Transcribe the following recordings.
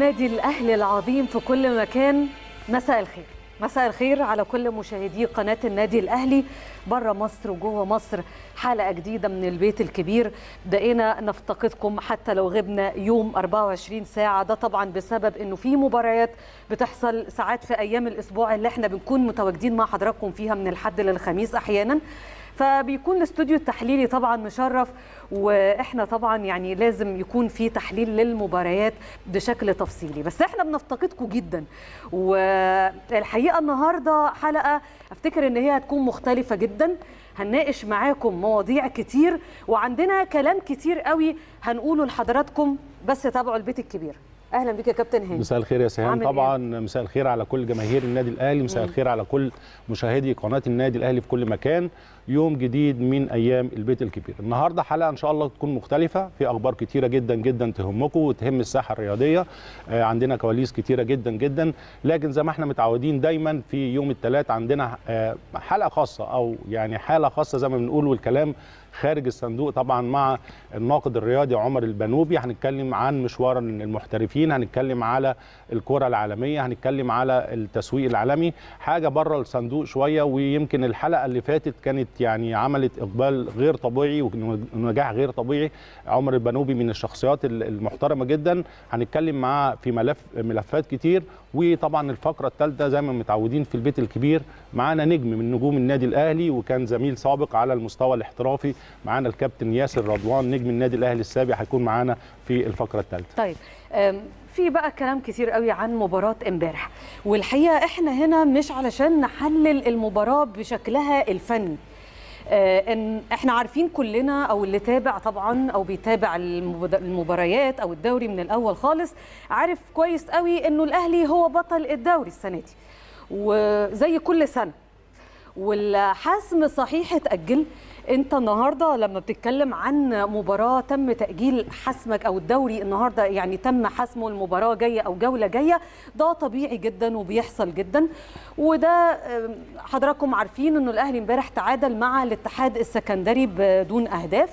النادي الأهلي العظيم في كل مكان مساء الخير مساء الخير على كل مشاهدي قناة النادي الأهلي بره مصر وجوه مصر حلقة جديدة من البيت الكبير بقينا نفتقدكم حتى لو غبنا يوم 24 ساعة ده طبعا بسبب انه في مباريات بتحصل ساعات في ايام الاسبوع اللي احنا بنكون متواجدين مع حضراتكم فيها من الحد للخميس احيانا فبيكون الاستوديو التحليلي طبعا مشرف واحنا طبعا يعني لازم يكون في تحليل للمباريات بشكل تفصيلي بس احنا بنفتقدكم جدا والحقيقه النهارده حلقه افتكر ان هي هتكون مختلفه جدا هنناقش معاكم مواضيع كتير وعندنا كلام كتير قوي هنقوله لحضراتكم بس تابعوا البيت الكبير اهلا بيك يا كابتن هاني مساء الخير يا سهام عامل طبعا مساء الخير على كل جماهير النادي الاهلي مساء الخير على كل مشاهدي قناه النادي الاهلي في كل مكان يوم جديد من ايام البيت الكبير النهارده حلقه ان شاء الله تكون مختلفه في اخبار كتيره جدا جدا تهمكم وتهم الساحه الرياضيه آه، عندنا كواليس كتيره جدا جدا لكن زي ما احنا متعودين دايما في يوم الثلاث عندنا آه، حلقه خاصه او يعني حاله خاصه زي ما بنقول والكلام خارج الصندوق طبعا مع الناقد الرياضي عمر البنوبي هنتكلم عن مشوار المحترفين هنتكلم على الكره العالميه هنتكلم على التسويق العالمي حاجه بره الصندوق شويه ويمكن الحلقه اللي فاتت كانت يعني عملت اقبال غير طبيعي ونجاح غير طبيعي عمر البنوبي من الشخصيات المحترمه جدا هنتكلم معاه في ملف ملفات كتير وطبعا الفقره الثالثه زي ما متعودين في البيت الكبير معانا نجم من نجوم النادي الاهلي وكان زميل سابق على المستوى الاحترافي معانا الكابتن ياسر رضوان نجم النادي الاهلي السابق هيكون معانا في الفقره الثالثه طيب أم، في بقى كلام كتير قوي عن مباراة امبارح والحقيقة احنا هنا مش علشان نحلل المباراة بشكلها الفني آه، ان احنا عارفين كلنا او اللي تابع طبعا او بيتابع المبد- المباريات او الدوري من الاول خالص عارف كويس قوي انه الاهلي هو بطل الدوري السنة دي وزي كل سنة والحسم صحيح اتأجل انت النهارده لما بتتكلم عن مباراه تم تاجيل حسمك او الدوري النهارده يعني تم حسمه المباراه جايه او جوله جايه ده طبيعي جدا وبيحصل جدا وده آم، حضراتكم عارفين انه الاهلي امبارح تعادل مع الاتحاد السكندري بدون اهداف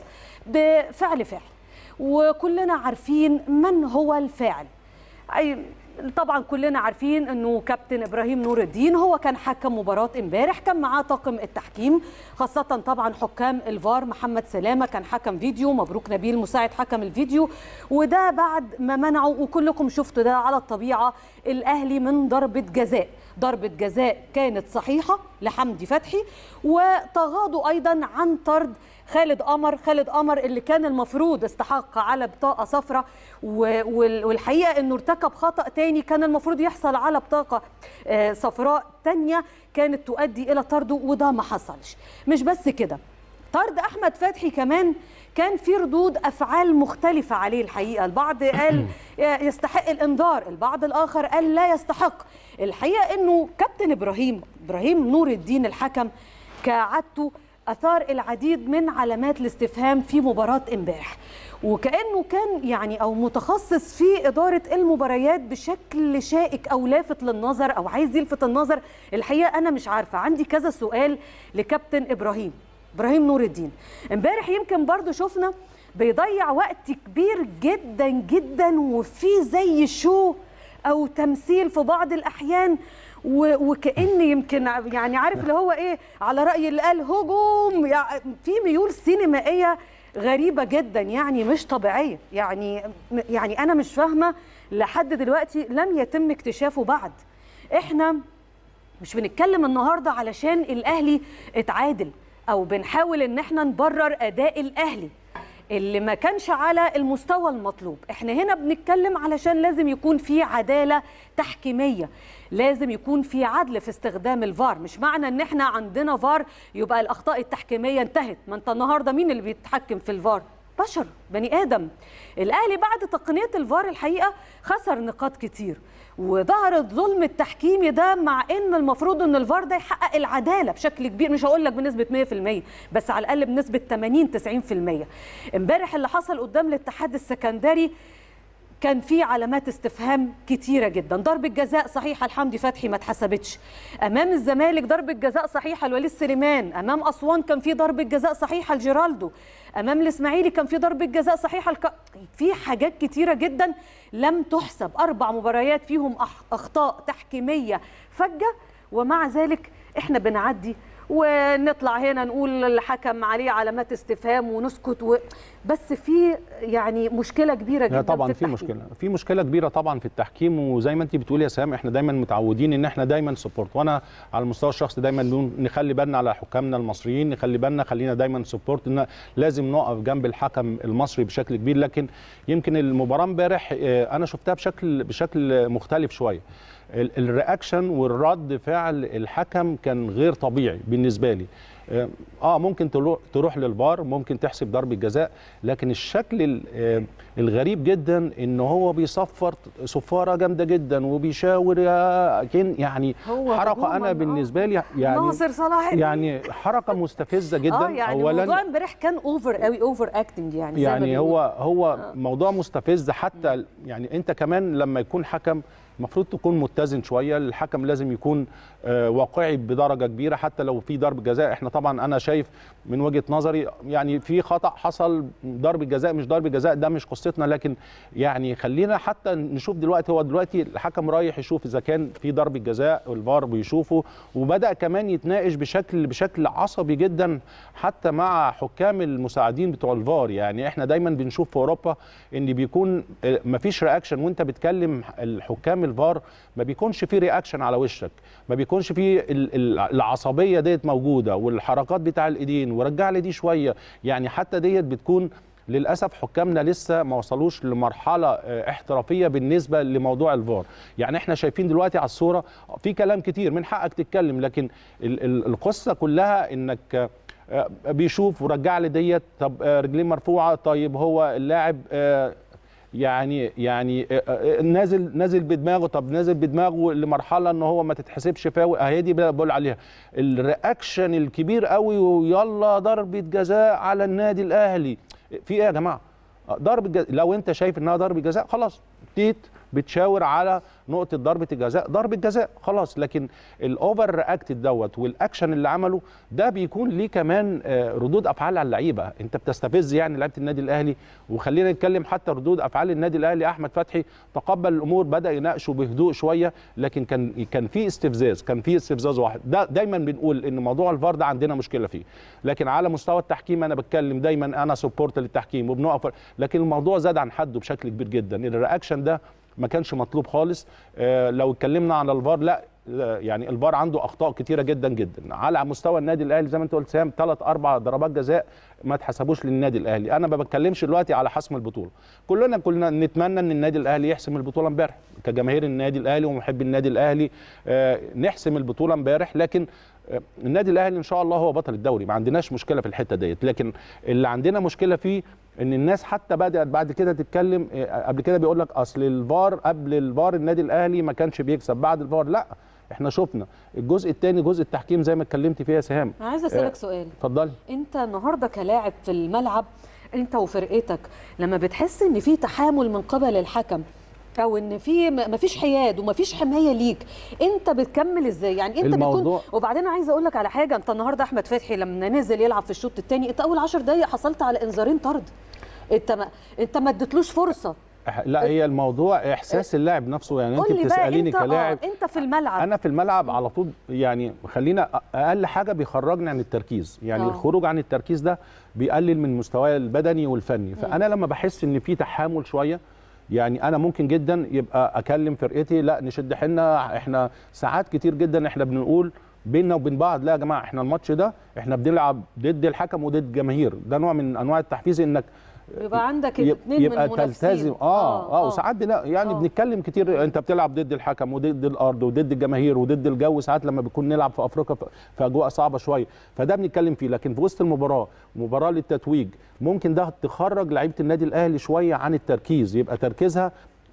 بفعل فعل وكلنا عارفين من هو الفاعل أي طبعا كلنا عارفين انه كابتن ابراهيم نور الدين هو كان حكم مباراه امبارح كان معاه طاقم التحكيم خاصه طبعا حكام الفار محمد سلامه كان حكم فيديو مبروك نبيل مساعد حكم الفيديو وده بعد ما منعوا وكلكم شفتوا ده على الطبيعه الاهلي من ضربه جزاء ضربه جزاء كانت صحيحه لحمدي فتحي وتغاضوا ايضا عن طرد خالد قمر خالد قمر اللي كان المفروض استحق على بطاقه صفراء و- وال- والحقيقه انه ارتكب خطا تاني كان المفروض يحصل على بطاقه آه، صفراء تانية كانت تؤدي الى طرده وده ما حصلش مش بس كده طرد احمد فتحي كمان كان في ردود افعال مختلفه عليه الحقيقه البعض قال يستحق الانذار البعض الاخر قال لا يستحق الحقيقه انه كابتن ابراهيم ابراهيم نور الدين الحكم كعادته اثار العديد من علامات الاستفهام في مباراه امبارح وكانه كان يعني او متخصص في اداره المباريات بشكل شائك او لافت للنظر او عايز يلفت النظر الحقيقه انا مش عارفه عندي كذا سؤال لكابتن ابراهيم ابراهيم نور الدين امبارح يمكن برضو شفنا بيضيع وقت كبير جدا جدا وفي زي شو او تمثيل في بعض الاحيان و- وكأن يمكن ع- يعني عارف اللي هو ايه على رأي اللي قال هجوم يع- في ميول سينمائية غريبة جدا يعني مش طبيعية يعني يعني أنا مش فاهمة لحد دلوقتي لم يتم اكتشافه بعد احنا مش بنتكلم النهارده علشان الاهلي اتعادل او بنحاول ان احنا نبرر اداء الاهلي اللي ما كانش على المستوى المطلوب احنا هنا بنتكلم علشان لازم يكون في عدالة تحكيمية لازم يكون في عدل في استخدام الفار مش معنى ان احنا عندنا فار يبقى الاخطاء التحكيمية انتهت ما انت النهاردة مين اللي بيتحكم في الفار بشر بني ادم الاهلي بعد تقنيه الفار الحقيقه خسر نقاط كتير وظهر الظلم التحكيمي ده مع ان المفروض ان الفار ده يحقق العداله بشكل كبير مش هقول لك بنسبه 100% بس على الاقل بنسبه 80 90% امبارح اللي حصل قدام الاتحاد السكندري كان في علامات استفهام كتيره جدا ضربه جزاء صحيحه لحمدي فتحي ما اتحسبتش امام الزمالك ضربه جزاء صحيحه لوليد سليمان امام اسوان كان في ضربه جزاء صحيحه لجيرالدو امام الاسماعيلي كان في ضربه جزاء صحيحه لك... في حاجات كتيره جدا لم تحسب اربع مباريات فيهم أخ... اخطاء تحكيميه فجه ومع ذلك احنا بنعدي ونطلع هنا نقول الحكم عليه علامات استفهام ونسكت و... بس في يعني مشكله كبيره جدا لا طبعا في, في مشكله في مشكله كبيره طبعا في التحكيم وزي ما انت بتقولي يا سام احنا دايما متعودين ان احنا دايما سبورت وانا على المستوى الشخصي دايما نخلي بالنا على حكامنا المصريين نخلي بالنا خلينا دايما سبورت ان لازم نقف جنب الحكم المصري بشكل كبير لكن يمكن المباراه امبارح انا شفتها بشكل بشكل مختلف شويه الرياكشن والرد فعل الحكم كان غير طبيعي بالنسبه لي اه ممكن تروح للفار ممكن تحسب ضربه جزاء لكن الشكل الغريب جدا ان هو بيصفر صفاره جامده جدا وبيشاور يعني حركه انا بالنسبه لي يعني ناصر صلاح يعني حركه مستفزه جدا اه يعني اولا الموضوع امبارح كان اوفر قوي اوفر اكتنج يعني يعني هو هو آه. موضوع مستفز حتى يعني انت كمان لما يكون حكم المفروض تكون متزن شويه الحكم لازم يكون واقعي بدرجه كبيره حتى لو في ضرب جزاء احنا طبعا انا شايف من وجهه نظري يعني في خطا حصل ضرب جزاء مش ضرب جزاء ده مش قصتنا لكن يعني خلينا حتى نشوف دلوقتي هو دلوقتي الحكم رايح يشوف اذا كان في ضرب جزاء والفار بيشوفه وبدا كمان يتناقش بشكل بشكل عصبي جدا حتى مع حكام المساعدين بتوع الفار يعني احنا دايما بنشوف في اوروبا ان بيكون مفيش رياكشن وانت بتكلم الحكام الفار ما بيكونش في رياكشن على وشك ما بيكونش في العصبيه ديت موجوده والحركات بتاع الايدين ورجع لي دي شويه يعني حتى ديت بتكون للاسف حكامنا لسه ما وصلوش لمرحله احترافيه بالنسبه لموضوع الفار يعني احنا شايفين دلوقتي على الصوره في كلام كتير من حقك تتكلم لكن القصه كلها انك بيشوف ورجع لي ديت طب رجليه مرفوعه طيب هو اللاعب يعني يعني نازل نازل بدماغه طب نازل بدماغه لمرحله ان هو ما تتحسبش فاول اهي دي بقول عليها الرياكشن الكبير قوي ويلا ضربه جزاء على النادي الاهلي في ايه يا جماعه ضربه جزاء لو انت شايف انها ضربه جزاء خلاص تيت بتشاور على نقطه ضربه الجزاء ضربه جزاء خلاص لكن الاوفر رياكتد دوت والاكشن اللي عمله ده بيكون ليه كمان ردود افعال على اللعيبه انت بتستفز يعني لعيبه النادي الاهلي وخلينا نتكلم حتى ردود افعال النادي الاهلي احمد فتحي تقبل الامور بدا يناقشه بهدوء شويه لكن كان كان في استفزاز كان في استفزاز واحد ده دايما بنقول ان موضوع الفار ده عندنا مشكله فيه لكن على مستوى التحكيم انا بتكلم دايما انا سبورت للتحكيم وبنقف لكن الموضوع زاد عن حده بشكل كبير جدا الرياكشن ده ما كانش مطلوب خالص آه لو اتكلمنا على الفار لا يعني الفار عنده اخطاء كتيره جدا جدا على مستوى النادي الاهلي زي ما انت قلت سام ثلاث اربع ضربات جزاء ما اتحسبوش للنادي الاهلي انا ما بتكلمش دلوقتي على حسم البطوله كلنا كلنا نتمنى ان النادي الاهلي يحسم البطوله امبارح كجماهير النادي الاهلي ومحبي النادي الاهلي آه نحسم البطوله امبارح لكن النادي الاهلي ان شاء الله هو بطل الدوري ما عندناش مشكله في الحته ديت لكن اللي عندنا مشكله فيه ان الناس حتى بدات بعد كده تتكلم قبل كده بيقول لك اصل الفار قبل الفار النادي الاهلي ما كانش بيكسب بعد الفار لا احنا شفنا الجزء الثاني جزء التحكيم زي ما اتكلمت فيها سهام انا عايزه اسالك آه سؤال اتفضلي انت النهارده كلاعب في الملعب انت وفرقتك لما بتحس ان في تحامل من قبل الحكم او ان في ما فيش حياد وما فيش حمايه ليك انت بتكمل ازاي يعني انت الموضوع... بتكون وبعدين عايزه اقول لك على حاجه انت النهارده احمد فتحي لما نزل يلعب في الشوط الثاني انت اول 10 دقائق حصلت على انذارين طرد انت ما انت ما اديتلوش فرصه لا هي الموضوع احساس اللاعب نفسه يعني انت بتساليني انت كلاعب آه انت في الملعب انا في الملعب على طول يعني خلينا اقل حاجه بيخرجني عن التركيز يعني أوه. الخروج عن التركيز ده بيقلل من مستواي البدني والفني فانا لما بحس ان في تحامل شويه يعني انا ممكن جدا يبقى اكلم فرقتي لا نشد حيلنا احنا ساعات كتير جدا احنا بنقول بيننا وبين بعض لا يا جماعه احنا الماتش ده احنا بنلعب ضد الحكم وضد الجماهير ده نوع من انواع التحفيز انك يبقى عندك اثنين يبقى من تلتزم اه اه, آه وساعات يعني آه بنتكلم كتير انت بتلعب ضد الحكم وضد الارض وضد الجماهير وضد الجو ساعات لما بنكون نلعب في افريقيا في اجواء صعبه شويه فده بنتكلم فيه لكن في وسط المباراه مباراه للتتويج ممكن ده تخرج لعيبه النادي الاهلي شويه عن التركيز يبقى تركيزها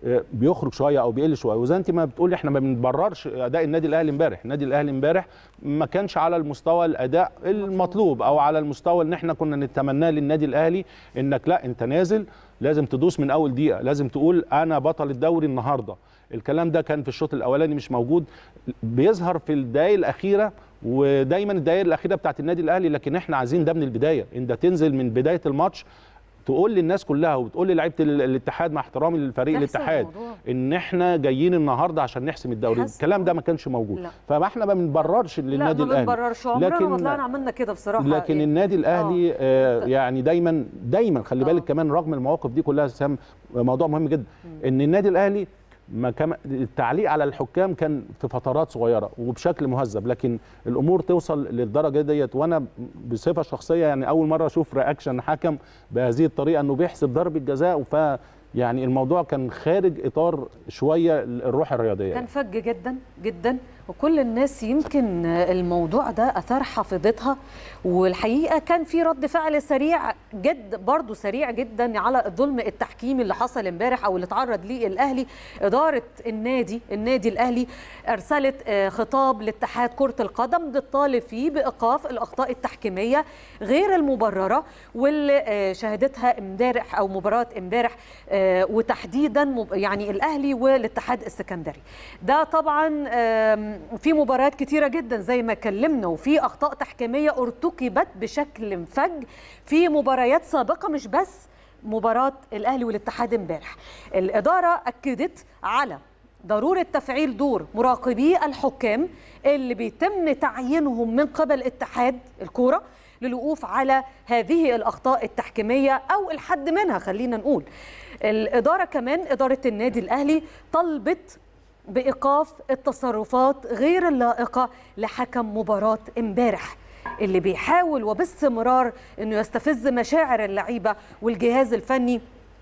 آه، بيخرج شويه او بيقل شويه وزي انت ما بتقولي احنا ما بنبررش اداء النادي الاهلي امبارح النادي الاهلي امبارح ما كانش على المستوى الاداء المطلوب او على المستوى اللي احنا كنا نتمناه للنادي الاهلي انك لا انت نازل لازم تدوس من اول دقيقه لازم تقول انا بطل الدوري النهارده الكلام ده كان في الشوط الاولاني مش موجود بيظهر في الدقائق الاخيره ودايما الدقائق الاخيره بتاعت النادي الاهلي لكن احنا عايزين ده من البدايه انت تنزل من بدايه الماتش تقول للناس كلها وتقول للعيبه ال- الاتحاد مع احترامي للفريق تحسم الاتحاد الموضوع. ان احنا جايين النهارده عشان نحسم الدوري حسم. الكلام ده ما كانش موجود لا. فما احنا ما بنبررش للنادي لا ما الاهلي بنبررش عمرنا ما طلعنا عملنا كده بصراحه لكن إيه. النادي الاهلي آه يعني دايما دايما خلي آه. بالك كمان رغم المواقف دي كلها سام موضوع مهم جدا ان النادي الاهلي ما كان التعليق على الحكام كان في فترات صغيره وبشكل مهذب لكن الامور توصل للدرجه ديت وانا بصفه شخصيه يعني اول مره اشوف رياكشن حكم بهذه الطريقه انه بيحسب ضربه جزاء ف يعني الموضوع كان خارج اطار شويه الروح الرياضيه كان فج جدا جدا وكل الناس يمكن الموضوع ده اثار حافظتها والحقيقه كان في رد فعل سريع جد برضه سريع جدا على الظلم التحكيمي اللي حصل امبارح او اللي اتعرض ليه الاهلي اداره النادي النادي الاهلي ارسلت آه، خطاب لاتحاد كره القدم بتطالب فيه بايقاف الاخطاء التحكيميه غير المبرره واللي آه، شهدتها امبارح او مباراه امبارح آه، وتحديدا مب- يعني الاهلي والاتحاد السكندري ده طبعا آم، في مباريات كتيره جدا زي ما اتكلمنا وفي اخطاء تحكيميه ارتكبت بشكل فج في مباريات سابقه مش بس مباراه الاهلي والاتحاد امبارح الاداره اكدت على ضروره تفعيل دور مراقبي الحكام اللي بيتم تعيينهم من قبل اتحاد الكوره للوقوف على هذه الاخطاء التحكيميه او الحد منها خلينا نقول الاداره كمان اداره النادي الاهلي طلبت بايقاف التصرفات غير اللائقه لحكم مباراه امبارح اللي بيحاول وباستمرار انه يستفز مشاعر اللعيبه والجهاز الفني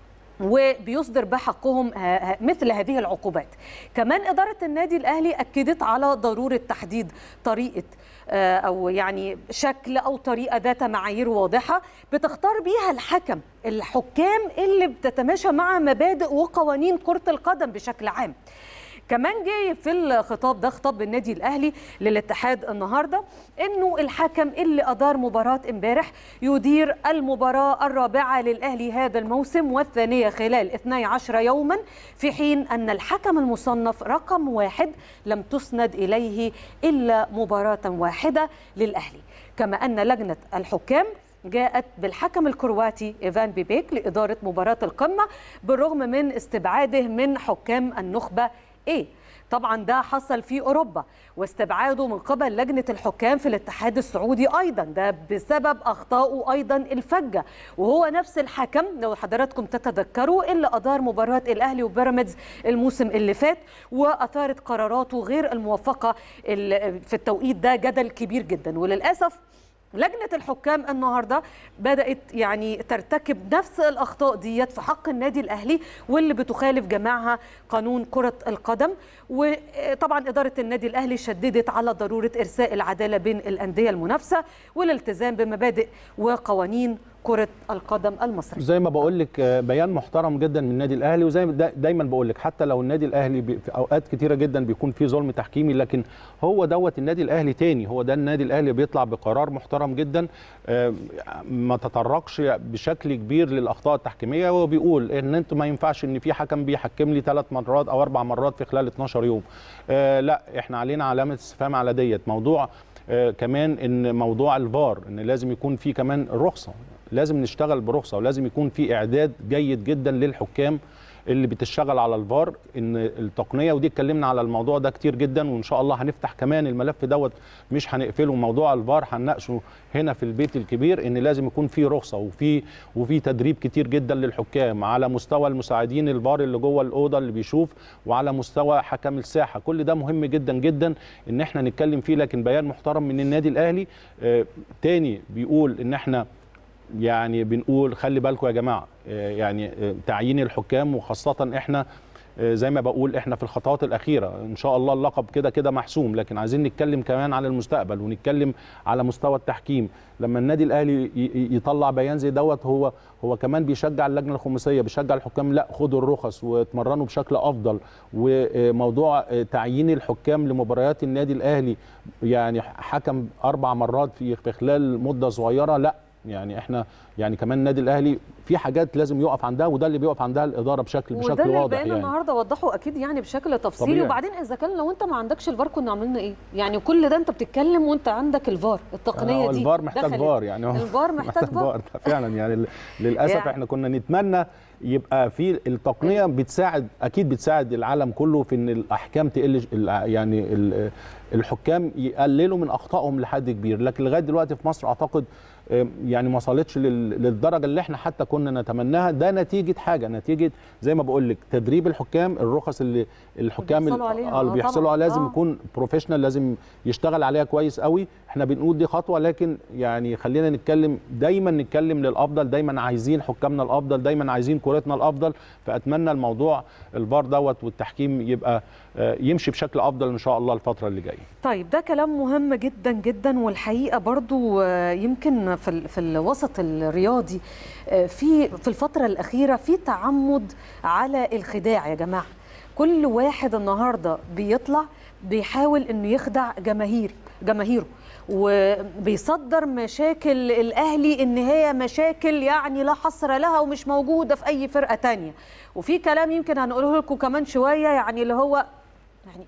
وبيصدر بحقهم ه- ه- مثل هذه العقوبات كمان إدارة النادي الأهلي أكدت على ضرورة تحديد طريقة آه، أو يعني شكل أو طريقة ذات معايير واضحة بتختار بيها الحكم الحكام اللي بتتماشى مع مبادئ وقوانين كرة القدم بشكل عام كمان جاي في الخطاب ده خطاب النادي الاهلي للاتحاد النهارده انه الحكم اللي ادار مباراه امبارح يدير المباراه الرابعه للاهلي هذا الموسم والثانيه خلال 12 يوما في حين ان الحكم المصنف رقم واحد لم تسند اليه الا مباراه واحده للاهلي كما ان لجنه الحكام جاءت بالحكم الكرواتي ايفان بيبيك لاداره مباراه القمه بالرغم من استبعاده من حكام النخبه ايه طبعا ده حصل في اوروبا واستبعاده من قبل لجنه الحكام في الاتحاد السعودي ايضا ده بسبب اخطائه ايضا الفجه وهو نفس الحكم لو حضراتكم تتذكروا اللي ادار مباراه الاهلي وبيراميدز الموسم اللي فات واثارت قراراته غير الموفقه ال- في التوقيت ده جدل كبير جدا وللاسف لجنة الحكام النهارده بدأت يعني ترتكب نفس الأخطاء ديت في حق النادي الأهلي واللي بتخالف جماعها قانون كرة القدم وطبعا إدارة النادي الأهلي شددت على ضرورة إرساء العدالة بين الأندية المنافسة والالتزام بمبادئ وقوانين كرة القدم المصرية زي ما بقول لك آه، بيان محترم جدا من النادي الاهلي وزي ما دا- دايما بقول لك حتى لو النادي الاهلي بي- في اوقات كتيره جدا بيكون فيه ظلم تحكيمي لكن هو دوت النادي الاهلي تاني هو ده النادي الاهلي بيطلع بقرار محترم جدا آه، ما تطرقش بشكل كبير للاخطاء التحكيميه وهو بيقول ان انتوا ما ينفعش ان في حكم بيحكم لي ثلاث مرات او اربع مرات في خلال 12 يوم آه، لا احنا علينا علامه استفهام على ديت موضوع آه، كمان ان موضوع الفار ان لازم يكون في كمان رخصه لازم نشتغل برخصه ولازم يكون في اعداد جيد جدا للحكام اللي بتشتغل على الفار ان التقنيه ودي اتكلمنا على الموضوع ده كتير جدا وان شاء الله هنفتح كمان الملف دوت مش هنقفله موضوع الفار هنناقشه هنا في البيت الكبير ان لازم يكون في رخصه وفي وفي تدريب كتير جدا للحكام على مستوى المساعدين الفار اللي جوه الاوضه اللي بيشوف وعلى مستوى حكم الساحه كل ده مهم جدا جدا ان احنا نتكلم فيه لكن بيان محترم من النادي الاهلي آه تاني بيقول ان احنا يعني بنقول خلي بالكم يا جماعه آه، يعني آه، تعيين الحكام وخاصه احنا زي ما بقول احنا في الخطوات الاخيره ان شاء الله اللقب كده كده محسوم لكن عايزين نتكلم كمان على المستقبل ونتكلم على مستوى التحكيم لما النادي الاهلي يطلع بيان زي دوت هو هو كمان بيشجع اللجنه الخماسيه بيشجع الحكام لا خدوا الرخص واتمرنوا بشكل افضل وموضوع تعيين الحكام لمباريات النادي الاهلي يعني حكم اربع مرات في في خلال مده صغيره لا يعني احنا يعني كمان النادي الاهلي في حاجات لازم يقف عندها وده اللي بيقف عندها الاداره بشكل وده بشكل اللي واضح يعني يعني النهارده وضحوا اكيد يعني بشكل تفصيلي طبيعي. وبعدين اذا كان لو انت ما عندكش الفار كنا عملنا ايه؟ يعني كل ده انت بتتكلم وانت عندك الفار التقنيه هو دي الفار محتاج دخلت. فار يعني هو الفار محتاج فار ده فعلا يعني ل- للاسف يعني. احنا كنا نتمنى يبقى في التقنيه بتساعد اكيد بتساعد العالم كله في ان الاحكام تقل الع- يعني ال- الحكام يقللوا من اخطائهم لحد كبير لكن لغايه دلوقتي في مصر اعتقد آم، يعني ما وصلتش لل- للدرجه اللي احنا حتى كنا نتمناها ده نتيجه حاجه نتيجه زي ما بقول لك تدريب الحكام الرخص اللي الحكام بيحصلوا ال- عليها، آه، اللي آه، بيحصلوا طبعاً. عليها لازم آه. يكون بروفيشنال لازم يشتغل عليها كويس قوي احنا بنقول دي خطوه لكن يعني خلينا نتكلم دايما نتكلم للافضل دايما عايزين حكامنا الافضل دايما عايزين كورتنا الافضل فاتمنى الموضوع الفار دوت والتحكيم يبقى آه، يمشي بشكل افضل ان شاء الله الفتره اللي جايه طيب ده كلام مهم جدا جدا والحقيقه برضو آه، يمكن في ال- في الوسط الرياضي آه، في في الفتره الاخيره في تعمد على الخداع يا جماعه كل واحد النهارده بيطلع بيحاول انه يخدع جماهير جماهيره وبيصدر مشاكل الاهلي ان هي مشاكل يعني لا حصر لها ومش موجوده في اي فرقه تانية وفي كلام يمكن هنقوله لكم كمان شويه يعني اللي هو يعني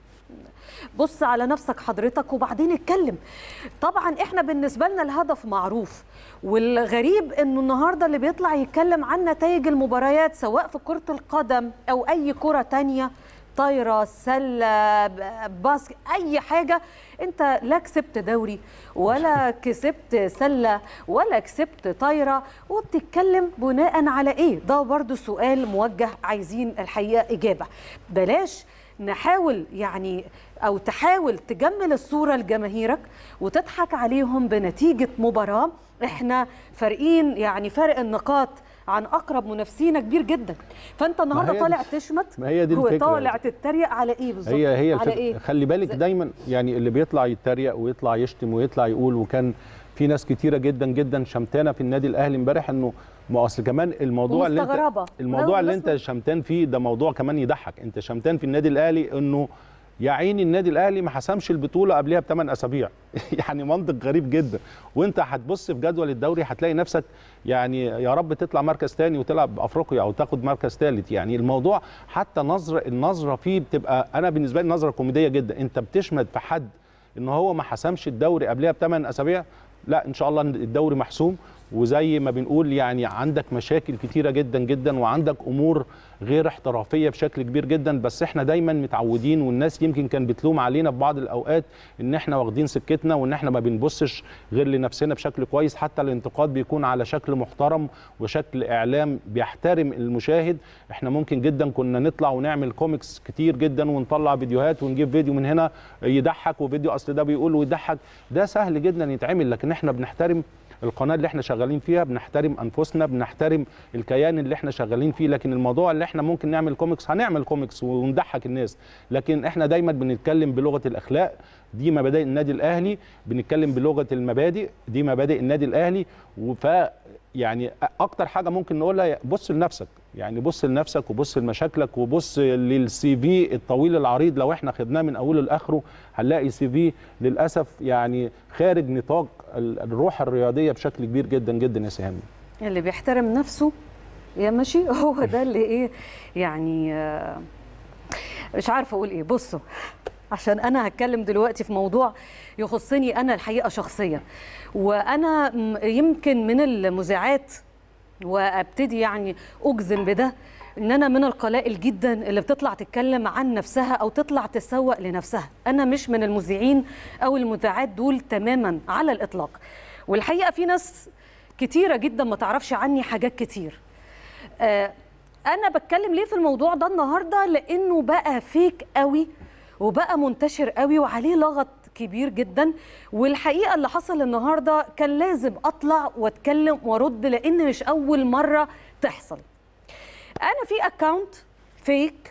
بص على نفسك حضرتك وبعدين اتكلم طبعا احنا بالنسبه لنا الهدف معروف والغريب انه النهارده اللي بيطلع يتكلم عن نتائج المباريات سواء في كره القدم او اي كره تانية طايره سله ب- باسكت اي حاجه انت لا كسبت دوري ولا كسبت سله ولا كسبت طايره وبتتكلم بناء على ايه ده برضو سؤال موجه عايزين الحقيقه اجابه بلاش نحاول يعني او تحاول تجمل الصوره لجماهيرك وتضحك عليهم بنتيجه مباراه احنا فارقين يعني فارق النقاط عن اقرب منافسينا كبير جدا فانت النهارده هي طالع دي- تشمت ما هي دي الفكرة. وطالع تتريق على ايه بالظبط هي هي على الفكرة. ايه خلي بالك زي- دايما يعني اللي بيطلع يتريق ويطلع يشتم ويطلع يقول وكان في ناس كتيره جدا جدا شمتانه في النادي الاهلي امبارح انه ما اصل كمان الموضوع اللي ومستغربة. انت الموضوع أنا اللي بسمع. انت شمتان فيه ده موضوع كمان يضحك انت شمتان في النادي الاهلي انه يا عيني النادي الاهلي ما حسمش البطوله قبلها بثمان اسابيع يعني منطق غريب جدا وانت هتبص في جدول الدوري هتلاقي نفسك يعني يا رب تطلع مركز تاني وتلعب افريقيا او تاخد مركز ثالث يعني الموضوع حتى نظره النظره فيه بتبقى انا بالنسبه لي نظره كوميديه جدا انت بتشمت في حد ان هو ما حسمش الدوري قبلها بثمان اسابيع لا ان شاء الله الدوري محسوم وزي ما بنقول يعني عندك مشاكل كتيره جدا جدا وعندك امور غير احترافيه بشكل كبير جدا بس احنا دايما متعودين والناس يمكن كان بتلوم علينا في بعض الاوقات ان احنا واخدين سكتنا وان احنا ما بنبصش غير لنفسنا بشكل كويس حتى الانتقاد بيكون على شكل محترم وشكل اعلام بيحترم المشاهد احنا ممكن جدا كنا نطلع ونعمل كوميكس كتير جدا ونطلع فيديوهات ونجيب فيديو من هنا يضحك وفيديو اصل ده بيقول ويضحك ده سهل جدا يتعمل لكن احنا بنحترم القناه اللي احنا شغالين فيها بنحترم انفسنا بنحترم الكيان اللي احنا شغالين فيه لكن الموضوع اللي احنا ممكن نعمل كوميكس هنعمل كوميكس ونضحك الناس لكن احنا دايما بنتكلم بلغه الاخلاق دي مبادئ النادي الاهلي بنتكلم بلغه المبادئ دي مبادئ النادي الاهلي وف يعني اكتر حاجه ممكن نقولها بص لنفسك يعني بص لنفسك وبص لمشاكلك وبص للسي في الطويل العريض لو احنا خدناه من اوله لاخره هنلاقي سي في للاسف يعني خارج نطاق ال- الروح الرياضيه بشكل كبير جدا جدا يا سهام اللي بيحترم نفسه يا ماشي هو ده اللي ايه يعني آه، مش عارفه اقول ايه بصوا عشان انا هتكلم دلوقتي في موضوع يخصني انا الحقيقه شخصيا وانا م- يمكن من المذيعات وابتدي يعني اجزم بده ان انا من القلائل جدا اللي بتطلع تتكلم عن نفسها او تطلع تسوق لنفسها انا مش من المذيعين او المذيعات دول تماما على الاطلاق والحقيقه في ناس كتيره جدا ما تعرفش عني حاجات كتير آه، انا بتكلم ليه في الموضوع ده النهارده لانه بقى فيك قوي وبقى منتشر قوي وعليه لغط كبير جدا والحقيقه اللي حصل النهارده كان لازم اطلع واتكلم وارد لان مش اول مره تحصل انا في اكونت فيك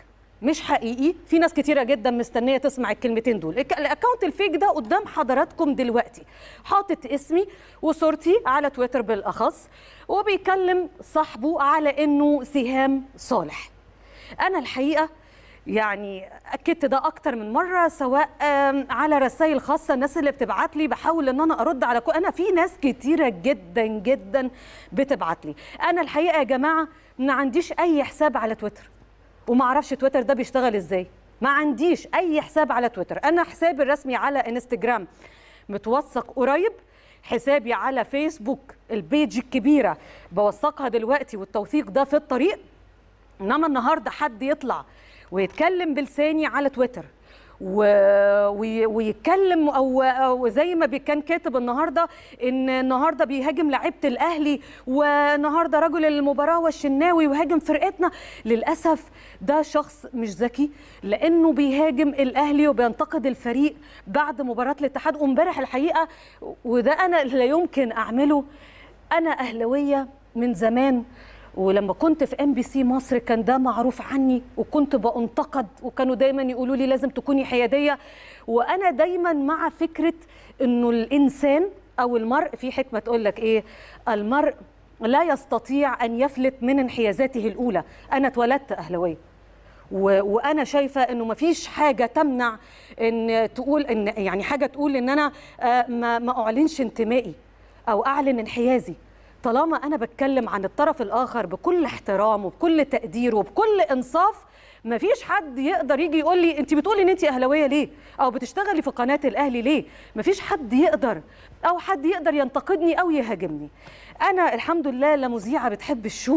مش حقيقي في ناس كتيرة جدا مستنية تسمع الكلمتين دول الك- الاكونت الفيك ده قدام حضراتكم دلوقتي حاطط اسمي وصورتي على تويتر بالاخص وبيكلم صاحبه على انه سهام صالح انا الحقيقه يعني اكدت ده اكتر من مره سواء آم، على رسائل خاصه الناس اللي بتبعت لي بحاول ان انا ارد على كل انا في ناس كتيره جدا جدا بتبعت لي انا الحقيقه يا جماعه ما عنديش اي حساب على تويتر وما اعرفش تويتر ده بيشتغل ازاي ما عنديش اي حساب على تويتر انا حسابي الرسمي على انستجرام متوثق قريب حسابي على فيسبوك البيج الكبيره بوثقها دلوقتي والتوثيق ده في الطريق انما النهارده حد يطلع ويتكلم بلساني على تويتر و... وي... ويتكلم او او زي ما بي- كان كاتب النهارده ان النهارده بيهاجم لعيبه الاهلي والنهارده رجل المباراه والشناوي وهاجم فرقتنا للاسف ده شخص مش ذكي لانه بيهاجم الاهلي وبينتقد الفريق بعد مباراه الاتحاد وامبارح الحقيقه وده انا لا يمكن اعمله انا اهلاويه من زمان ولما كنت في ام بي سي مصر كان ده معروف عني وكنت بانتقد وكانوا دايما يقولوا لي لازم تكوني حياديه وانا دايما مع فكره انه الانسان او المرء في حكمه تقول لك ايه المرء لا يستطيع ان يفلت من انحيازاته الاولى انا اتولدت اهلاويه و- وانا شايفه انه مفيش حاجه تمنع ان تقول ان يعني حاجه تقول ان انا آه، ما ما اعلنش انتمائي او اعلن انحيازي طالما انا بتكلم عن الطرف الاخر بكل احترام وبكل تقدير وبكل انصاف مفيش حد يقدر يجي يقول لي انت بتقولي ان انت اهلاويه ليه او بتشتغلي في قناه الاهلي ليه مفيش حد يقدر او حد يقدر ينتقدني او يهاجمني انا الحمد لله لا مذيعه بتحب الشو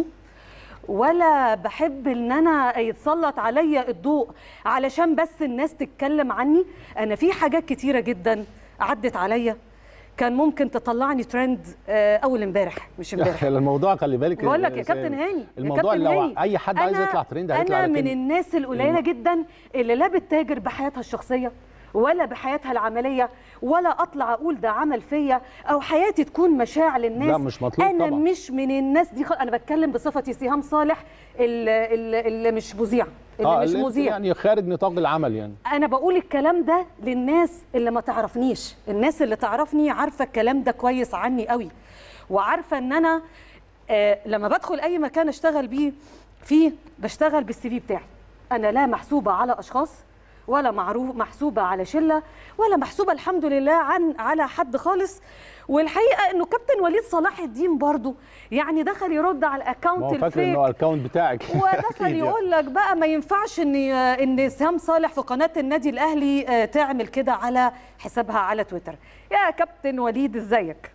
ولا بحب ان انا يتسلط عليا الضوء علشان بس الناس تتكلم عني انا في حاجات كتيره جدا عدت عليا كان ممكن تطلعني ترند آه، اول امبارح مش امبارح الموضوع خلي بالك بقول لك يا كابتن هاني يا الموضوع كابتن لو هاني، اي حد عايز أنا- يطلع ترند هيطلع انا على من ترند. الناس القليله جدا اللي لا بتتاجر بحياتها الشخصيه ولا بحياتها العمليه ولا اطلع اقول ده عمل فيا او حياتي تكون مشاع للناس لا، مش مطلوب انا طبعا. مش من الناس دي خ... انا بتكلم بصفتي سهام صالح اللي, اللي, اللي مش مذيع اللي اه مش اللي مذيع يعني خارج نطاق العمل يعني انا بقول الكلام ده للناس اللي ما تعرفنيش الناس اللي تعرفني عارفه الكلام ده كويس عني قوي وعارفه ان انا آه لما بدخل اي مكان اشتغل بيه فيه بشتغل بالسي في بتاعي انا لا محسوبه على اشخاص ولا معروف محسوبه على شله ولا محسوبه الحمد لله عن على حد خالص والحقيقه انه كابتن وليد صلاح الدين برضو يعني دخل يرد على ما هو الاكونت فاكر الفيك انه الاكونت بتاعك ودخل أكيد يعني. يقول لك بقى ما ينفعش ان ان سهام صالح في قناه النادي الاهلي آه، تعمل كده على حسابها على تويتر يا كابتن وليد ازيك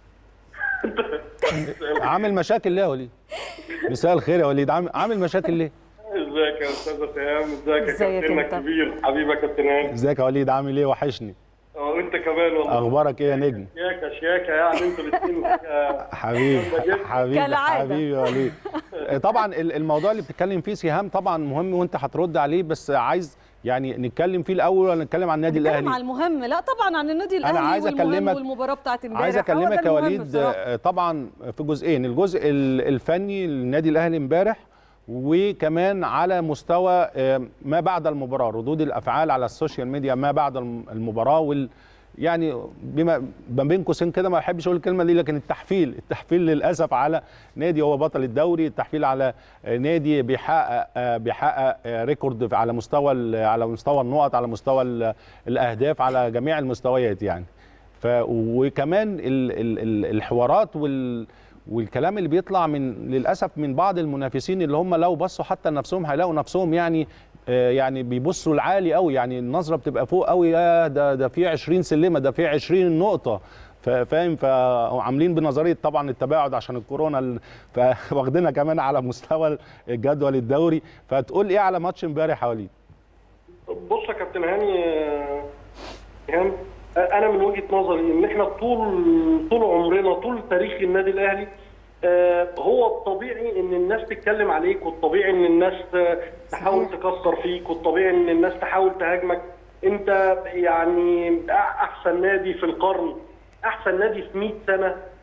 عامل مشاكل ليه يا وليد مساء الخير يا وليد عامل عامل مشاكل ليه ازيك يا استاذه سهام ازيك يا ازيك كابتننا انت؟ الكبير حبيبي يا كابتن هاني ازيك يا وليد عامل ايه وحشني اه وانت كمان والله اخبارك ايه يا نجم شياكه شياكه يعني انتوا الاثنين حبيبي حبيبي كالعادة. حبيبي يا وليد طبعا ال- الموضوع اللي بتتكلم فيه سهام طبعا مهم وانت هترد عليه بس عايز يعني نتكلم فيه الاول ولا نتكلم عن النادي نتكلم الاهلي على المهم لا طبعا عن النادي الاهلي عايز والمهم أكلمك- والمباراه بتاعت امبارح عايز هو ده اكلمك يا المهم وليد بصراحة. آه، طبعا في جزئين الجزء ال- الفني للنادي الاهلي امبارح وكمان على مستوى آه، ما بعد المباراه ردود الافعال على السوشيال ميديا ما بعد الم- المباراه وال يعني بما ما بين قوسين كده ما بحبش اقول الكلمه دي لكن التحفيل التحفيل للاسف على نادي هو بطل الدوري التحفيل على آه، نادي بيحقق آه، بيحقق آه، ريكورد على مستوى ال- على مستوى النقط على مستوى ال- الاهداف على جميع المستويات يعني ف وكمان ال ال ال الحوارات وال والكلام اللي بيطلع من للاسف من بعض المنافسين اللي هم لو بصوا حتى لنفسهم هيلاقوا نفسهم يعني آه، يعني بيبصوا العالي قوي يعني النظره بتبقى فوق قوي يا ده ده في 20 سلمه ده في 20 نقطه فا- فاهم فعاملين بنظريه طبعا التباعد عشان الكورونا ال- فواخدينها كمان على مستوى الجدول الدوري فتقول ايه على ماتش امبارح يا وليد بص يا كابتن هاني آه، هاني آه، انا من وجهه نظري ان احنا طول طول عمرنا طول تاريخ النادي الاهلي آه، هو الطبيعي ان الناس تتكلم عليك والطبيعي ان الناس آه، تحاول صحيح. تكسر فيك والطبيعي ان الناس تحاول تهاجمك انت يعني احسن نادي في القرن احسن نادي في 100 سنه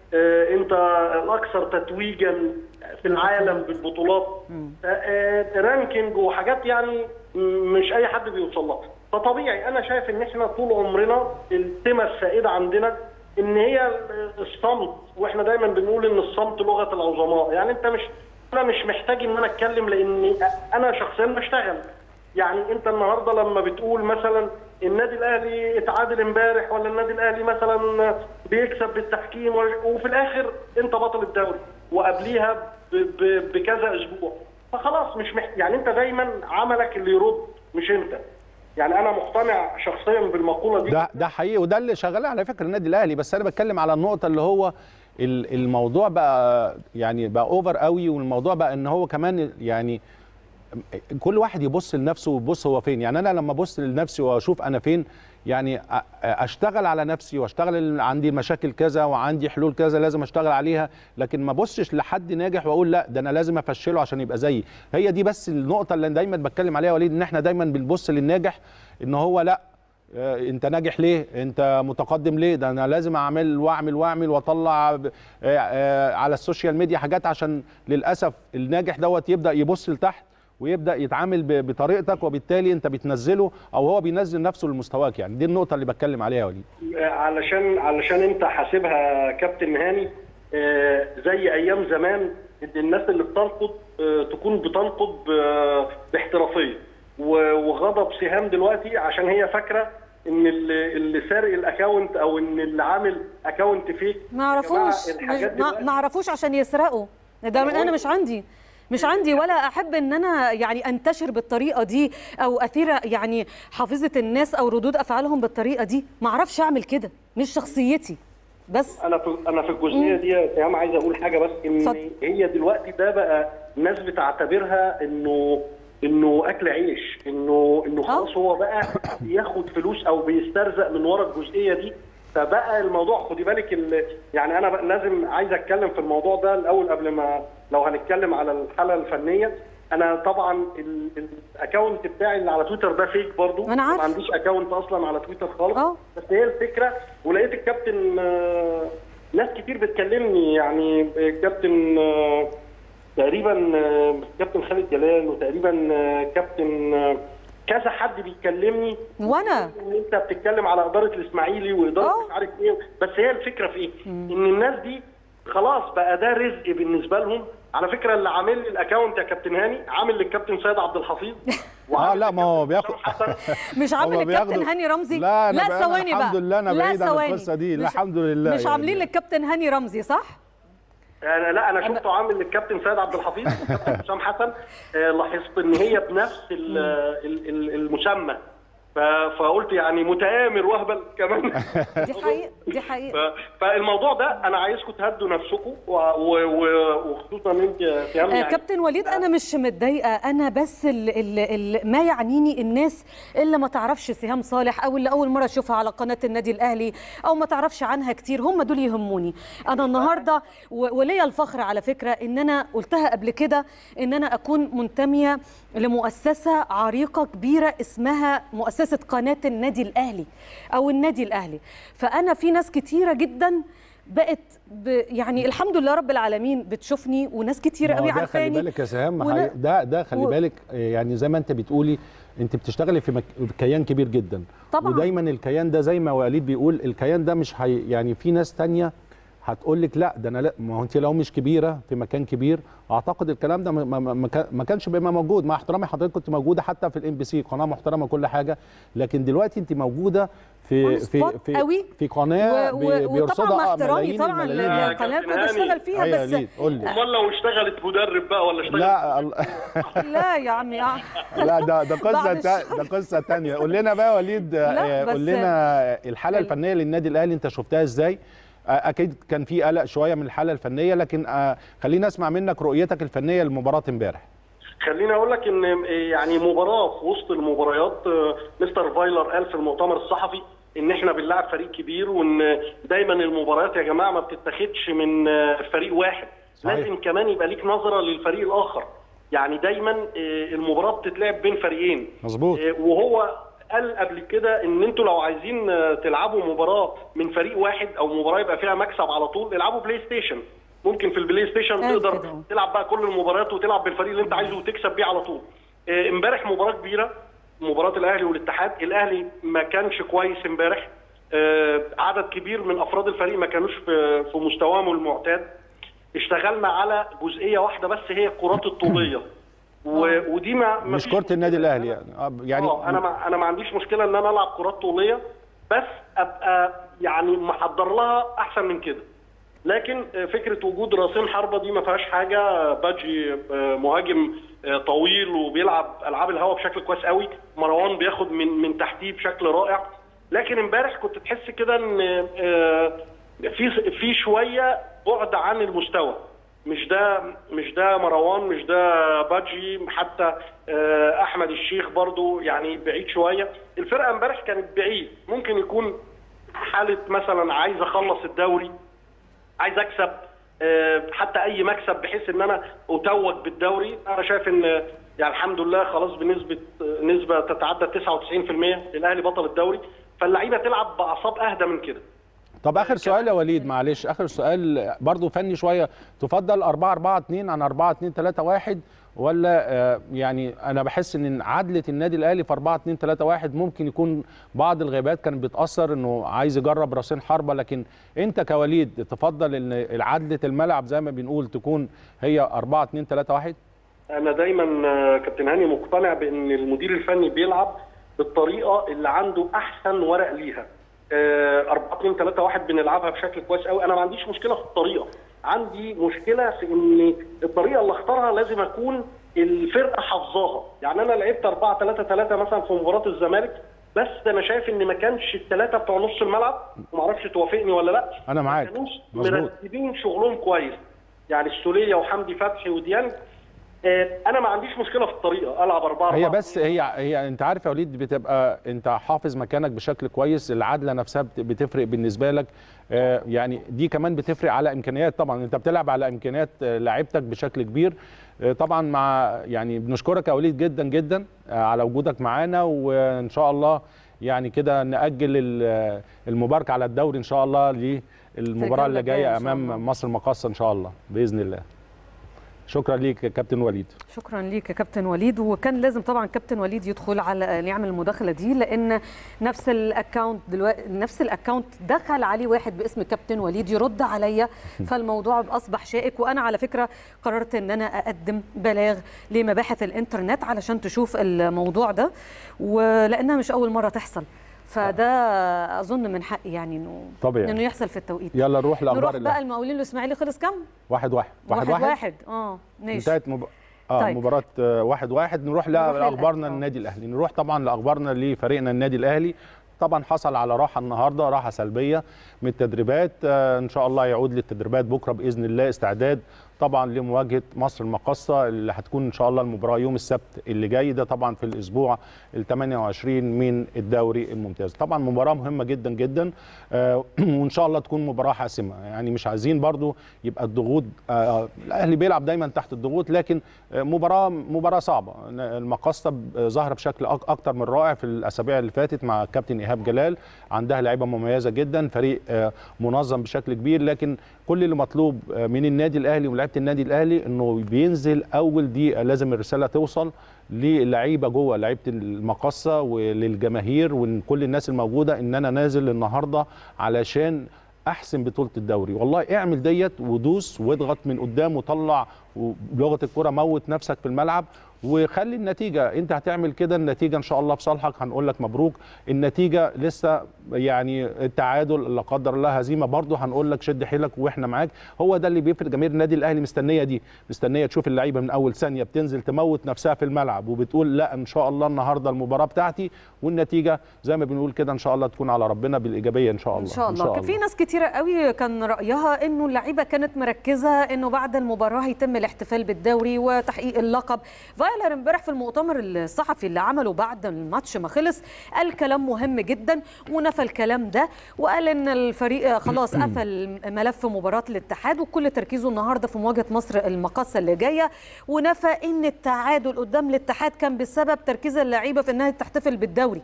آه، انت الاكثر تتويجا في العالم بالبطولات آه، آه، رانكينج وحاجات يعني م- مش اي حد بيوصل لها فطبيعي انا شايف ان احنا طول عمرنا السمه السائده عندنا ان هي الصمت واحنا دايما بنقول ان الصمت لغه العظماء يعني انت مش انا مش محتاج ان انا اتكلم لان انا شخصيا بشتغل يعني انت النهارده لما بتقول مثلا النادي الاهلي اتعادل امبارح ولا النادي الاهلي مثلا بيكسب بالتحكيم ولا- وفي الاخر انت بطل الدوري وقبليها ب- ب- بكذا اسبوع فخلاص مش محتاج يعني انت دايما عملك اللي يرد مش انت يعني انا مقتنع شخصيا بالمقوله دي ده ده حقيقي وده اللي شغال على فكره النادي الاهلي بس انا بتكلم على النقطه اللي هو ال- الموضوع بقى يعني بقى اوفر قوي والموضوع بقى ان هو كمان يعني كل واحد يبص لنفسه ويبص هو فين يعني انا لما ابص لنفسي واشوف انا فين يعني أ- اشتغل على نفسي واشتغل عندي مشاكل كذا وعندي حلول كذا لازم اشتغل عليها لكن ما ابصش لحد ناجح واقول لا ده انا لازم افشله عشان يبقى زيي هي دي بس النقطه اللي دايما بتكلم عليها يا وليد ان احنا دايما بنبص للناجح ان هو لا آه، انت ناجح ليه انت متقدم ليه ده انا لازم اعمل واعمل واعمل واطلع ب- آه، آه، على السوشيال ميديا حاجات عشان للاسف الناجح دوت يبدا يبص لتحت ويبدا يتعامل ب- بطريقتك وبالتالي انت بتنزله او هو بينزل نفسه لمستواك يعني دي النقطه اللي بتكلم عليها يا وليد علشان علشان انت حاسبها كابتن هاني آه، زي ايام زمان ان الناس اللي بتنقد آه، تكون بتنقد ب- باحترافيه و- وغضب سهام دلوقتي عشان هي فاكره ان اللي اللي سارق الاكونت او ان اللي عامل اكونت فيك ما يا عرفوش جماعة مش الحاجات ما دلوقتي- ما عرفوش عشان يسرقوا ده من انا مش عندي مش عندي ولا احب ان انا يعني انتشر بالطريقه دي او اثير يعني حافظه الناس او ردود افعالهم بالطريقه دي ما اعرفش اعمل كده مش شخصيتي بس انا في انا في الجزئيه دي يا سهام عايز اقول حاجه بس ان اتفضل. هي دلوقتي ده بقى الناس بتعتبرها انه انه اكل عيش انه انه خلاص هو بقى بياخد فلوس او بيسترزق من ورا الجزئيه دي فبقى الموضوع خدي بالك ال- يعني انا بقى لازم عايز اتكلم في الموضوع ده الاول قبل ما لو هنتكلم على الحاله الفنيه انا طبعا ال- الاكونت بتاعي اللي على تويتر ده فيك برضو أنا عارفة. ما عنديش اكونت اصلا على تويتر خالص اه. بس هي الفكره ولقيت الكابتن آه، ناس كتير بتكلمني يعني كابتن آه، تقريبا آه، كابتن خالد جلال وتقريبا آه، كابتن آه، كذا حد بيكلمني وانا ان انت بتتكلم على اداره الاسماعيلي واداره اه. مش عارف ايه بس هي الفكره في ايه؟ ان الناس دي خلاص بقى ده رزق بالنسبه لهم على فكره اللي عامل لي الاكونت يا كابتن هاني عامل للكابتن سيد عبد الحفيظ اه لا ما هو بياخد حسن مش عامل هما الكابتن بياخدوا- هاني رمزي لا أنا بقى- أنا ثواني بقى الحمد لله أنا لا بعيد عن ثواني. القصة دي. لا، مش- الحمد لله مش يعني. عاملين للكابتن هاني رمزي صح انا لا انا شفته عامل للكابتن سيد عبد الحفيظ والكابتن حسام حسن آه، لاحظت ان هي بنفس ال- ال- ال- المسمى ف- فقلت يعني متآمر وهبل كمان دي حقيقه دي حقيقه ف- فالموضوع ده انا عايزكم تهدوا نفسكم و- و- و- وخصوصا انت يا سهام آه يعني كابتن وليد انا مش متضايقه انا بس ال ال ال ما يعنيني الناس اللي ما تعرفش سهام صالح او اللي اول مره اشوفها على قناه النادي الاهلي او ما تعرفش عنها كتير هم دول يهموني انا النهارده و- وليا الفخر على فكره ان انا قلتها قبل كده ان انا اكون منتميه لمؤسسه عريقه كبيره اسمها مؤسسه قناه النادي الاهلي او النادي الاهلي فانا في ناس كتيره جدا بقت ب يعني الحمد لله رب العالمين بتشوفني وناس كتير ما هو قوي ده خلي عارفاني بالك يا سهام ولا- حقيقي- ده ده خلي و- بالك آه، يعني زي ما انت بتقولي انت بتشتغلي في مك... في كيان كبير جدا طبعاً. ودايما الكيان ده زي ما وليد بيقول الكيان ده مش هي... يعني في ناس تانية هتقول لك لا ده انا لا ما هو انت لو مش كبيره في مكان كبير اعتقد الكلام ده ما, ما, ما كان- ما كانش بيبقى موجود مع احترامي حضرتك كنت موجوده حتى في الام بي سي قناه محترمه كل حاجه لكن دلوقتي انت موجوده في On في spot في, قوي. في قناه و- بي- و- بيرصدها وطبعا مع آه احترامي ملايين طبعا الملايين. يا للقناه كابتن كنت هاني. بشتغل فيها أيوة يا بس ليد، قول لي امال لو اشتغلت مدرب بقى ولا اشتغلت لا ال- لا يا عم يا عم لا ده ده قصه بعد تا... الشر. ده قصه تانية قول لنا بقى يا وليد لا، آه، بس- قول لنا الحاله ال- الفنيه للنادي الاهلي انت شفتها ازاي آه، اكيد كان في قلق شويه من الحاله الفنيه لكن آه، خلينا اسمع منك رؤيتك الفنيه لمباراه امبارح خليني اقول لك ان يعني مباراه في وسط المباريات آه، مستر فايلر قال في المؤتمر الصحفي ان احنا بنلعب فريق كبير وان دايما المباريات يا جماعه ما بتتاخدش من آه، فريق واحد صحيح. لازم كمان يبقى ليك نظره للفريق الاخر يعني دايما آه، المباراه بتتلعب بين فريقين مظبوط آه، وهو قال قبل كده ان انتوا لو عايزين آه، تلعبوا مباراه من فريق واحد او مباراه يبقى فيها مكسب على طول العبوا بلاي ستيشن ممكن في البلاي ستيشن قال تقدر كده. تلعب بقى كل المباريات وتلعب بالفريق اللي انت عايزه وتكسب بيه على طول آه، امبارح مباراه كبيره مباراه الاهلي والاتحاد الاهلي ما كانش كويس امبارح آه، عدد كبير من افراد الفريق ما كانوش في في مستواهم المعتاد اشتغلنا على جزئيه واحده بس هي الكرات الطوليه و- ودي ما ما مش فيش كره النادي مشكلة. الاهلي يعني آه، يعني اه انا ما انا ما عنديش مشكله ان انا العب كرات طوليه بس ابقى يعني محضر لها احسن من كده لكن آه، فكره وجود راسين حربه دي ما فيهاش حاجه باجي آه، مهاجم آه، طويل وبيلعب العاب الهواء بشكل كويس قوي مروان بياخد من من تحتيه بشكل رائع لكن امبارح كنت تحس كده ان آه، في في شويه بعد عن المستوى مش ده مش ده مروان مش ده باجي حتى آه، احمد الشيخ برضو يعني بعيد شويه الفرقه امبارح كانت بعيد ممكن يكون حاله مثلا عايز اخلص الدوري عايز اكسب آه، حتى اي مكسب بحيث ان انا اتوج بالدوري انا شايف ان آه، يعني الحمد لله خلاص بنسبه آه، نسبه تتعدى 99% الاهلي بطل الدوري فاللعيبه تلعب باعصاب اهدى من كده طب اخر سؤال يا وليد معلش اخر سؤال برضو فني شويه تفضل 4 4 2 عن 4 2 3 1 ولا آه، يعني انا بحس ان عدله النادي الاهلي في 4 2 3 1 ممكن يكون بعض الغيبات كانت بتاثر انه عايز يجرب راسين حربه لكن انت كوليد تفضل ان عدله الملعب زي ما بنقول تكون هي 4 2 3 1 انا دايما آه، كابتن هاني مقتنع بان المدير الفني بيلعب بالطريقه اللي عنده احسن ورق ليها 4 2 3 1 بنلعبها بشكل كويس قوي انا ما عنديش مشكله في الطريقه عندي مشكله في ان الطريقه اللي اختارها لازم اكون الفرقه حافظاها يعني انا لعبت 4 3 3 مثلا في مباراه الزمالك بس انا شايف ان ما كانش الثلاثه بتوع نص الملعب وما اعرفش توافقني ولا لا انا معاك ما كانوش مظبوط مرتبين شغلهم كويس يعني السوليه وحمدي فتحي وديانج آه، انا ما عنديش مشكله في الطريقه العب اربعه هي أربعة. بس هي هي انت عارف يا وليد بتبقى انت حافظ مكانك بشكل كويس العدله نفسها بت- بتفرق بالنسبه لك آه، يعني دي كمان بتفرق على امكانيات طبعا انت بتلعب على امكانيات آه، لعيبتك بشكل كبير آه، طبعا مع يعني بنشكرك يا وليد جدا جدا آه، على وجودك معانا وان شاء الله يعني كده ناجل ال- المباركه على الدوري ان شاء الله للمباراه اللي الجاية جايه إن شاء الله. امام مصر المقاصه ان شاء الله باذن الله شكرا ليك يا كابتن وليد شكرا ليك يا كابتن وليد وكان لازم طبعا كابتن وليد يدخل على يعمل المداخله دي لان نفس الاكونت دلوقتي نفس الاكونت دخل عليه واحد باسم كابتن وليد يرد عليا فالموضوع اصبح شائك وانا على فكره قررت ان انا اقدم بلاغ لمباحث الانترنت علشان تشوف الموضوع ده ولانها مش اول مره تحصل فده اظن من حقي يعني انه طبيعي. انه يحصل في التوقيت يلا نروح لاخبار نروح بقى الله المقاولين الاسماعيلي خلص كام؟ واحد واحد واحد واحد, واحد. اه ماشي انتهت مب... آه طيب. مباراة آه، واحد واحد نروح نروح لأخبارنا للأهلي. النادي الأهلي نروح طبعا لأخبارنا لفريقنا النادي الأهلي طبعا حصل على راحة النهاردة راحة سلبية من التدريبات آه، إن شاء الله يعود للتدريبات بكرة بإذن الله استعداد طبعا لمواجهة مصر المقاصة اللي هتكون إن شاء الله المباراة يوم السبت اللي جاي ده طبعا في الأسبوع ال 28 من الدوري الممتاز طبعا مباراة مهمة جدا جدا آه، وإن شاء الله تكون مباراة حاسمة يعني مش عايزين برضو يبقى الضغوط آه، الأهلي بيلعب دايما تحت الضغوط لكن آه، مباراة مباراة صعبة المقاصة ب- ظاهرة بشكل أك- أكتر من رائع في الأسابيع اللي فاتت مع كابتن إيهاب جلال عندها لعيبة مميزة جدا فريق آه، منظم بشكل كبير لكن كل اللي مطلوب آه، من النادي الأهلي ولاعيبة النادي الأهلي إنه بينزل أول دقيقة لازم الرسالة توصل للعيبة جوه لعيبة المقاصة وللجماهير ولكل الناس الموجودة إن أنا نازل النهاردة علشان احسن بطوله الدوري والله اعمل ديت ودوس واضغط من قدام وطلع بلغه الكره موت نفسك في الملعب وخلي النتيجه انت هتعمل كده النتيجه ان شاء الله في صالحك هنقول لك مبروك النتيجه لسه يعني التعادل لا قدر الله هزيمه برضه هنقول لك شد حيلك واحنا معاك هو ده اللي بيفرق جماهير النادي الاهلي مستنيه دي مستنيه تشوف اللعيبه من اول ثانيه بتنزل تموت نفسها في الملعب وبتقول لا ان شاء الله النهارده المباراه بتاعتي والنتيجه زي ما بنقول كده ان شاء الله تكون على ربنا بالايجابيه ان شاء الله ان شاء الله كان في ناس كتيره قوي كان رايها انه اللعيبه كانت مركزه انه بعد المباراه هيتم الاحتفال بالدوري وتحقيق اللقب فايلر امبارح في المؤتمر الصحفي اللي عمله بعد الماتش ما خلص قال كلام مهم جدا ونفى الكلام ده وقال ان الفريق خلاص قفل ملف مباراه الاتحاد وكل تركيزه النهارده في مواجهه مصر المقاصه اللي جايه ونفى ان التعادل قدام الاتحاد كان بسبب تركيز اللعيبه في انها تحتفل بالدوري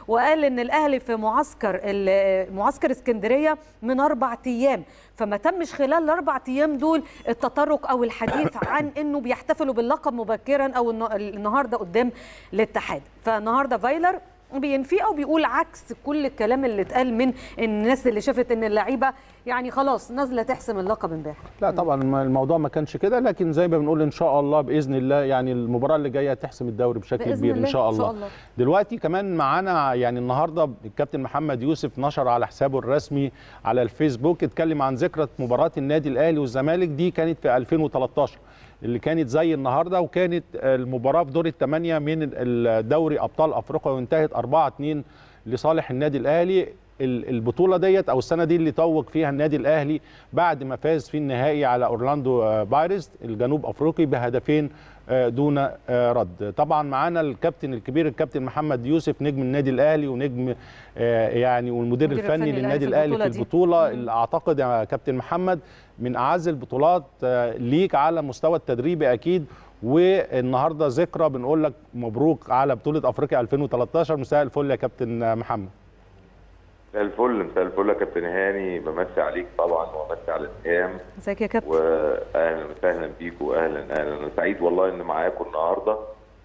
وقال ان الاهلي في معسكر ال- معسكر اسكندريه من اربع ايام فما تمش خلال الاربع ايام دول التطرق او الحديث عن انه بيحتفلوا باللقب مبكرا او الن- النهارده قدام الاتحاد فالنهارده فايلر بينفي او بيقول عكس كل الكلام اللي اتقال من الناس اللي شافت ان اللعيبه يعني خلاص نازله تحسم اللقب امبارح لا طبعا الم- الموضوع ما كانش كده لكن زي ما بنقول ان شاء الله باذن الله يعني المباراه اللي جايه تحسم الدوري بشكل بإذن كبير الله، ان شاء إن شاء الله. الله. دلوقتي كمان معانا يعني النهارده الكابتن محمد يوسف نشر على حسابه الرسمي على الفيسبوك اتكلم عن ذكرى مباراه النادي الاهلي والزمالك دي كانت في 2013 اللي كانت زي النهارده وكانت المباراه في دور الثمانيه من الدوري ابطال افريقيا وانتهت 4 2 لصالح النادي الاهلي ال- البطوله ديت او السنه دي اللي توج فيها النادي الاهلي بعد ما فاز في النهائي على اورلاندو آه، بايرس الجنوب افريقي بهدفين آه، دون آه، رد طبعا معانا الكابتن الكبير الكابتن محمد يوسف نجم النادي الاهلي ونجم آه، يعني والمدير المدير الفني الفني للنادي للأهلي الاهلي في في البطولة دي. البطوله اللي اعتقد يا كابتن محمد من اعز البطولات آه، ليك على مستوى التدريبي اكيد والنهارده ذكرى بنقول لك مبروك على بطوله افريقيا 2013 مساء الفل يا كابتن آه، محمد مساء الفل مساء الفل يا كابتن هاني بمسي عليك طبعا وبمسي على الاسلام ازيك يا كابتن واهلا وسهلا بيكم واهلا اهلا انا سعيد والله ان معاكم النهارده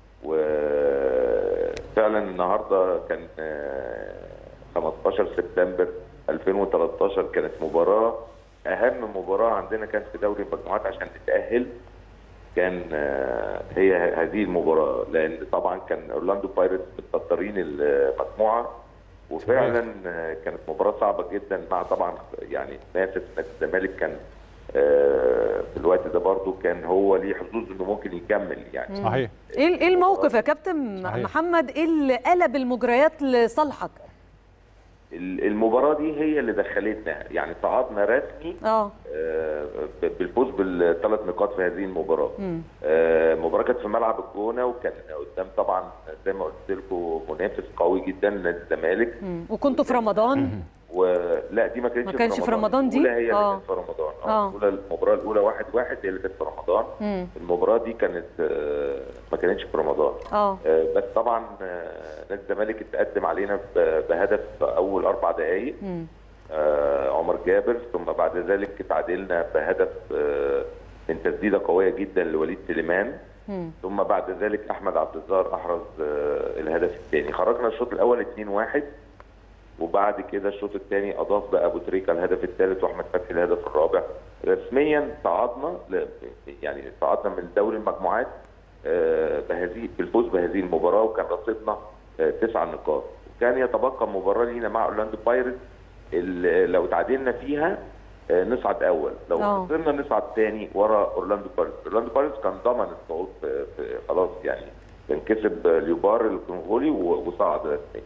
وفعلا النهارده كان آه، 15 سبتمبر 2013 كانت مباراه اهم مباراه عندنا كانت في دوري المجموعات عشان نتاهل كان آه، هي هذه المباراه لان طبعا كان اورلاندو بايرتس متصدرين المجموعه وفعلا آه، كانت مباراه صعبه جدا مع طبعا يعني نافس نادي الزمالك كان آه، في الوقت ده برضو كان هو ليه حظوظ انه ممكن يكمل يعني صحيح ايه ايه الموقف يا كابتن صحيح. محمد ايه اللي قلب المجريات لصالحك ال- المباراه دي هي اللي دخلتنا يعني صعدنا رسمي اه آه، ب- بالفوز بالثلاث نقاط في هذه المباراه مم. آه، المباراه كانت في ملعب الجونه وكان قدام طبعا زي ما قلت لكم منافس قوي جدا نادي الزمالك مم. وكنتوا في رمضان ولا دي ما كانتش ما كانش في رمضان دي؟ الاولى هي اللي آه. كانت في رمضان آه. اه الأولى المباراه الاولى واحد واحد هي اللي كانت في رمضان مم. المباراه دي كانت آه، ما كانتش في رمضان اه آه، بس طبعا آه، نادي الزمالك اتقدم علينا ب- بهدف في اول اربع دقائق مم. آه، عمر جابر ثم بعد ذلك تعادلنا بهدف آه، من تسديده قويه جدا لوليد سليمان مم. ثم بعد ذلك احمد عبد الظاهر احرز آه، الهدف الثاني خرجنا الشوط الاول 2-1 وبعد كده الشوط الثاني اضاف بقى ابو تريكه الهدف الثالث واحمد فتحي الهدف الرابع رسميا صعدنا ل- يعني صعدنا من دوري المجموعات آه، بهذه بالفوز بهذه المباراه وكان رصيدنا آه، تسع نقاط وكان يتبقى مباراه لينا مع اورلاندو بايرتس اللي لو تعادلنا فيها آه، نصعد اول لو آه. خسرنا نصعد ثاني ورا اورلاندو بايرتس اورلاندو بايرتس كان ضمن الصعود في في- خلاص يعني كان كسب ليوبار الكونغولي و- وصعد رسميا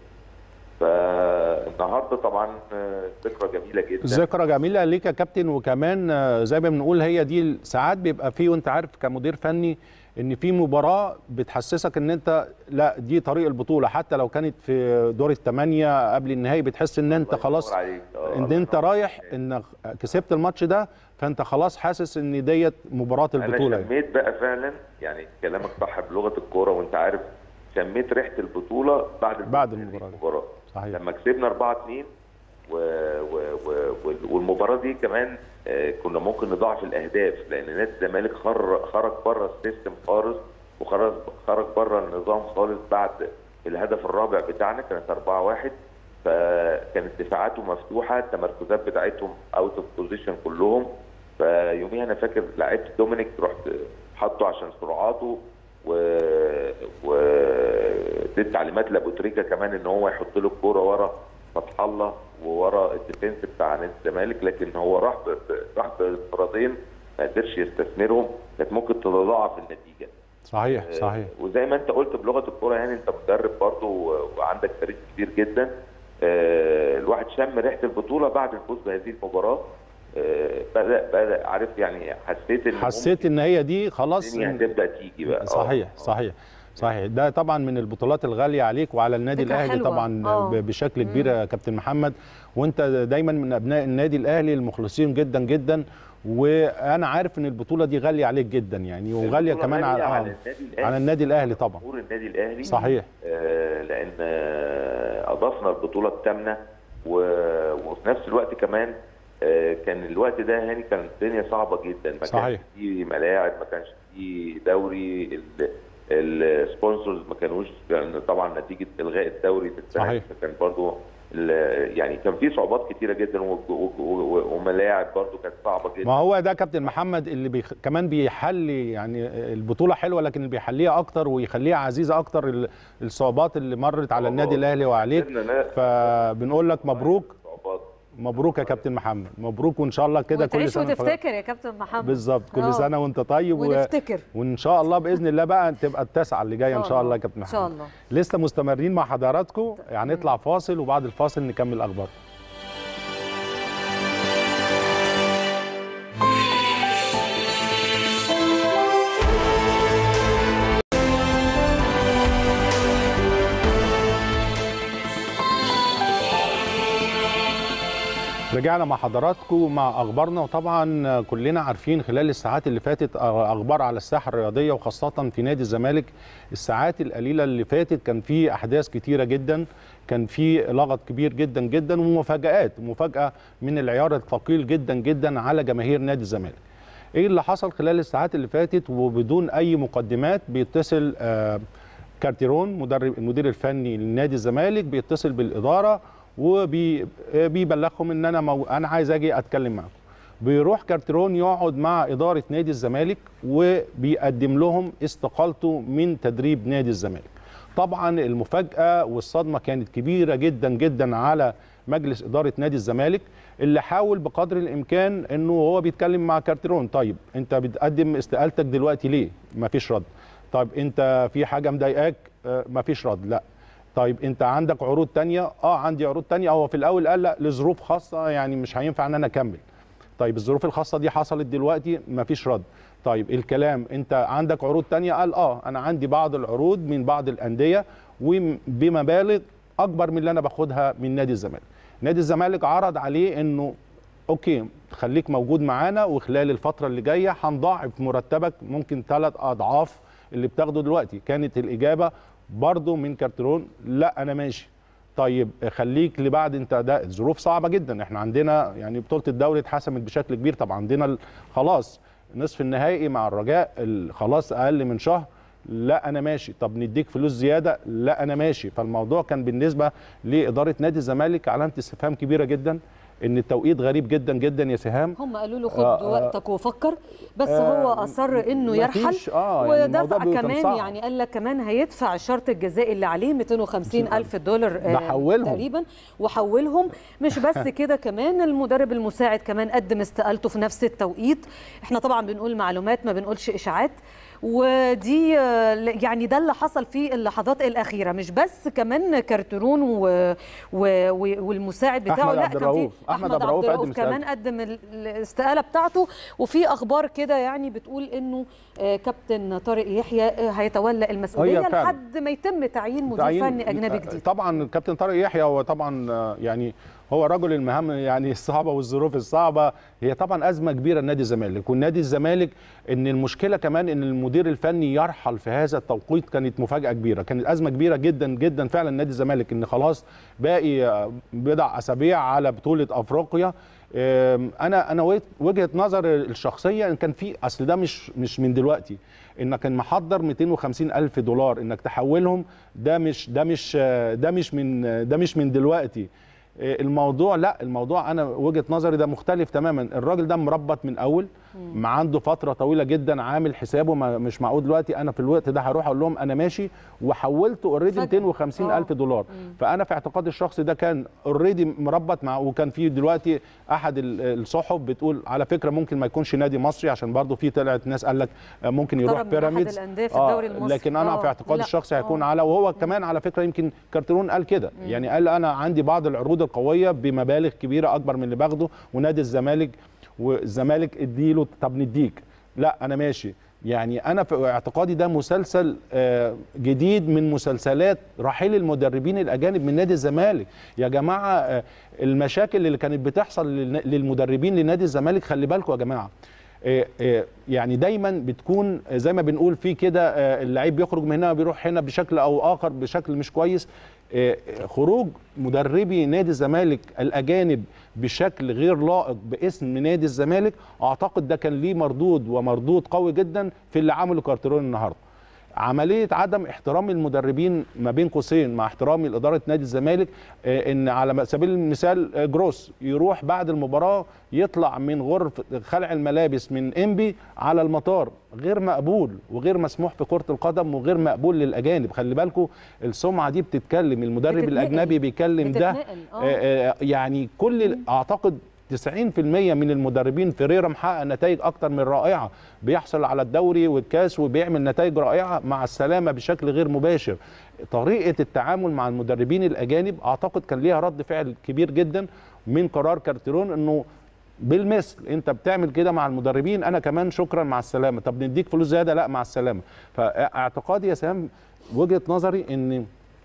فالنهارده طبعا آه، ذكرى جميله جدا ذكرى جميله ليك يا كابتن وكمان آه، زي ما بنقول هي دي ساعات بيبقى فيه وانت عارف كمدير فني ان في مباراه بتحسسك ان انت لا دي طريق البطوله حتى لو كانت في دور الثمانيه قبل النهائي بتحس ان انت الله خلاص ينور عليك. آه، ان الله انت ينور رايح عليك. انك كسبت الماتش ده فانت خلاص حاسس ان ديت مباراه البطوله انا شميت بقى فعلا يعني كلامك صح بلغه الكوره وانت عارف شميت ريحه البطوله بعد الفوز بعد بهذه المباراة دي. المباراه صحيح لما كسبنا 4 2 و... و... و... وال- والمباراه دي كمان آه، كنا ممكن نضاعف الاهداف لان نادي الزمالك خر... خرج بره السيستم خالص وخرج خرج بره النظام خالص بعد الهدف الرابع بتاعنا كانت 4 1 فكانت دفاعاته مفتوحه التمركزات بتاعتهم اوت اوف بوزيشن كلهم فيوميها انا فاكر لعبت دومينيك رحت حطه عشان سرعاته و و اديت تعليمات لابو تريكه كمان ان هو يحط له الكوره ورا فتح الله وورا الديفنس بتاع نادي الزمالك لكن هو راح ب... ب- راح بانفرادين ما قدرش يستثمرهم كانت ممكن تتضاعف النتيجه صحيح صحيح وزي ما انت قلت بلغه الكوره يعني انت مدرب برضه و- وعندك تاريخ كبير جدا آه، الواحد شم ريحه البطوله بعد الفوز بهذه المباراه آه، بدا بدا عارف يعني حسيت ان حسيت ان هي دي خلاص الدنيا إن- هتبدا تيجي بقى آه. صحيح آه. صحيح صحيح ده طبعا من البطولات الغاليه عليك وعلى النادي فكرة الاهلي حلوة. طبعا آه. ب- بشكل كبير يا كابتن محمد وانت دايما من ابناء النادي الاهلي المخلصين جدا جدا وانا عارف ان البطوله دي غاليه عليك جدا يعني وغاليه البطولة كمان على, غالية على, على النادي الأهلي. على النادي الاهلي طبعا جمهور النادي الاهلي صحيح آه، لان آه، اضفنا البطوله الثامنه و- وفي نفس الوقت كمان آه، كان الوقت ده هاني كانت الدنيا صعبه جدا ما صحيح. كانش في ملاعب ما كانش في دوري ال- السبونسرز ما كانوش كان طبعا نتيجه الغاء الدوري في السنه صحيح. كان برضو ال- يعني كان في صعوبات كتيره جدا و- و- و- وملاعب برضو كانت صعبه جدا ما هو ده كابتن محمد اللي بيخ... كمان بيحلي يعني البطوله حلوه لكن اللي بيحليها اكتر ويخليها عزيزه اكتر ال- الصعوبات اللي مرت على النادي الاهلي وعليك قدرنا نا- فبنقول لك مبروك صعوبات مبروك يا كابتن محمد مبروك وان شاء الله كده كل وتعيش سنه وأنت- وتفتكر يا كابتن محمد بالظبط كل آه. سنه وانت طيب و... ونفتكر وان شاء الله باذن الله بقى تبقى التاسعه اللي جايه ان شاء الله يا كابتن ان محمد شاء الله لسه مستمرين مع حضراتكم يعني نطلع فاصل وبعد الفاصل نكمل اخبار رجعنا مع حضراتكم مع اخبارنا وطبعا كلنا عارفين خلال الساعات اللي فاتت اخبار على الساحه الرياضيه وخاصه في نادي الزمالك الساعات القليله اللي فاتت كان في احداث كتيره جدا كان في لغط كبير جدا جدا ومفاجات مفاجاه من العيار الثقيل جدا جدا على جماهير نادي الزمالك ايه اللي حصل خلال الساعات اللي فاتت وبدون اي مقدمات بيتصل آه كارتيرون مدرب المدير الفني لنادي الزمالك بيتصل بالاداره وبيبلغهم ان انا مو... انا عايز اجي اتكلم معاكم بيروح كارتيرون يقعد مع اداره نادي الزمالك وبيقدم لهم استقالته من تدريب نادي الزمالك طبعا المفاجاه والصدمه كانت كبيره جدا جدا على مجلس اداره نادي الزمالك اللي حاول بقدر الامكان انه هو بيتكلم مع كارتيرون طيب انت بتقدم استقالتك دلوقتي ليه مفيش رد طيب انت في حاجه مضايقاك آه مفيش رد لا طيب انت عندك عروض تانية اه عندي عروض تانية هو في الاول قال لا لظروف خاصه يعني مش هينفع ان انا اكمل طيب الظروف الخاصه دي حصلت دلوقتي مفيش رد طيب الكلام انت عندك عروض تانية قال اه انا عندي بعض العروض من بعض الانديه وبمبالغ اكبر من اللي انا باخدها من نادي الزمالك نادي الزمالك عرض عليه انه اوكي خليك موجود معانا وخلال الفتره اللي جايه هنضاعف مرتبك ممكن ثلاث اضعاف اللي بتاخده دلوقتي كانت الاجابه برضو من كارترون لا انا ماشي طيب خليك لبعد انت ده ظروف صعبه جدا احنا عندنا يعني بطوله الدوري اتحسمت بشكل كبير طبعا عندنا خلاص نصف النهائي مع الرجاء خلاص اقل من شهر لا انا ماشي طب نديك فلوس زياده لا انا ماشي فالموضوع كان بالنسبه لاداره نادي الزمالك علامه استفهام كبيره جدا ان التوقيت غريب جدا جدا يا سهام هم قالوا له خد آه، وقتك وفكر بس آه، هو اصر انه يرحل مفيش- آه، يعني الموضوع ودفع بيبقى كمان صعب. يعني قال لك كمان هيدفع الشرط الجزائي اللي عليه 250 الف دولار ده حولهم. تقريبا وحولهم مش بس كده كمان المدرب المساعد كمان قدم استقالته في نفس التوقيت احنا طبعا بنقول معلومات ما بنقولش اشاعات ودي آه، يعني ده اللي حصل في اللحظات الاخيره مش بس كمان كارترون و... و... و... والمساعد بتاعه أحمد لا عبد كان في الرؤوف. أحمد عبد الرؤوف قدم كمان قدم ال- الاستقاله بتاعته وفي اخبار كده يعني بتقول انه آه، كابتن طارق يحيى آه، هيتولى المسؤوليه هي فعلا. لحد ما يتم تعيين مدير تعيين- فني اجنبي جديد طبعا الكابتن طارق يحيى هو طبعا آه، يعني هو رجل المهام يعني الصعبه والظروف الصعبه هي طبعا ازمه كبيره لنادي الزمالك والنادي الزمالك ان المشكله كمان ان المدير الفني يرحل في هذا التوقيت كانت مفاجاه كبيره كانت ازمه كبيره جدا جدا فعلا نادي الزمالك ان خلاص باقي آه، بضع اسابيع على بطوله افريقيا آم، انا انا وجهة- وجهه نظر الشخصيه ان كان في اصل ده مش مش من دلوقتي انك كان محضر 250 الف دولار انك تحولهم ده مش ده مش آه، ده مش من آه، ده مش من دلوقتي آه، الموضوع لا الموضوع انا وجهه نظري ده مختلف تماما الراجل ده مربط من اول ما عنده فتره طويله جدا عامل حسابه ما مش معقول دلوقتي انا في الوقت ده هروح اقول لهم انا ماشي وحولت اوريدي فجأة. 250 الف آه. دولار فانا في اعتقاد الشخص ده كان اوريدي مربط مع وكان في دلوقتي احد ال- الصحف بتقول على فكره ممكن ما يكونش نادي مصري عشان برضه في طلعت ناس قال لك آه، ممكن يروح اقترب من أحد بيراميدز الأندية في الدوري المصري. لكن انا آه. في اعتقاد لا. الشخصي هيكون آه. على وهو كمان على فكره يمكن كارترون قال كده يعني قال انا عندي بعض العروض القويه بمبالغ كبيره اكبر من اللي باخده ونادي الزمالك والزمالك اديله طب نديك لا انا ماشي يعني انا في اعتقادي ده مسلسل آه، جديد من مسلسلات رحيل المدربين الاجانب من نادي الزمالك يا جماعه آه، المشاكل اللي كانت بتحصل للن- للمدربين لنادي الزمالك خلي بالكم يا جماعه آه، آه، يعني دايما بتكون زي ما بنقول في كده آه، اللعيب بيخرج من هنا بيروح هنا بشكل او اخر بشكل مش كويس آه، آه، خروج مدربي نادي الزمالك الاجانب بشكل غير لائق باسم نادي الزمالك اعتقد ده كان ليه مردود ومردود قوي جدا في اللي عمله كارترون النهارده عمليه عدم احترام المدربين ما بين قوسين مع احترامي لاداره نادي الزمالك آه، ان على سبيل المثال آه، جروس يروح بعد المباراه يطلع من غرف خلع الملابس من انبي على المطار غير مقبول وغير مسموح في كره القدم وغير مقبول للاجانب خلي بالكم السمعه دي بتتكلم المدرب بتتنقل. الاجنبي بيكلم ده بتتنقل، آه. آه، آه، يعني كل اعتقد 90% من المدربين فيريرا محقق نتائج اكتر من رائعه بيحصل على الدوري والكاس وبيعمل نتائج رائعه مع السلامه بشكل غير مباشر طريقه التعامل مع المدربين الاجانب اعتقد كان ليها رد فعل كبير جدا من قرار كارتيرون انه بالمثل انت بتعمل كده مع المدربين انا كمان شكرا مع السلامه طب نديك فلوس زياده لا مع السلامه فاعتقادي يا سام وجهه نظري ان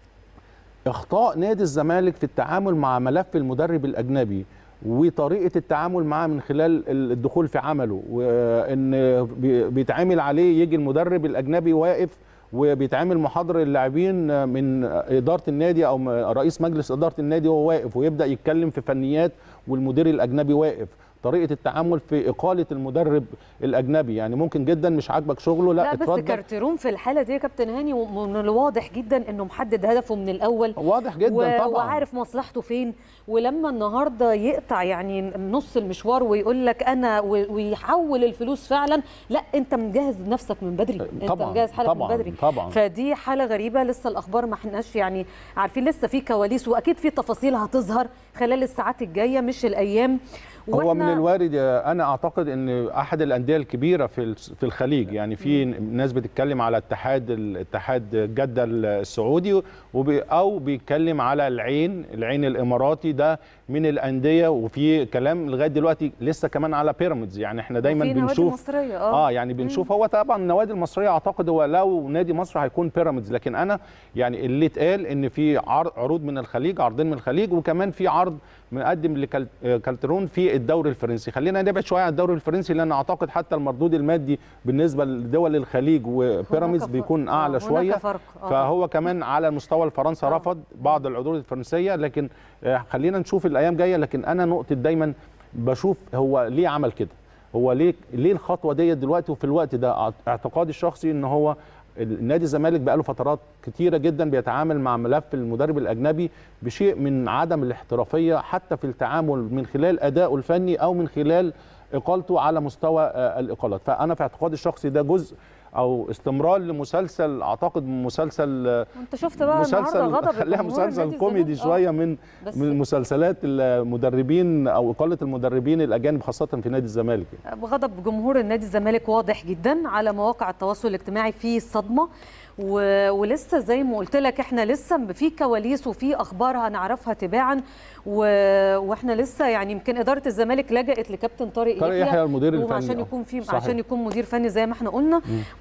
اخطاء نادي الزمالك في التعامل مع ملف المدرب الاجنبي وطريقه التعامل معاه من خلال الدخول في عمله وان بي- بيتعامل عليه يجي المدرب الاجنبي واقف وبيتعامل محاضر اللاعبين من اداره النادي او رئيس مجلس اداره النادي وهو واقف ويبدا يتكلم في فنيات والمدير الاجنبي واقف طريقه التعامل في اقاله المدرب الاجنبي يعني ممكن جدا مش عاجبك شغله لا, لا بس اتفضل. كارتيرون في الحاله دي يا كابتن هاني ومن الواضح جدا انه محدد هدفه من الاول واضح جدا و- طبعا وعارف مصلحته فين ولما النهارده يقطع يعني نص المشوار ويقول لك انا و- ويحول الفلوس فعلا لا انت مجهز نفسك من بدري انت طبعاً، مجهز حالك طبعاً، من بدري طبعاً. فدي حاله غريبه لسه الاخبار ما احناش يعني عارفين لسه في كواليس واكيد في تفاصيل هتظهر خلال الساعات الجايه مش الايام هو وإحنا- من الوارد يا- انا اعتقد ان احد الانديه الكبيره في الس- في الخليج يعني في ناس بتتكلم على اتحاد الاتحاد جده السعودي وبي او بيتكلم على العين العين الاماراتي ده من الانديه وفي كلام لغايه دلوقتي لسه كمان على بيراميدز يعني احنا دايما وفي نوادي بنشوف مصرية، آه. اه يعني بنشوف هو طبعا النوادي المصريه اعتقد هو لو نادي مصر هيكون بيراميدز لكن انا يعني اللي اتقال ان في عر- عروض من الخليج عرضين من الخليج وكمان في عرض مقدم لكالترون في الدوري الفرنسي خلينا نبعد شويه عن الدوري الفرنسي لان اعتقد حتى المردود المادي بالنسبه لدول الخليج وبيراميدز فرق. بيكون آه، اعلى هناك شويه فرق. آه. فهو كمان على مستوى فرنسا آه. رفض بعض العروض الفرنسيه لكن آه، خلينا نشوف الايام جايه لكن انا نقطه دايما بشوف هو ليه عمل كده هو ليه ليه الخطوه ديت دلوقتي وفي الوقت ده اعتقادي الشخصي ان هو النادي الزمالك بقاله فترات كتيره جدا بيتعامل مع ملف المدرب الاجنبي بشيء من عدم الاحترافيه حتى في التعامل من خلال ادائه الفني او من خلال اقالته على مستوى آه، الاقالات فانا في اعتقادي الشخصي ده جزء او استمرار لمسلسل اعتقد مسلسل آه، انت شفت بقى النهارده غضب خليها الجمهور مسلسل نادي كوميدي الزمالك. آه. شويه من بس- من مسلسلات المدربين او اقاله المدربين الاجانب خاصه في نادي الزمالك يعني. غضب جمهور النادي الزمالك واضح جدا على مواقع التواصل الاجتماعي في صدمه و... ولسه زي ما قلت لك احنا لسه في كواليس وفي اخبار هنعرفها تباعا و... واحنا لسه يعني يمكن اداره الزمالك لجأت لكابتن طارق طارق يحيى المدير الفني، عشان آه. يكون في صحيح. عشان يكون مدير فني زي ما احنا قلنا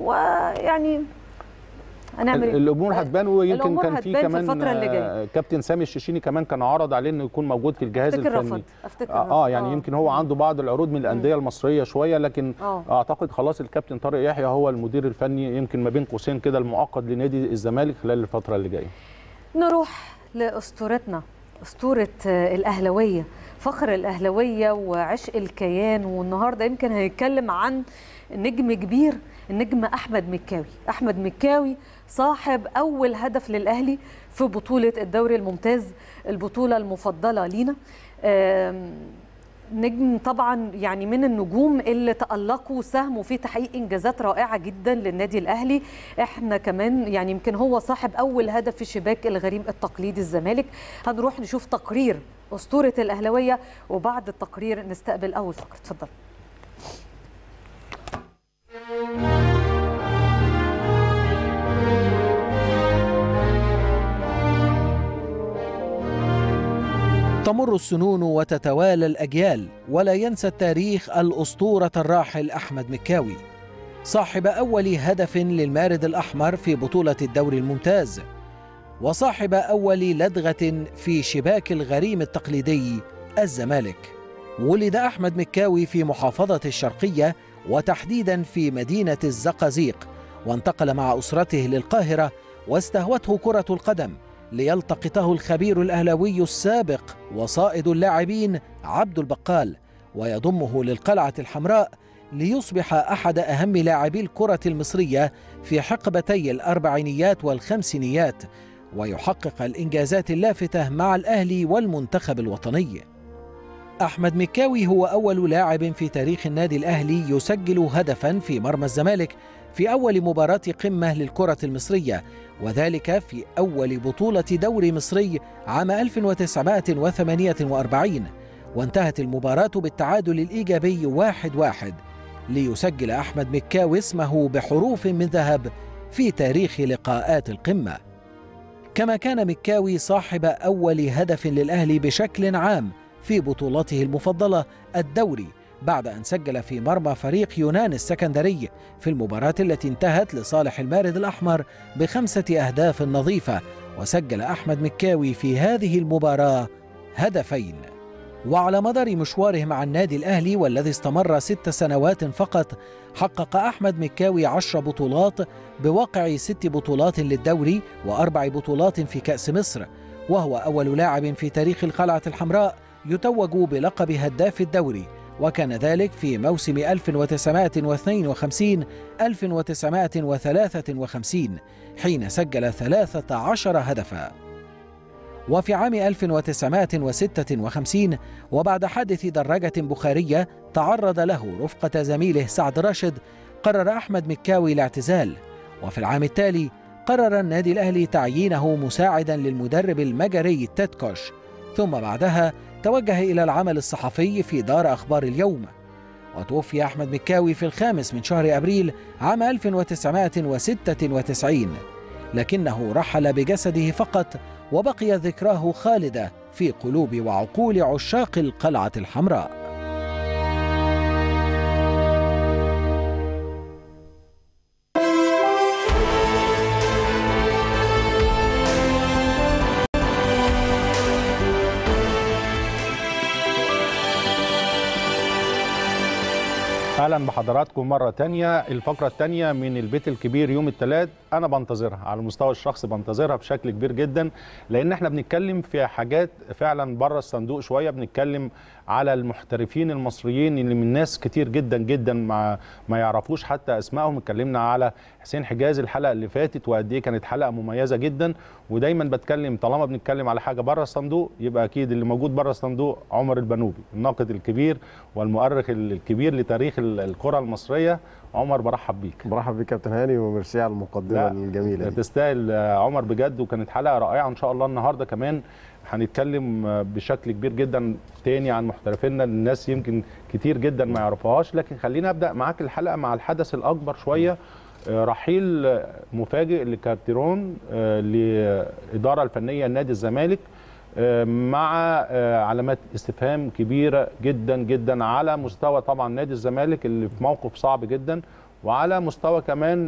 ويعني هنعمل ال- إيه؟ الامور هتبان ويمكن الأمور كان في هتبان في كمان الفترة اللي جاية. آه، كابتن سامي الشيشيني كمان كان عرض عليه انه يكون موجود في الجهاز افتكر الفني رفض افتكر اه, آه يعني آه. يمكن هو عنده بعض العروض من الانديه المصريه شويه لكن آه. اعتقد خلاص الكابتن طارق يحيى هو المدير الفني يمكن ما بين قوسين كده المؤقت لنادي الزمالك خلال الفتره اللي جايه نروح لاسطورتنا اسطوره آه، الاهلاويه فخر الاهلاويه وعشق الكيان والنهارده يمكن هنتكلم عن نجم كبير النجم احمد مكاوي احمد مكاوي صاحب اول هدف للاهلي في بطوله الدوري الممتاز البطوله المفضله لينا آم، نجم طبعا يعني من النجوم اللي تألقوا وساهموا في تحقيق انجازات رائعه جدا للنادي الاهلي احنا كمان يعني يمكن هو صاحب اول هدف في شباك الغريم التقليدي الزمالك هنروح نشوف تقرير اسطوره الاهلاويه وبعد التقرير نستقبل اول فقره اتفضل تمر السنون وتتوالى الأجيال ولا ينسى التاريخ الأسطورة الراحل أحمد مكاوي صاحب أول هدف للمارد الأحمر في بطولة الدوري الممتاز وصاحب أول لدغة في شباك الغريم التقليدي الزمالك ولد أحمد مكاوي في محافظة الشرقية وتحديدا في مدينة الزقازيق وانتقل مع أسرته للقاهرة واستهوته كرة القدم ليلتقطه الخبير الأهلاوي السابق وصائد اللاعبين عبد البقال ويضمه للقلعة الحمراء ليصبح أحد أهم لاعبي الكرة المصرية في حقبتي الأربعينيات والخمسينيات ويحقق الإنجازات اللافتة مع الأهلي والمنتخب الوطني أحمد مكاوي هو أول لاعب في تاريخ النادي الأهلي يسجل هدفا في مرمى الزمالك في أول مباراة قمة للكرة المصرية وذلك في أول بطولة دوري مصري عام 1948 وانتهت المباراة بالتعادل الإيجابي واحد واحد ليسجل أحمد مكاوي اسمه بحروف من ذهب في تاريخ لقاءات القمة كما كان مكاوي صاحب أول هدف للأهلي بشكل عام في بطولته المفضلة الدوري بعد أن سجل في مرمى فريق يونان السكندري في المباراة التي انتهت لصالح المارد الأحمر بخمسة أهداف نظيفة وسجل أحمد مكاوي في هذه المباراة هدفين وعلى مدار مشواره مع النادي الأهلي والذي استمر ست سنوات فقط حقق أحمد مكاوي عشر بطولات بواقع ست بطولات للدوري وأربع بطولات في كأس مصر وهو أول لاعب في تاريخ القلعة الحمراء يتوج بلقب هداف الدوري وكان ذلك في موسم 1952 1953 حين سجل 13 هدفا وفي عام 1956 وبعد حادث دراجة بخارية تعرض له رفقة زميله سعد راشد قرر أحمد مكاوي الاعتزال وفي العام التالي قرر النادي الأهلي تعيينه مساعدا للمدرب المجري تيدكوش ثم بعدها توجه إلى العمل الصحفي في دار أخبار اليوم وتوفي أحمد مكاوي في الخامس من شهر أبريل عام 1996 لكنه رحل بجسده فقط وبقي ذكراه خالدة في قلوب وعقول عشاق القلعة الحمراء اهلا بحضراتكم مره تانية الفقره التانية من البيت الكبير يوم الثلاث انا بنتظرها على المستوى الشخصي بنتظرها بشكل كبير جدا لان احنا بنتكلم في حاجات فعلا بره الصندوق شويه بنتكلم على المحترفين المصريين اللي من ناس كتير جدا جدا ما ما يعرفوش حتى اسمائهم اتكلمنا على حسين حجازي الحلقه اللي فاتت وقد ايه كانت حلقه مميزه جدا ودايما بتكلم طالما بنتكلم على حاجه بره الصندوق يبقى اكيد اللي موجود بره الصندوق عمر البنوبي الناقد الكبير والمؤرخ الكبير لتاريخ الكره المصريه عمر برحب بيك برحب بيك كابتن هاني وميرسي على المقدمه الجميله دي تستاهل عمر بجد وكانت حلقه رائعه ان شاء الله النهارده كمان هنتكلم بشكل كبير جدا تاني عن محترفينا الناس يمكن كتير جدا ما يعرفوهاش لكن خلينا ابدا معاك الحلقه مع الحدث الاكبر شويه رحيل مفاجئ لكارتيرون للاداره الفنيه لنادي الزمالك مع علامات استفهام كبيره جدا جدا على مستوى طبعا نادي الزمالك اللي في موقف صعب جدا وعلى مستوى كمان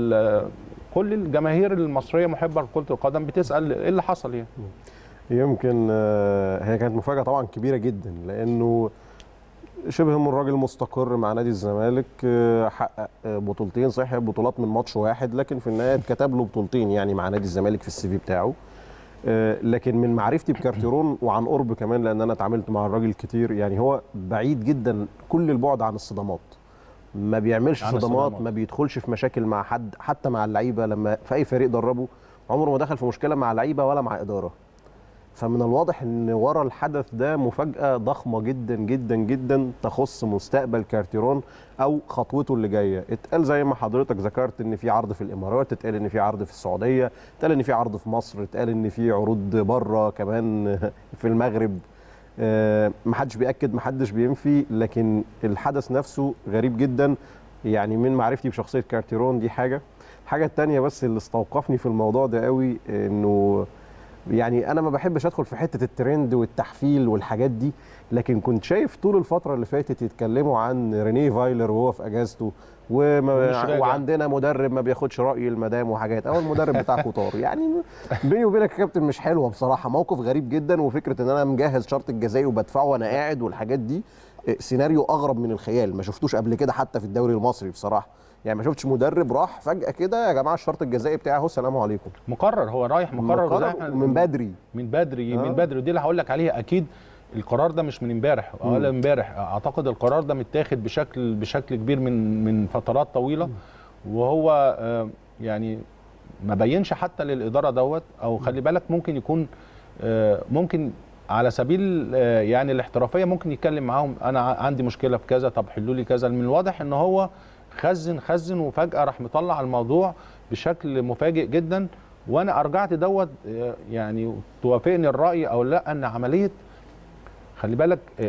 كل الجماهير المصريه محبه لكره القدم بتسال ايه اللي حصل يعني يمكن هي كانت مفاجاه طبعا كبيره جدا لانه شبه من راجل مستقر مع نادي الزمالك حقق بطولتين صحيح بطولات من ماتش واحد لكن في النهايه اتكتب له بطولتين يعني مع نادي الزمالك في السي في بتاعه لكن من معرفتي بكارتيرون وعن قرب كمان لان انا اتعاملت مع الراجل كتير يعني هو بعيد جدا كل البعد عن الصدمات ما بيعملش صدمات, صدمات ما بيدخلش في مشاكل مع حد حتى مع اللعيبه لما في اي فريق دربه عمره ما دخل في مشكله مع لعيبه ولا مع اداره فمن الواضح ان ورا الحدث ده مفاجاه ضخمه جدا جدا جدا تخص مستقبل كارتيرون او خطوته اللي جايه اتقال زي ما حضرتك ذكرت ان في عرض في الامارات اتقال ان في عرض في السعوديه اتقال ان في عرض في مصر اتقال ان في عروض بره كمان في المغرب أه محدش بياكد محدش بينفي لكن الحدث نفسه غريب جدا يعني من معرفتي بشخصيه كارتيرون دي حاجه الحاجه الثانيه بس اللي استوقفني في الموضوع ده قوي انه يعني انا ما بحبش ادخل في حته الترند والتحفيل والحاجات دي لكن كنت شايف طول الفتره اللي فاتت يتكلموا عن رينيه فايلر وهو في اجازته ومش وما راجع. وعندنا مدرب ما بياخدش راي المدام وحاجات او المدرب بتاعكم طار يعني بيني وبينك يا كابتن مش حلوه بصراحه موقف غريب جدا وفكره ان انا مجهز شرط الجزائي وبدفعه وانا قاعد والحاجات دي إيه، سيناريو اغرب من الخيال ما شفتوش قبل كده حتى في الدوري المصري بصراحه يعني ما شفتش مدرب راح فجاه كده يا جماعه الشرط الجزائي بتاعي اهو السلام عليكم مقرر هو رايح مقرر, وزي مقرر إحنا- من بدري من بدري آه. من بدري ودي اللي هقول لك عليها اكيد القرار ده مش من امبارح ولا امبارح اعتقد القرار ده متاخد بشكل بشكل كبير من من فترات طويله وهو آه، يعني ما بينش حتى للاداره دوت او خلي بالك ممكن يكون آه، ممكن على سبيل آه، يعني الاحترافيه ممكن يتكلم معاهم انا ع- عندي مشكله في كذا طب حلوا لي كذا من الواضح ان هو خزن خزن وفجاه راح مطلع الموضوع بشكل مفاجئ جدا وانا ارجعت دوت آه، يعني توافقني الراي او لا ان عمليه خلي بالك آه،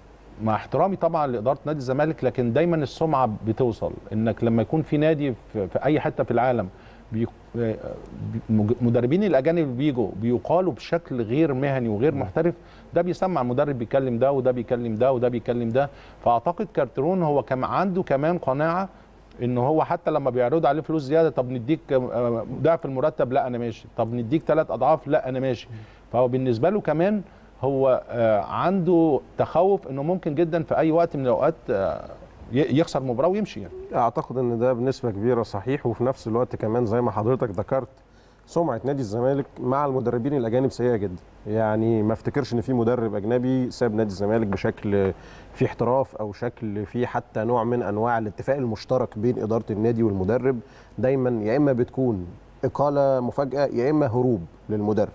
مع احترامي طبعا لاداره نادي الزمالك لكن دايما السمعه بتوصل انك لما يكون في نادي في, في اي حته في العالم بي آه، بي- مدربين الاجانب بيجوا بيقالوا بشكل غير مهني وغير محترف ده بيسمع مدرب بيكلم ده وده بيكلم ده وده بيكلم ده فاعتقد كارترون هو كان عنده كمان قناعه ان هو حتى لما بيعرضوا عليه فلوس زياده طب نديك آه، ضعف المرتب لا انا ماشي طب نديك ثلاث اضعاف لا انا ماشي فهو بالنسبه له كمان هو آه، عنده تخوف انه ممكن جدا في اي وقت من الاوقات آه، ي- يخسر مباراه ويمشي يعني اعتقد ان ده بنسبه كبيره صحيح وفي نفس الوقت كمان زي ما حضرتك ذكرت سمعه نادي الزمالك مع المدربين الاجانب سيئه جدا يعني ما افتكرش ان في مدرب اجنبي ساب نادي الزمالك بشكل في احتراف او شكل في حتى نوع من انواع الاتفاق المشترك بين اداره النادي والمدرب دايما يا اما بتكون اقاله مفاجاه يا اما هروب للمدرب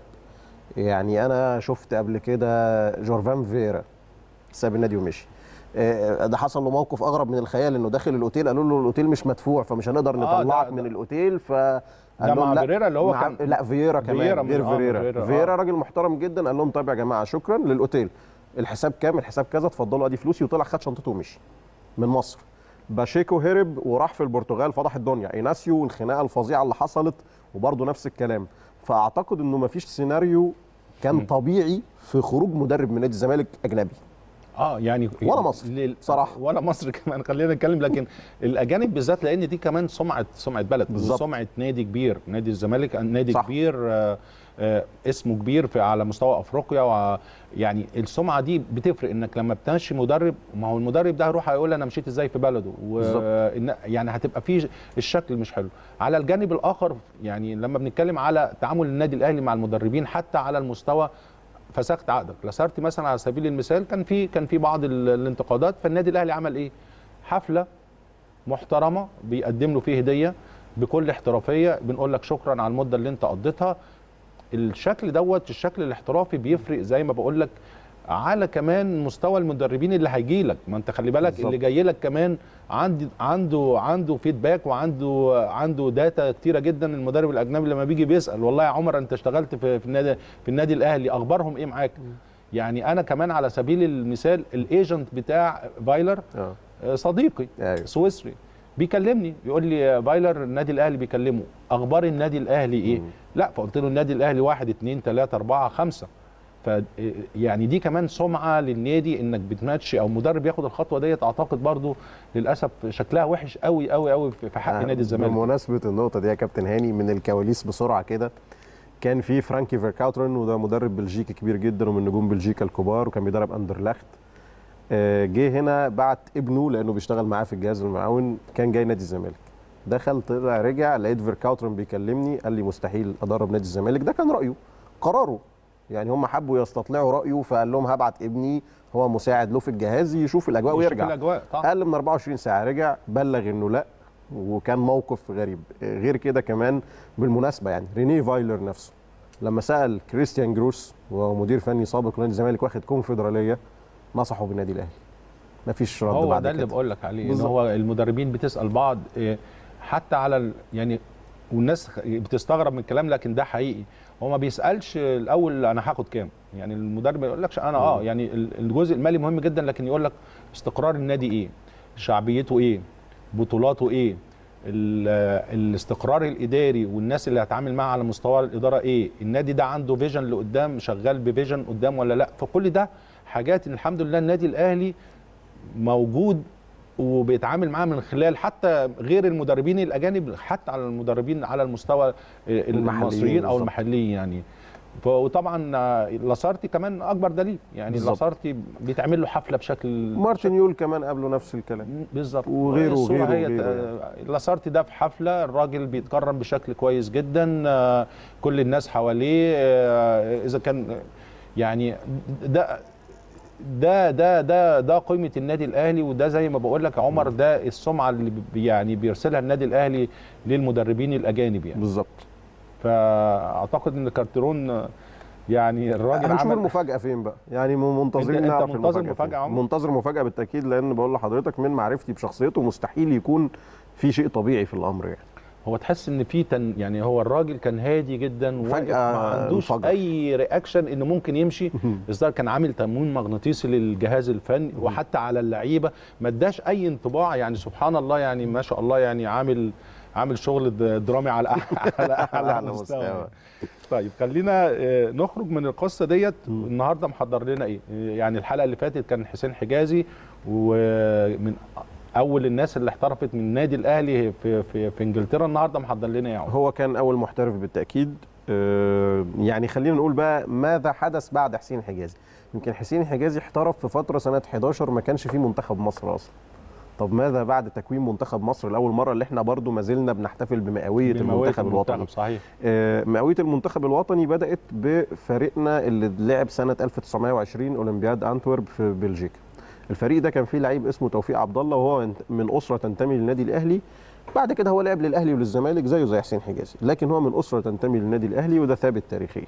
يعني انا شفت قبل كده جورفان فيرا ساب النادي ومشي آه، ده حصل له موقف اغرب من الخيال انه داخل الاوتيل قالوا له الاوتيل مش مدفوع فمش هنقدر آه، نطلعك ده- من ده- الاوتيل ف ده مع فيريرا اللي هو مع كان- لا فييرا كمان فييرا غير من- آه، فييرا فييرا، آه. فييرا راجل محترم جدا قال لهم طيب يا جماعه شكرا للاوتيل الحساب كام الحساب كذا اتفضلوا ادي فلوسي وطلع خد شنطته ومشي من مصر باشيكو هرب وراح في البرتغال فضح الدنيا ايناسيو والخناقه الفظيعه اللي حصلت وبرضه نفس الكلام فاعتقد انه مفيش سيناريو كان طبيعي في خروج مدرب من نادي الزمالك اجنبي اه يعني ولا مصر، لل- صراحة. ولا مصر كمان خلينا نتكلم لكن الاجانب بالذات لان دي كمان سمعه سمعه بلد بالظبط. سمعه نادي كبير نادي الزمالك نادي صح. صح. كبير آه آه اسمه كبير في على مستوى افريقيا ويعني السمعه دي بتفرق انك لما بتمشي مدرب ما هو المدرب ده هيروح هيقول انا مشيت ازاي في بلده بالظبط. وإن يعني هتبقى في الشكل مش حلو على الجانب الاخر يعني لما بنتكلم على تعامل النادي الاهلي مع المدربين حتى على المستوى فسخت عقدك لاسارتي مثلا على سبيل المثال كان في كان في بعض ال- الانتقادات فالنادي الاهلي عمل ايه حفله محترمه بيقدم له فيه هديه بكل احترافيه بنقول لك شكرا على المده اللي انت قضيتها الشكل دوت الشكل الاحترافي بيفرق زي ما بقول لك على كمان مستوى المدربين اللي هيجي لك ما انت خلي بالك بالظبط. اللي جاي لك كمان عندي عنده عنده فيدباك وعنده عنده داتا كتيره جدا المدرب الاجنبي لما بيجي بيسال والله يا عمر انت اشتغلت في في النادي في النادي الاهلي اخبارهم ايه معاك يعني انا كمان على سبيل المثال الايجنت بتاع فايلر اه آه، صديقي ايوه سويسري بيكلمني بيقول لي يا فايلر النادي الاهلي بيكلمه اخبار النادي الاهلي ايه مم. لا فقلت له النادي الاهلي واحد اتنين تلاته اربعه خمسه ف يعني دي كمان سمعه للنادي انك بتماتشي او مدرب ياخد الخطوه ديت اعتقد برضو للاسف شكلها وحش قوي قوي قوي في في حق آه، نادي الزمالك بمناسبه النقطه دي يا كابتن هاني من الكواليس بسرعه كده كان في فرانكي فيركاوترن وده مدرب بلجيكي كبير جدا ومن نجوم بلجيكا الكبار وكان بيدرب اندرلخت آه، جه هنا بعت ابنه لانه بيشتغل معاه في الجهاز المعاون كان جاي نادي الزمالك دخل طلع رجع لقيت فيركاوترن بيكلمني قال لي مستحيل ادرب نادي الزمالك ده كان رايه قراره يعني هم حبوا يستطلعوا رايه فقال لهم هبعت ابني هو مساعد له في الجهاز يشوف الاجواء يشوف ويرجع الاجواء طبعا اقل من 24 ساعه رجع بلغ انه لا وكان موقف غريب غير كده كمان بالمناسبه يعني رينيه فايلر نفسه لما سال كريستيان جروس وهو مدير فني سابق لنادي الزمالك واخد كونفدراليه نصحه بالنادي الاهلي مفيش رد هو بعد ده اللي كده. بقول لك عليه ان بالظبط. هو المدربين بتسال بعض إيه، حتى على ال- يعني والناس بتستغرب من الكلام لكن ده حقيقي هو ما بيسالش الاول انا هاخد كام يعني المدرب ما يقولكش انا اه يعني ال- الجزء المالي مهم جدا لكن يقول لك استقرار النادي ايه شعبيته ايه بطولاته ايه ال- الاستقرار الاداري والناس اللي هتعامل معاها على مستوى الاداره ايه النادي ده عنده فيجن لقدام شغال بفيجن قدام ولا لا فكل ده حاجات إن الحمد لله النادي الاهلي موجود وبيتعامل معاه من خلال حتى غير المدربين الاجانب حتى على المدربين على المستوى المحليين المصريين او بالظبط. المحليين يعني ف- وطبعا آه، لاسارتي كمان اكبر دليل يعني بالظبط. لاسارتي بيتعمل له حفله بشكل مارتن يول كمان قبله نفس الكلام بالظبط وغيره الصورة وغيره هي وغيره آه، لاسارتي ده في حفله الراجل بيتكرم بشكل كويس جدا آه، كل الناس حواليه آه، اذا كان يعني ده ده ده ده ده قيمه النادي الاهلي وده زي ما بقول لك يا عمر ده السمعه اللي بي- يعني بيرسلها النادي الاهلي للمدربين الاجانب يعني بالظبط فاعتقد ان كارترون آه، يعني الراجل هنشوف عمل المفاجاه فين بقى يعني منتظرين أنت- أنت نعرف منتظر المفاجاه مفاجأة يا فين. عمر؟ منتظر مفاجاه بالتاكيد لان بقول لحضرتك من معرفتي بشخصيته مستحيل يكون في شيء طبيعي في الامر يعني هو تحس ان في تن يعني هو الراجل كان هادي جدا واقف فجأة ما عندوش انفجر. اي رياكشن انه ممكن يمشي الظاهر كان عامل تموين مغناطيسي للجهاز الفني وحتى على اللعيبه ما اداش اي انطباع يعني سبحان الله يعني ما شاء الله يعني عامل عامل شغل د- درامي على أع- على اعلى أعلى مستوى مستوى. طيب خلينا آه، نخرج من القصه ديت النهارده محضر لنا ايه آه، يعني الحلقه اللي فاتت كان حسين حجازي ومن اول الناس اللي احترفت من النادي الاهلي في في في انجلترا النهارده محضر لنا ايه يا عمر؟ هو كان اول محترف بالتاكيد آه، يعني خلينا نقول بقى ماذا حدث بعد حسين حجازي يمكن حسين حجازي احترف في فتره سنه 11 ما كانش فيه منتخب مصر اصلا طب ماذا بعد تكوين منتخب مصر لاول مره اللي احنا برضو ما زلنا بنحتفل بمئويه بمواد المنتخب الوطني صحيح آه، مئويه المنتخب الوطني بدات بفريقنا اللي لعب سنه 1920 اولمبياد انتورب في بلجيكا الفريق ده كان فيه لعيب اسمه توفيق عبد الله وهو من اسره تنتمي للنادي الاهلي بعد كده هو لعب للاهلي وللزمالك زيه زي حسين حجازي لكن هو من اسره تنتمي للنادي الاهلي وده ثابت تاريخيا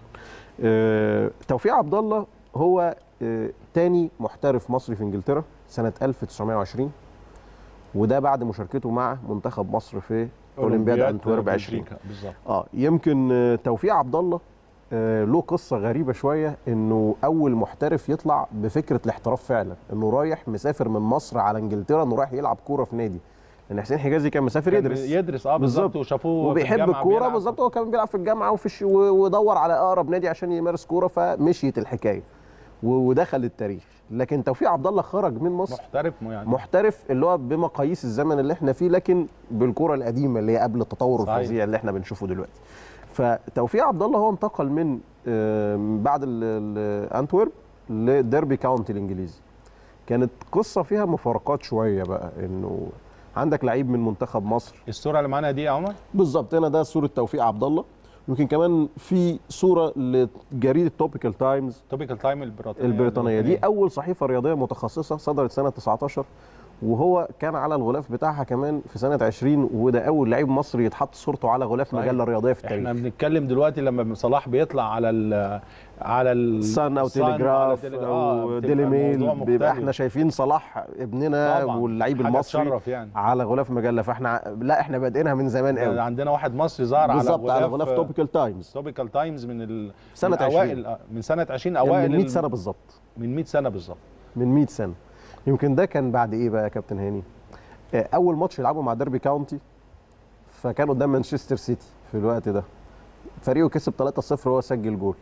آه، توفيق عبد الله هو آه، تاني محترف مصري في انجلترا سنه 1920 وده بعد مشاركته مع منتخب مصر في اولمبياد انتورب 20 بلجيكا، بالظبط اه يمكن آه، توفيق عبد الله آه، له قصه غريبه شويه انه اول محترف يطلع بفكره الاحتراف فعلا انه رايح مسافر من مصر على انجلترا انه رايح يلعب كوره في نادي لان حسين حجازي كان مسافر كان يدرس يدرس اه بالظبط بالظبط. وشافوه في وبيحب الجامعة الكوره بيلعب. بالظبط هو كان بيلعب في الجامعه وفي الش... و- ودور على اقرب نادي عشان يمارس كوره فمشيت الحكايه و- ودخل التاريخ لكن توفيق عبد الله خرج من مصر محترف يعني محترف اللي هو بمقاييس الزمن اللي احنا فيه لكن بالكره القديمه اللي هي قبل التطور صحيح. الفظيع اللي احنا بنشوفه دلوقتي فتوفيق عبد الله هو انتقل من آم، بعد ال- ال- انتورب لديربي كاونتي الانجليزي كانت قصه فيها مفارقات شويه بقى انه عندك لعيب من منتخب مصر الصوره اللي معانا دي يا عمر بالظبط هنا ده صوره توفيق عبد الله يمكن كمان في صوره لجريده توبيكال تايمز توبيكال تايم البريطانيه البريطانيه دي اول صحيفه رياضيه متخصصه صدرت سنه 19 وهو كان على الغلاف بتاعها كمان في سنه 20 وده اول لعيب مصري يتحط صورته على غلاف صحيح. مجله رياضيه في احنا التاريخ بنتكلم دلوقتي لما صلاح بيطلع على ال على ال سان او الصن وعلى تليجراف تليجراف. او بتبقى ديلي ميل الموضوع بيبقى مختلف. احنا شايفين صلاح ابننا طبعاً. واللعيب حاجة المصري تشرف يعني على غلاف مجله فاحنا لا احنا بادئينها من زمان قوي عندنا واحد مصري ظهر على بالظبط على غلاف غلاف توبيكال تايمز توبيكال تايمز من ال سنة من 20. اوائل آه، من سنه 20 يعني اوائل من 100 ال- سنه بالظبط من 100 سنه بالظبط من 100 سنه يمكن ده كان بعد ايه بقى يا كابتن هاني آه، اول ماتش يلعبه مع ديربي كاونتي فكان قدام مانشستر سيتي في الوقت ده فريقه كسب 3-0 وهو سجل جول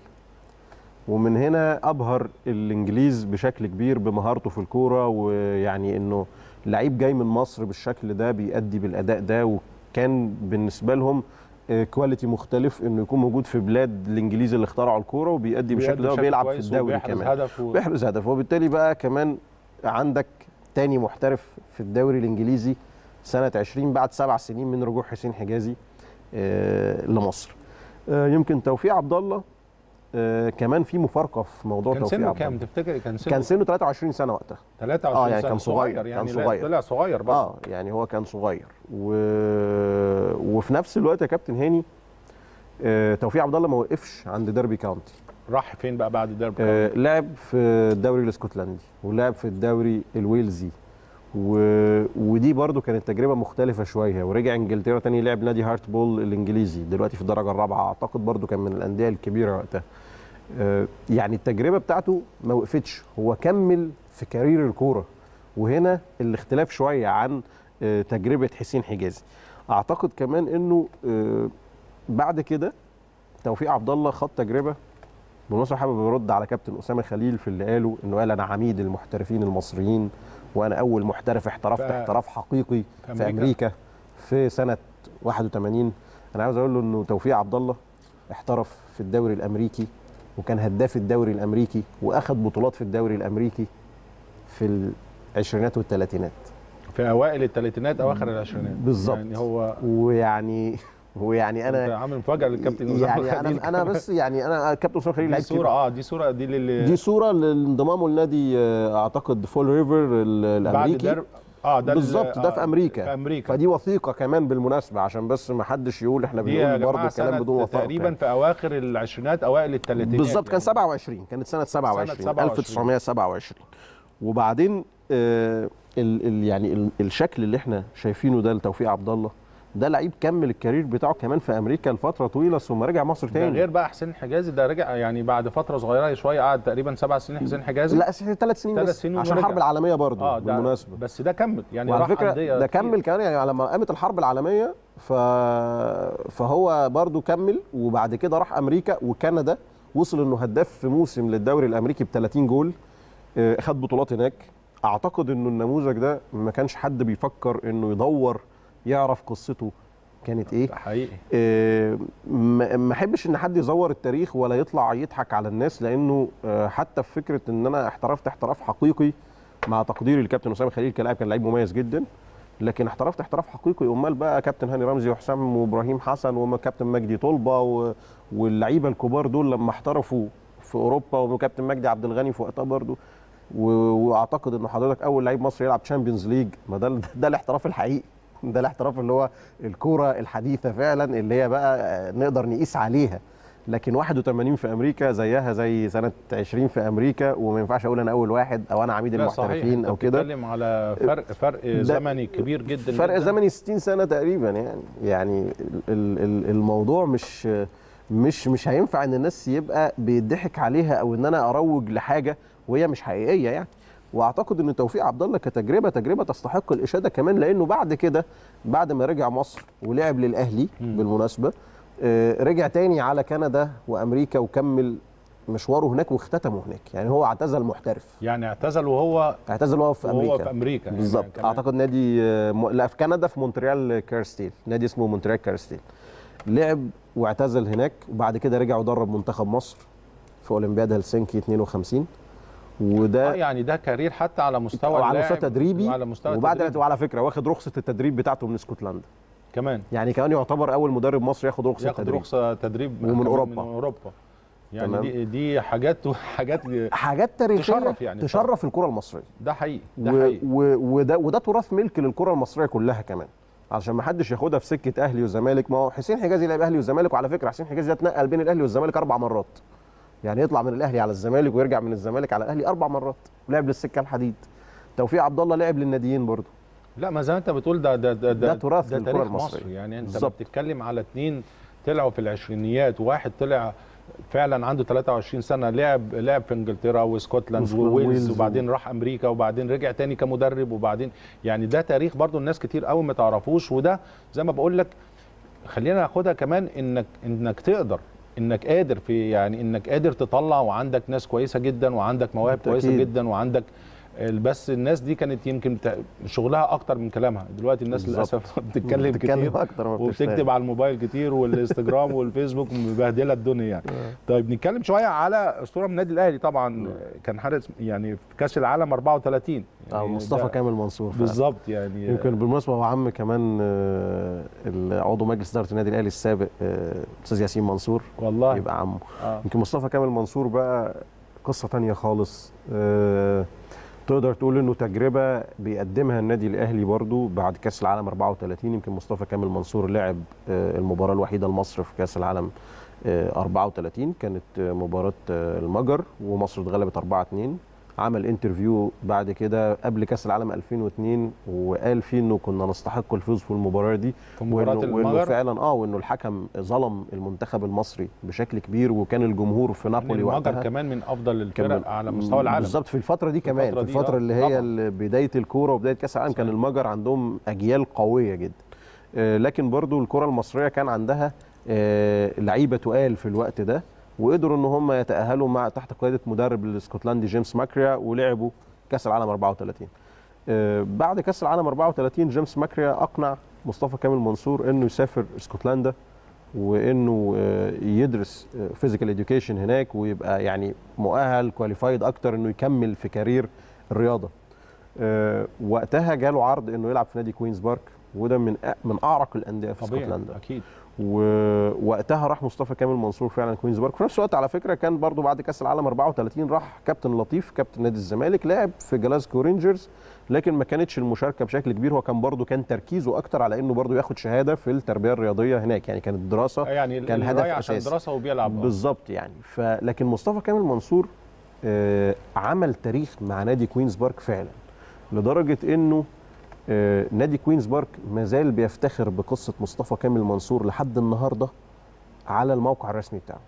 ومن هنا ابهر الانجليز بشكل كبير بمهارته في الكوره ويعني انه لعيب جاي من مصر بالشكل ده بيأدي بالاداء ده وكان بالنسبه لهم آه، كواليتي مختلف انه يكون موجود في بلاد الانجليز اللي اخترعوا الكوره وبيأدي بالشكل ده وبيلعب في كويس الدوري وبيحرز كمان هدف و... بيحرز هدف وبالتالي بقى كمان عندك تاني محترف في الدوري الانجليزي سنه 20 بعد سبع سنين من رجوع حسين حجازي آه، لمصر آه، يمكن توفيق عبد الله آه، كمان في مفارقه في موضوع كان توفيق سنه عبد كام الله تفتكر كان سنه كان سنه 23 سنه وقتها 23 آه، يعني سنة. كان صغير، يعني كان لا، صغير. طلع صغير برضه اه يعني هو كان صغير و... وفي نفس الوقت يا كابتن هاني آه، توفيق عبد الله ما وقفش عند ديربي كاونتي راح فين بقى بعد الدرب آه، لعب في الدوري الاسكتلندي ولعب في الدوري الويلزي و... ودي برضو كانت تجربه مختلفه شويه ورجع انجلترا تاني لعب نادي هارت بول الانجليزي دلوقتي في الدرجه الرابعه اعتقد برضو كان من الانديه الكبيره وقتها آه، يعني التجربه بتاعته ما وقفتش هو كمل في كارير الكوره وهنا الاختلاف شويه عن آه، تجربه حسين حجازي اعتقد كمان انه آه، بعد كده توفيق عبد الله خد تجربه بالمناسبه حابب ارد على كابتن اسامه خليل في اللي قاله انه قال انا عميد المحترفين المصريين وانا اول محترف احترفت ف- احتراف حقيقي في في أمريكا. امريكا في سنه 81 انا عاوز اقول له انه توفيق عبد الله احترف في الدوري الامريكي وكان هداف الدوري الامريكي واخد بطولات في الدوري الامريكي في العشرينات والثلاثينات في اوائل الثلاثينات اواخر العشرينات بالظبط. يعني هو ويعني ويعني انت انا عامل مفاجاه للكابتن أسامة يعني خليل انا انا بس يعني انا كابتن اسامه خليل دي لعيب صوره كبير. اه دي صوره دي للي دي صوره لانضمامه لنادي آه، اعتقد فول ريفر ال- بعد الامريكي درب اه ده ال- بالظبط ده في آه، امريكا في امريكا فدي وثيقه كمان بالمناسبه عشان بس ما حدش يقول احنا دي يا بنقول برضه جماعه الكلام سنة بدون وثائق تقريبا يعني. في اواخر العشرينات اوائل الثلاثينات بالظبط كان يعني. 27 كانت سنه 27, 27. 1927 وبعدين آه ال ال يعني ال الشكل اللي احنا شايفينه ده لتوفيق عبد الله ده لعيب كمل الكارير بتاعه كمان في امريكا لفتره طويله ثم رجع مصر ده تاني غير بقى حسين حجازي ده رجع يعني بعد فتره صغيره شويه قعد تقريبا سبع سنين حسين حجازي لا ثلاث سنين ثلاث بس سنين عشان ورجع. الحرب العالميه برضه اه ده بالمناسبه بس ده كمل يعني وعلى راح فكره أندية ده كتير. كمل كمان يعني لما قامت الحرب العالميه ف... فهو برضو كمل وبعد كده راح امريكا وكندا وصل انه هداف في موسم للدوري الامريكي ب 30 جول آه، خد بطولات هناك اعتقد انه النموذج ده ما كانش حد بيفكر انه يدور يعرف قصته كانت ايه ده حقيقي آه، ما ما احبش ان حد يزور التاريخ ولا يطلع يضحك على الناس لانه آه، حتى في فكره ان انا احترفت احتراف حقيقي مع تقديري للكابتن اسامه خليل كلاعب كان لعيب مميز جدا لكن احترفت احتراف حقيقي امال بقى كابتن هاني رمزي وحسام وابراهيم حسن وكابتن مجدي طلبه و- واللعيبه الكبار دول لما احترفوا في اوروبا وكابتن مجدي عبد الغني في وقتها برضه و- واعتقد ان حضرتك اول لعيب مصري يلعب تشامبيونز ليج ما ده ده الاحتراف الحقيقي ده الاحتراف اللي هو الكوره الحديثه فعلا اللي هي بقى آه، نقدر نقيس عليها لكن 81 في امريكا زيها زي سنه 20 في امريكا وما ينفعش اقول انا اول واحد او انا عميد لا صحيح المحترفين انت او كده بتتكلم على فرق فرق ده- زمني كبير جدا فرق جداً. زمني 60 سنه تقريبا يعني يعني ال- ال- الموضوع مش مش مش هينفع ان الناس يبقى بيضحك عليها او ان انا اروج لحاجه وهي مش حقيقيه يعني واعتقد ان توفيق عبد الله كتجربه تجربه تستحق الاشاده كمان لانه بعد كده بعد ما رجع مصر ولعب للاهلي بالمناسبه آه، رجع تاني على كندا وامريكا وكمل مشواره هناك واختتمه هناك يعني هو اعتزل محترف يعني اعتزل وهو اعتزل وهو في وهو امريكا في امريكا يعني بالظبط كمان. اعتقد نادي آه، م- لا في كندا في مونتريال كارستيل نادي اسمه مونتريال كارستيل لعب واعتزل هناك وبعد كده رجع ودرب منتخب مصر في اولمبياد هلسنكي 52 وده اه يعني ده كارير حتى على مستوى وعلى اللاعب مستوى تدريبي وعلى مستوى وبعد تدريبي. وعلى فكره واخد رخصه التدريب بتاعته من اسكتلندا كمان يعني كمان يعتبر اول مدرب مصري ياخد رخصه ياخد تدريب رخصه تدريب ومن كمان أوروبا. من اوروبا يعني تمام. دي دي حاجات حاجات حاجات تاريخيه تشرف يعني تشرف الكره المصريه ده حقيقي ده و... حقيقي و... وده وده تراث ملك للكره المصريه كلها كمان عشان ما حدش ياخدها في سكه اهلي وزمالك ما هو حسين حجازي لعب اهلي وزمالك وعلى فكره حسين حجازي ده اتنقل بين الاهلي والزمالك اربع مرات يعني يطلع من الاهلي على الزمالك ويرجع من الزمالك على الاهلي اربع مرات ولعب للسكه الحديد توفيق عبد الله لعب للناديين برضه لا ما زي ما انت بتقول ده ده ده ده تراث ده للكرة تاريخ المصرية. مصر يعني انت بالظبط. بتتكلم على اتنين طلعوا في العشرينيات وواحد طلع فعلا عنده 23 سنه لعب لعب في انجلترا واسكتلاند وسكو- وويلز ويلز وبعدين راح امريكا وبعدين رجع تاني كمدرب وبعدين يعني ده تاريخ برضو الناس كتير قوي ما تعرفوش وده زي ما بقول لك خلينا ناخدها كمان انك انك تقدر انك قادر في يعني انك قادر تطلع وعندك ناس كويسه جدا وعندك مواهب كويسه بالتأكيد. جدا وعندك بس الناس دي كانت يمكن بتا- شغلها اكتر من كلامها دلوقتي الناس بالظبط. للاسف بتتكلم بتتكلم كتير اكتر ما بتشتغل. وبتكتب على الموبايل كتير والانستجرام والفيسبوك مبهدله الدنيا يعني طيب نتكلم شويه على اسطوره من النادي الاهلي طبعا كان حارس يعني في كاس العالم 34 اه يعني مصطفى ده- كامل منصور فعلا. بالظبط يعني يمكن بالمناسبه هو عم كمان آه، عضو مجلس اداره النادي الاهلي السابق آه، استاذ ياسين منصور والله يبقى عمه آه. يمكن مصطفى كامل منصور بقى قصه تانية خالص آه، تقدر تقول انه تجربه بيقدمها النادي الاهلي برضو بعد كاس العالم 34 يمكن مصطفى كامل منصور لعب آه، المباراه الوحيده لمصر في كاس العالم آه، 34 كانت آه، مباراه آه، المجر ومصر اتغلبت 4 2 عمل انترفيو بعد كده قبل كاس العالم 2002 وقال فيه انه كنا نستحق الفوز في المباراه دي في مباراه وانه, وإنه المجر فعلا اه وانه الحكم ظلم المنتخب المصري بشكل كبير وكان الجمهور في يعني نابولي المجر وقتها كمان من افضل كان الفرق على مستوى العالم بالظبط في الفتره دي كمان في الفترة دي، الفتره آه، اللي هي طبعاً. ال- بدايه الكوره وبدايه كاس العالم كان صحيح. المجر عندهم اجيال قويه جدا آه، لكن برضو الكره المصريه كان عندها آه، لعيبه تقال في الوقت ده وقدروا ان هم يتاهلوا مع تحت قياده مدرب الاسكتلندي جيمس ماكريا ولعبوا كاس العالم 34 آه، بعد كاس العالم 34 جيمس ماكريا اقنع مصطفى كامل منصور انه يسافر اسكتلندا وانه آه، يدرس فيزيكال اديوكيشن هناك ويبقى يعني مؤهل كواليفايد اكتر انه يكمل في كارير الرياضه آه، وقتها جاله عرض انه يلعب في نادي كوينز بارك وده من أ- من اعرق الانديه في طبيعي اسكتلندا اكيد ووقتها راح مصطفى كامل منصور فعلا كوينز بارك في نفس الوقت على فكره كان برضو بعد كاس العالم 34 راح كابتن لطيف كابتن نادي الزمالك لعب في جلاسكو رينجرز لكن ما كانتش المشاركه بشكل كبير هو كان برضو كان تركيزه اكتر على انه برضو ياخد شهاده في التربيه الرياضيه هناك يعني كانت الدراسه يعني كان اللي هدف رايح عشان أساسي. دراسه وبيلعب آه. بالظبط يعني ف... لكن مصطفى كامل منصور آه عمل تاريخ مع نادي كوينز بارك فعلا لدرجه انه آه نادي كوينز بارك ما زال بيفتخر بقصه مصطفى كامل منصور لحد النهارده على الموقع الرسمي بتاعه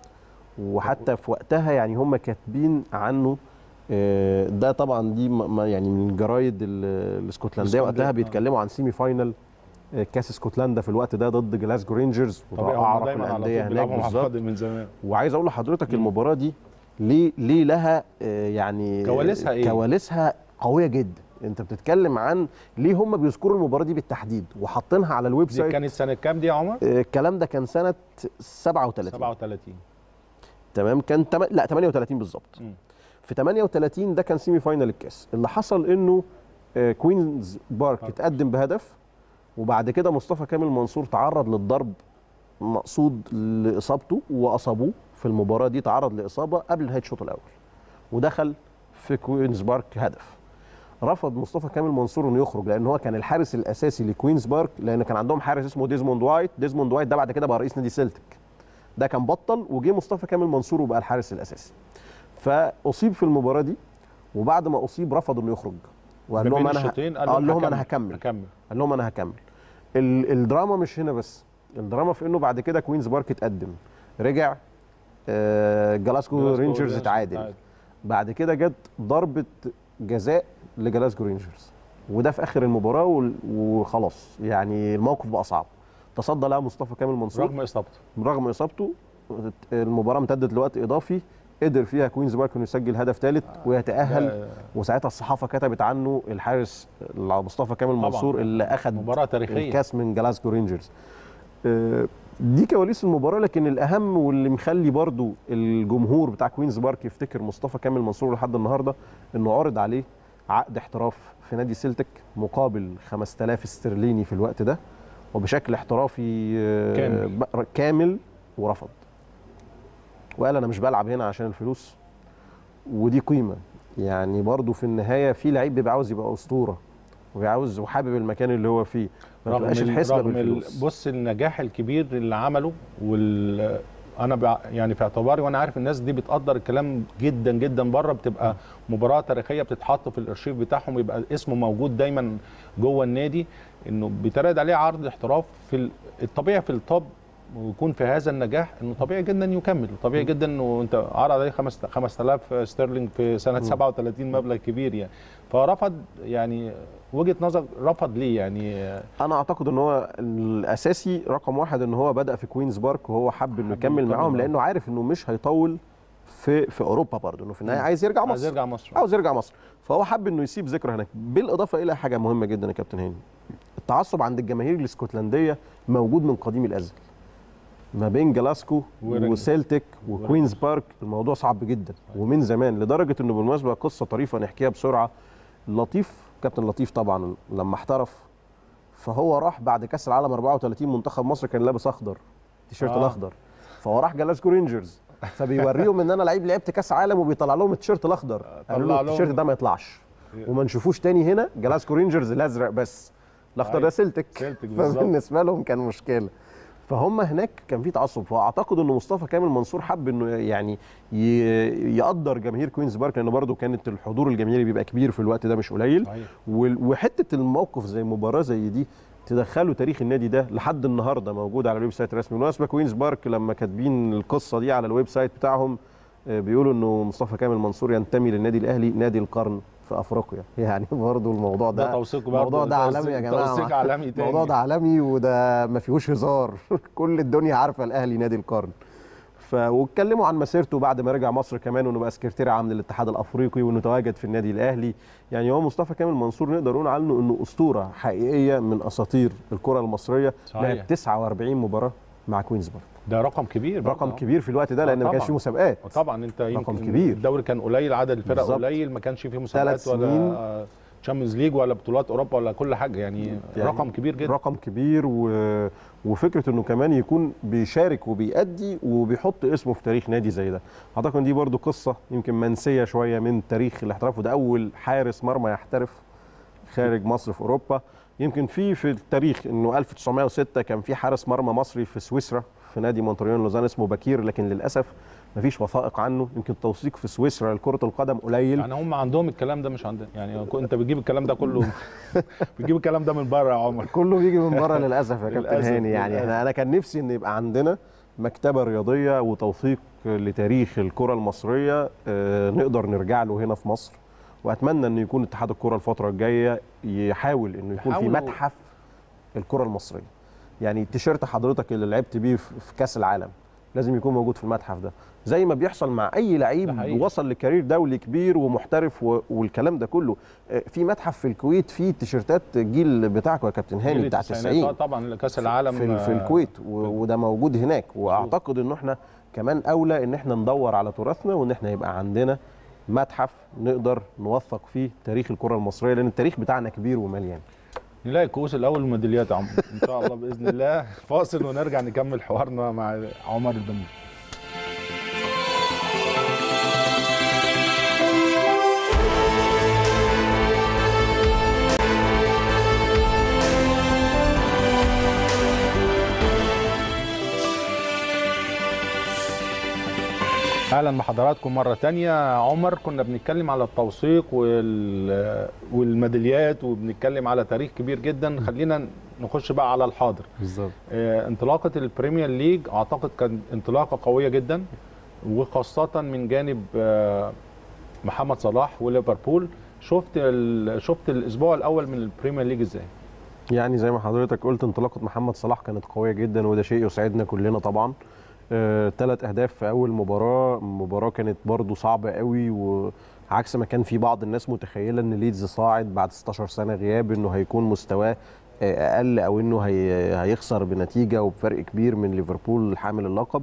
وحتى في وقتها يعني هم كاتبين عنه آه، ده طبعا دي م- م- يعني من الجرايد ال- الاسكتلنديه وقتها الاسكتلندية، آه. بيتكلموا عن سيمي فاينل آه، كاس اسكتلندا في الوقت ده ضد جلاسكو رينجرز طبيعي هم اعرق دايما على الانديه طول هناك بيلعبوا مع بالظبط بعض من زمان وعايز اقول لحضرتك مم. المباراه دي ليه ليه لها آه، يعني كواليسها إيه؟ كواليسها قويه جدا انت بتتكلم عن ليه هم بيذكروا المباراه دي بالتحديد وحاطينها على الويب دي سايت كانت سنه كام دي يا عمر؟ آه، الكلام ده كان سنه 37 37 تمام كان تم... لا 38 بالظبط مم. في 38 ده كان سيمي فاينال الكاس اللي حصل انه آه، كوينز بارك بارك. اتقدم بهدف وبعد كده مصطفى كامل منصور تعرض للضرب مقصود لاصابته واصابوه في المباراه دي تعرض لاصابه قبل نهايه الشوط الاول ودخل في كوينز بارك هدف رفض مصطفى كامل منصور انه يخرج لان هو كان الحارس الاساسي لكوينز بارك لان كان عندهم حارس اسمه ديزموند وايت ديزموند وايت ده بعد كده بقى رئيس نادي سيلتيك ده كان بطل وجه مصطفى كامل منصور وبقى الحارس الاساسي فاصيب في المباراه دي وبعد ما اصيب رفض انه يخرج وقال ما لهم بين انا ه- الشوطين قال لهم انا هكمل. هكمل هكمل قال لهم انا هكمل ال- الدراما مش هنا بس الدراما في انه بعد كده كوينز بارك اتقدم رجع آه، جلاسكو جلاسكو رينجرز رينجرز اتعادل اتعادل. بعد كده جت ضربه جزاء لجلاسكو رينجرز وده في اخر المباراه وال- وخلاص يعني الموقف بقى صعب تصدى لها مصطفى كامل منصور رغم اصابته رغم اصابته المباراه امتدت لوقت اضافي قدر فيها كوينز بارك انه يسجل هدف ثالث ويتاهل ده وساعتها الصحافه كتبت عنه الحارس مصطفى كامل طبعاً. منصور اللي اخذ مباراه تاريخيه الكاس من جلاسكو رينجرز آه، دي كواليس المباراه لكن الاهم واللي مخلي برضو الجمهور بتاع كوينز بارك يفتكر مصطفى كامل منصور لحد النهارده انه عرض عليه عقد احتراف في نادي سيلتك مقابل 5000 استرليني في الوقت ده وبشكل احترافي آه، كامل. ب- كامل ورفض وقال انا مش بلعب هنا عشان الفلوس ودي قيمه يعني برضو في النهايه في لعيب بيبقى عاوز يبقى اسطوره وعاوز وحابب المكان اللي هو فيه ما رغم تبقاش ال- الحسبه رغم ال- بالفلوس بص النجاح الكبير اللي عمله وال انا بع... يعني في اعتباري وانا عارف الناس دي بتقدر الكلام جدا جدا بره بتبقى مباراه تاريخيه بتتحط في الارشيف بتاعهم يبقى اسمه موجود دايما جوه النادي انه بيترد عليه عرض احتراف في ال- الطبيعي في الطب ويكون في هذا النجاح انه طبيعي جدا يكمل طبيعي جدا انه انت عرض عليه 5 5000 استرلينج في سنه 37 مبلغ كبير يعني فرفض يعني وجهه نظر رفض ليه يعني انا اعتقد ان هو الاساسي رقم واحد ان هو بدا في كوينز بارك وهو حب انه حب يكمل يكمل معاهم معاهم. لانه عارف انه مش هيطول في في اوروبا برضه انه في النهايه عايز يرجع عايز مصر يرجع مصر عاوز يرجع مصر فهو حب انه يسيب ذكرى هناك بالاضافه الى حاجه مهمه جدا يا كابتن هاني التعصب عند الجماهير الاسكتلنديه موجود من قديم الازل ما بين جلاسكو ورينجرز. وسيلتيك وكوينز بارك الموضوع صعب جدا ومن زمان لدرجه انه بالمناسبه قصه طريفه نحكيها بسرعه لطيف كابتن لطيف طبعا لما احترف فهو راح بعد كاس العالم 34 منتخب مصر كان لابس اخضر التيشيرت آه. الاخضر فهو راح جلاسكو رينجرز فبيوريهم ان انا لعيب لعبت كاس عالم وبيطلع لهم التيشيرت الاخضر قالوا طلع له لهم. التيشيرت ده ما يطلعش وما نشوفوش تاني هنا جلاسكو رينجرز الازرق بس الاخضر ده أيوة. سيلتك سيلتك بالظبط. فبالنسبه لهم كان مشكله فهم هناك كان في تعصب فاعتقد ان مصطفى كامل منصور حب انه يعني ي- يقدر جماهير كوينز بارك لان برضه كانت الحضور الجماهيري بيبقى كبير في الوقت ده مش قليل صحيح. وال- وحته الموقف زي مباراه زي دي تدخلوا تاريخ النادي ده لحد النهارده موجود على الويب سايت الرسمي بالمناسبه كوينز بارك لما كاتبين القصه دي على الويب سايت بتاعهم آه، بيقولوا انه مصطفى كامل منصور ينتمي للنادي الاهلي نادي القرن في افريقيا يعني برضو الموضوع ده ده توثيق برضه الموضوع ده توثيق- عالمي يا جماعه توثيق عالمي تاني الموضوع ده عالمي وده ما فيهوش هزار كل الدنيا عارفه الاهلي نادي القرن ف واتكلموا عن مسيرته بعد ما رجع مصر كمان وانه بقى سكرتير عام للاتحاد الافريقي وانه تواجد في النادي الاهلي يعني هو مصطفى كامل منصور نقدر نقول عنه انه اسطوره حقيقيه من اساطير الكره المصريه صحيح. لعب 49 مباراه مع كوينز بارك ده رقم كبير برضه. رقم كبير في الوقت ده آه لان ما كانش طبعاً. فيه مسابقات طبعا انت رقم يمكن كبير. الدوري كان قليل عدد الفرق بالظبط. قليل ما كانش فيه مسابقات ثلاث سنين. ولا تشامبيونز ليج ولا بطولات اوروبا ولا كل حاجه يعني, يعني رقم كبير جدا رقم كبير و... وفكره انه كمان يكون بيشارك وبيأدي وبيحط اسمه في تاريخ نادي زي ده اعتقد دي برضو قصه يمكن منسيه شويه من تاريخ الاحتراف وده اول حارس مرمى يحترف خارج مصر في اوروبا يمكن في في التاريخ انه 1906 كان في حارس مرمى مصري في سويسرا في نادي مونتريال لوزان اسمه بكير لكن للاسف مفيش وثائق عنه يمكن توثيق في سويسرا لكره القدم قليل يعني هم عندهم الكلام ده مش عندنا يعني انت بتجيب الكلام ده كله بتجيب الكلام ده من بره يا عمر كله بيجي من بره للاسف يا كابتن للأسف، هاني يعني للأسف. احنا انا كان نفسي ان يبقى عندنا مكتبه رياضيه وتوثيق لتاريخ الكره المصريه آه، نقدر نرجع له هنا في مصر واتمنى ان يكون اتحاد الكره الفتره الجايه يحاول انه يكون في يحاولوا- متحف الكره المصريه يعني التيشيرت حضرتك اللي لعبت بيه في في كاس العالم لازم يكون موجود في المتحف ده زي ما بيحصل مع اي ده لعيب حقيقي. وصل لكارير دولي كبير ومحترف و- والكلام ده كله آه، في متحف في الكويت فيه تيشيرتات الجيل بتاعكم يا كابتن هاني جيل بتاع التسعينات، 90 آه طبعا كاس العالم في, ال- في آه، الكويت و- وده موجود هناك واعتقد انه احنا كمان اولى ان احنا ندور على تراثنا وان احنا يبقى عندنا متحف نقدر نوثق فيه تاريخ الكره المصريه لان التاريخ بتاعنا كبير ومليان نلاقي الكؤوس الاول والميداليات يا عمر ان شاء الله باذن الله فاصل ونرجع نكمل حوارنا مع عمر الدموع اهلا بحضراتكم مره تانية عمر كنا بنتكلم على التوثيق وال... والميداليات وبنتكلم على تاريخ كبير جدا خلينا نخش بقى على الحاضر بالظبط آه، انطلاقه البريمير ليج اعتقد كان انطلاقه قويه جدا وخاصه من جانب آه، محمد صلاح وليفربول شفت ال... شفت الاسبوع الاول من البريمير ليج ازاي يعني زي ما حضرتك قلت انطلاقه محمد صلاح كانت قويه جدا وده شيء يسعدنا كلنا طبعا ثلاث اهداف في اول مباراه مباراه كانت برضو صعبه قوي وعكس ما كان في بعض الناس متخيله ان ليدز صاعد بعد 16 سنه غياب انه هيكون مستواه آه، اقل او انه هي هيخسر بنتيجه وبفرق كبير من ليفربول حامل اللقب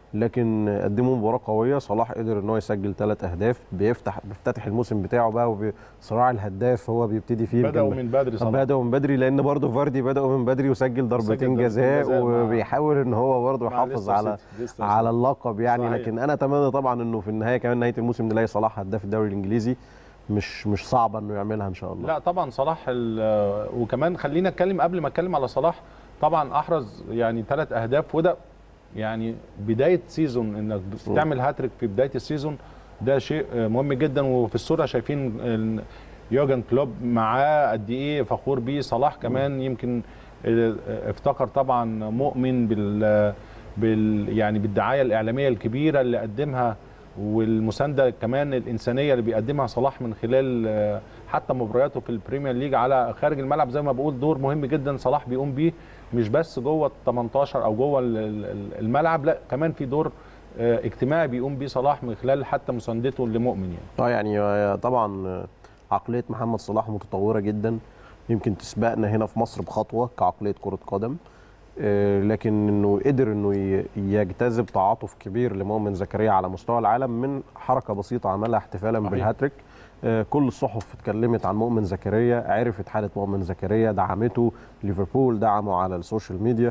لكن قدموا مباراه قويه صلاح قدر ان هو يسجل ثلاث اهداف بيفتح بيفتتح الموسم بتاعه بقى وصراع الهداف هو بيبتدي فيه بداوا يمكن من بدري صلاح بدأوا من بدري لان برضه فاردي بدأوا من بدري وسجل ضربتين ضربتين جزاء جزاء مع- وبيحاول ان هو برضه مع يحافظ ليستر على سيتي. ليستر على سيتي. اللقب يعني صحيح. لكن انا اتمنى طبعا انه في النهايه كمان نهايه الموسم نلاقي صلاح هداف الدوري الانجليزي مش مش صعبه انه يعملها ان شاء الله لا طبعا صلاح ال- وكمان خلينا اتكلم قبل ما اتكلم على صلاح طبعا احرز يعني ثلاث اهداف وده يعني بدايه سيزون انك تعمل هاتريك في بدايه السيزون ده شيء مهم جدا وفي الصوره شايفين ال- يورجن كلوب معاه قد ايه فخور بيه صلاح كمان يمكن اه، افتكر طبعا مؤمن بال بال يعني بالدعايه الاعلاميه الكبيره اللي قدمها والمسانده كمان الانسانيه اللي بيقدمها صلاح من خلال اه، حتى مبارياته في البريمير ليج على خارج الملعب زي ما بقول دور مهم جدا صلاح بيقوم بيه مش بس جوه ال 18 او جوه ال- ال- الملعب لا كمان في دور اه، اجتماعي بيقوم بيه صلاح من خلال حتى مساندته لمؤمن يعني اه يعني آه، طبعا آه، عقليه محمد صلاح متطوره جدا يمكن تسبقنا هنا في مصر بخطوه كعقليه كره قدم آه، لكن انه قدر انه ي- يجتذب تعاطف كبير لمؤمن زكريا على مستوى العالم من حركه بسيطه عملها احتفالا صحيح. بالهاتريك آه، كل الصحف اتكلمت عن مؤمن زكريا عرفت حاله مؤمن زكريا دعمته ليفربول دعمه على السوشيال ميديا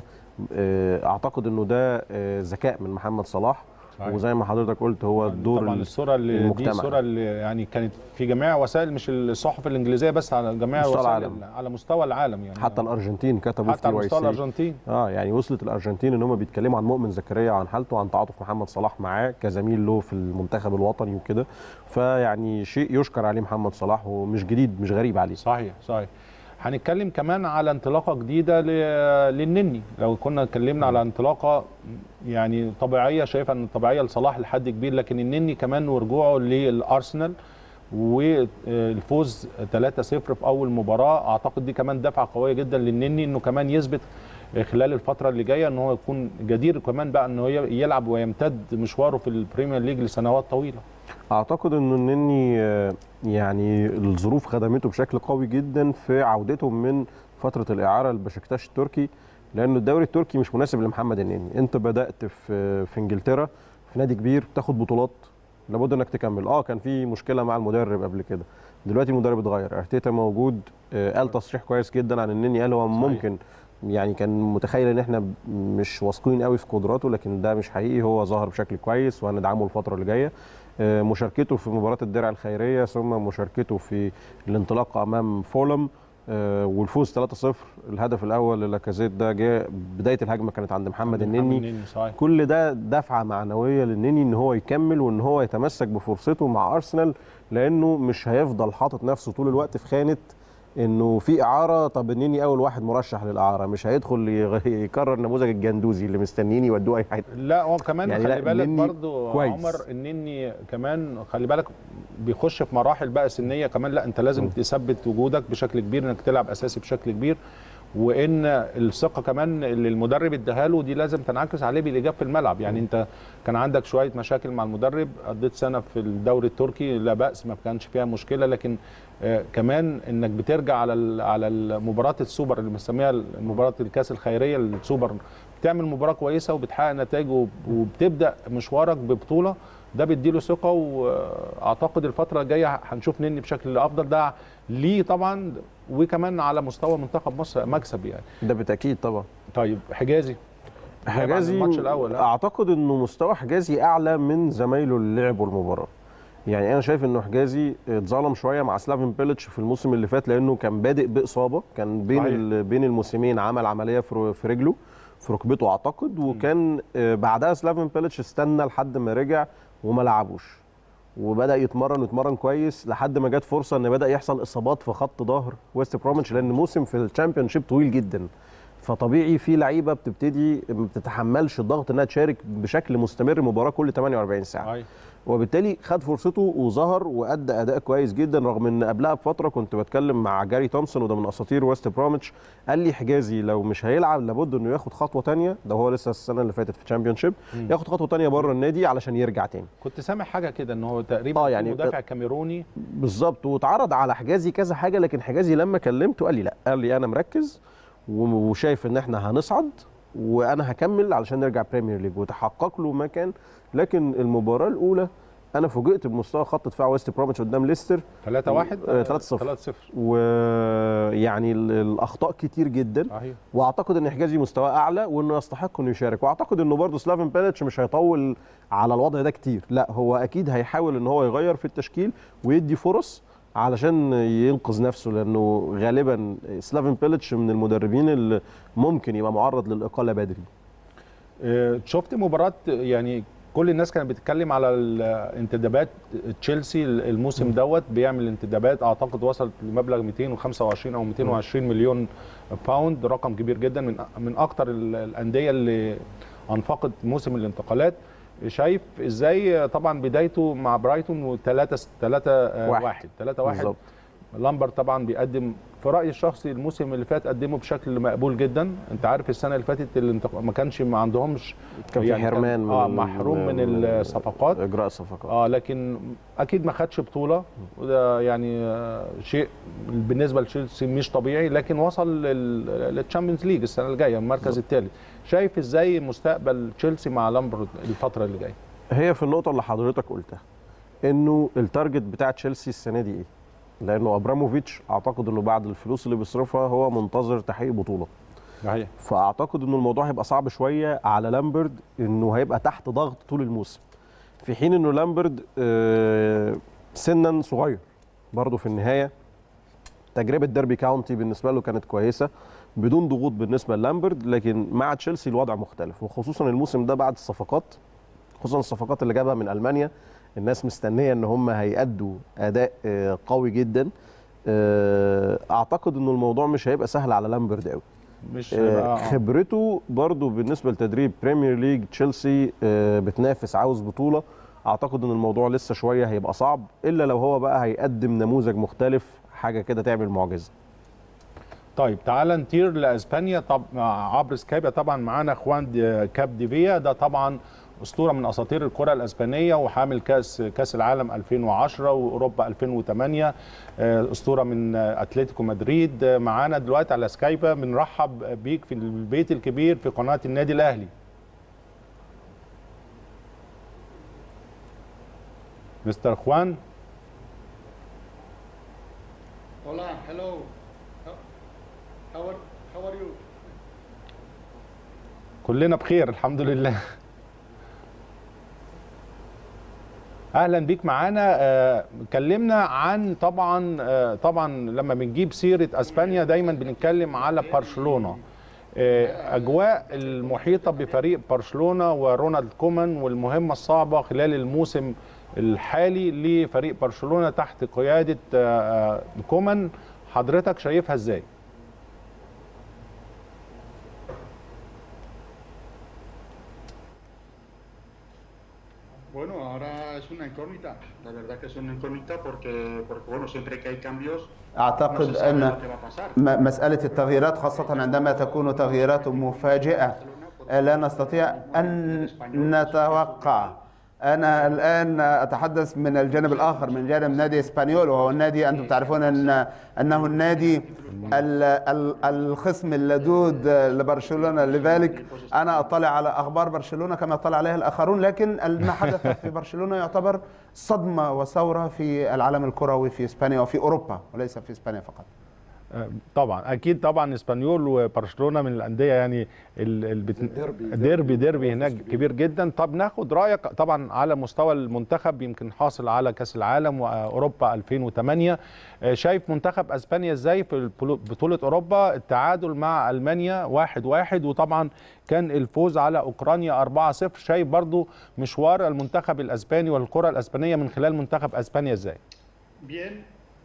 آه، اعتقد انه ده آه، ذكاء من محمد صلاح صحيح. وزي ما حضرتك قلت هو الدور طبعا ال- الصوره اللي دي المجتمع. الصوره اللي يعني كانت في جميع وسائل مش الصحف الانجليزيه بس على جميع مستوى وسائل العالم. على مستوى العالم يعني حتى الارجنتين كتبوا حتى على في مستوى TYC. الارجنتين اه يعني وصلت الارجنتين ان هم بيتكلموا عن مؤمن زكريا عن حالته عن تعاطف محمد صلاح معاه كزميل له في المنتخب الوطني وكده فيعني شيء يشكر عليه محمد صلاح ومش جديد مش غريب عليه صحيح صحيح هنتكلم كمان على انطلاقه جديده ل- للنني لو كنا اتكلمنا على انطلاقه يعني طبيعيه شايفها ان طبيعيه لصلاح لحد كبير لكن النني كمان ورجوعه للارسنال والفوز 3-0 في اول مباراه اعتقد دي كمان دفعه قويه جدا للنني انه كمان يثبت خلال الفتره اللي جايه ان هو يكون جدير كمان بقى انه يلعب ويمتد مشواره في البريمير ليج لسنوات طويله اعتقد انه النني آه، يعني الظروف خدمته بشكل قوي جدا في عودتهم من فتره الاعاره لبشكتاش التركي لانه الدوري التركي مش مناسب لمحمد النني انت بدات في في انجلترا في نادي كبير بتاخد بطولات لابد انك تكمل اه كان في مشكله مع المدرب قبل كده دلوقتي المدرب اتغير ارتيتا موجود آه، قال تصريح كويس جدا عن النني قال هو صحيح. ممكن يعني كان متخيل ان احنا مش واثقين قوي في قدراته لكن ده مش حقيقي هو ظهر بشكل كويس وهندعمه الفتره اللي جايه آه، مشاركته في مباراه الدرع الخيريه ثم مشاركته في الانطلاق امام فولم آه، والفوز 3-0 الهدف الاول للاكازيت ده جاء بدايه الهجمه كانت عند محمد النني صحيح كل ده دفعه معنويه للنني ان هو يكمل وان هو يتمسك بفرصته مع ارسنال لانه مش هيفضل حاطط نفسه طول الوقت في خانه انه في اعاره طب النني اول واحد مرشح للاعاره مش هيدخل يغ- يكرر نموذج الجندوزي اللي مستنيين يودوه اي حته لا هو كمان يعني يعني لا، خلي بالك النني برضو كويس. عمر النني كمان خلي بالك بيخش في مراحل بقى سنيه كمان لا انت لازم تثبت وجودك بشكل كبير انك تلعب اساسي بشكل كبير وان الثقه كمان اللي المدرب اداها له دي لازم تنعكس عليه بالايجاب في الملعب يعني انت كان عندك شويه مشاكل مع المدرب قضيت سنه في الدوري التركي لا باس ما كانش فيها مشكله لكن آه كمان انك بترجع على ال- على مباراه السوبر اللي بنسميها مباراه الكاس الخيريه السوبر بتعمل مباراه كويسه وبتحقق نتائج وب- وبتبدا مشوارك ببطوله ده بيديله ثقه واعتقد الفتره الجايه هنشوف نني بشكل افضل ده ليه طبعا وكمان على مستوى منتخب مصر مكسب يعني ده بالتاكيد طبعا طيب حجازي حجازي الماتش الأول، ها؟ اعتقد انه مستوى حجازي اعلى من زمايله اللي لعبوا المباراه يعني انا شايف انه حجازي اتظلم شويه مع سلافين بيلتش في الموسم اللي فات لانه كان بادئ باصابه كان بين صحيح. ال- بين الموسمين عمل عمليه في في رجله في ركبته اعتقد وكان آه، بعدها سلافين بيلتش استنى لحد ما رجع وما لعبوش وبدا يتمرن ويتمرن كويس لحد ما جت فرصه ان بدا يحصل اصابات في خط ظهر ويست بروميتش لان موسم في الشامبيون شيب طويل جدا فطبيعي في لعيبه بتبتدي ما بتتحملش الضغط انها تشارك بشكل مستمر مباراه كل 48 ساعه أيوة. وبالتالي خد فرصته وظهر وادى اداء كويس جدا رغم ان قبلها بفتره كنت بتكلم مع جاري تومسون وده من اساطير ويست بروميتش قال لي حجازي لو مش هيلعب لابد انه ياخد خطوه تانية ده هو لسه السنه اللي فاتت في تشامبيون شيب ياخد خطوه تانية بره النادي علشان يرجع تاني كنت سامع حاجه كده ان هو تقريبا آه، في يعني مدافع كاميروني بالظبط واتعرض على حجازي كذا حاجه لكن حجازي لما كلمته قال لي لا قال لي انا مركز و- وشايف ان احنا هنصعد وانا هكمل علشان نرجع بريمير ليج وتحقق له ما كان لكن المباراه الاولى انا فوجئت بمستوى خط دفاع ويست بروميتش قدام ليستر 3 1 آه، 3-0. 3 0 ويعني ال- الاخطاء كتير جدا صحيح واعتقد ان حجازي مستواه اعلى وانه يستحق انه يشارك واعتقد انه برضه سلافن بيلتش مش هيطول على الوضع ده كتير لا هو اكيد هيحاول ان هو يغير في التشكيل ويدي فرص علشان ينقذ نفسه لانه غالبا سلافن بيلتش من المدربين اللي ممكن يبقى معرض للاقاله بدري آه، شفت مباراه يعني كل الناس كانت بتتكلم على الانتدابات تشيلسي الموسم دوت بيعمل انتدابات اعتقد وصلت لمبلغ 225 او 220 مليون باوند رقم كبير جدا من من اكتر ال- الانديه اللي انفقت موسم الانتقالات شايف ازاي طبعا بدايته مع برايتون 3 3 واحد. 1 3 1 بالظبط لامبر طبعا بيقدم في رايي الشخصي الموسم اللي فات قدمه بشكل مقبول جدا انت عارف السنه اللي فاتت الانتق... ما كانش ما عندهمش كان في حرمان من اه ال- محروم من من الصفقات اجراء الصفقات اه لكن اكيد ما خدش بطوله وده يعني آه، شيء بالنسبه لتشيلسي مش طبيعي لكن وصل للتشامبيونز ليج السنه الجايه المركز الثالث شايف ازاي مستقبل تشيلسي مع لامبر الفتره اللي جايه هي في النقطه اللي حضرتك قلتها انه التارجت بتاع تشيلسي السنه دي ايه لانه ابراموفيتش اعتقد انه بعد الفلوس اللي بيصرفها هو منتظر تحقيق بطوله صحيح فاعتقد انه الموضوع هيبقى صعب شويه على لامبرد انه هيبقى تحت ضغط طول الموسم في حين انه لامبرد آه، سنا صغير برضه في النهايه تجربه ديربي كاونتي بالنسبه له كانت كويسه بدون ضغوط بالنسبه للامبرد لكن مع تشيلسي الوضع مختلف وخصوصا الموسم ده بعد الصفقات خصوصا الصفقات اللي جابها من المانيا الناس مستنيه ان هم هيأدوا اداء آه، قوي جدا آه، اعتقد انه الموضوع مش هيبقى سهل على لامبرد قوي مش آه، آه. خبرته برضو بالنسبه لتدريب بريمير ليج تشيلسي آه، بتنافس عاوز بطوله اعتقد ان الموضوع لسه شويه هيبقى صعب الا لو هو بقى هيقدم نموذج مختلف حاجه كده تعمل معجزه طيب تعال نطير لاسبانيا طب عبر سكايب طبعا معانا اخوان دي كاب ديفيا ده طبعا اسطوره من اساطير الكره الاسبانيه وحامل كاس كاس العالم 2010 واوروبا 2008 آه، اسطوره من آه، اتلتيكو مدريد آه، معانا دلوقتي على سكايب بنرحب بيك في البيت الكبير في قناه النادي الاهلي مستر خوان Hola, hello. How, how are how are you? كلنا بخير الحمد لله اهلا بيك معانا آه، كلمنا عن طبعا آه، طبعا لما بنجيب سيره اسبانيا دايما بنتكلم على برشلونه آه، اجواء المحيطه بفريق برشلونه ورونالد كومان والمهمه الصعبه خلال الموسم الحالي لفريق برشلونه تحت قياده آه، آه، كومان حضرتك شايفها ازاي؟ Bueno, ahora es una incógnita. La verdad que es una incógnita porque, porque bueno, siempre que hay cambios, no أعتقد se sabe أن lo que va a pasar. م- مسألة التغييرات خاصة عندما تكون تغييرات مفاجئة لا نستطيع أن نتوقع أنا الآن أتحدث من الجانب الآخر من جانب نادي إسبانيول وهو النادي أنتم تعرفون أن أنه النادي ال- ال- الخصم اللدود لبرشلونة لذلك أنا أطلع على أخبار برشلونة كما يطلع عليها الآخرون لكن ما حدث في برشلونة يعتبر صدمة وثورة في العالم الكروي في إسبانيا وفي أوروبا وليس في إسبانيا فقط طبعا اكيد طبعا اسبانيول وبرشلونه من الانديه يعني ال- ال- بت- ديربي ديربي هناك كبير جدا طب ناخد رايك طبعا على مستوى المنتخب يمكن حاصل على كاس العالم واوروبا 2008 آه، شايف منتخب اسبانيا ازاي في البلو- بطوله اوروبا التعادل مع المانيا واحد واحد وطبعا كان الفوز على اوكرانيا 4-0 شايف برضو مشوار المنتخب الاسباني والكره الاسبانيه من خلال منتخب اسبانيا ازاي Bien.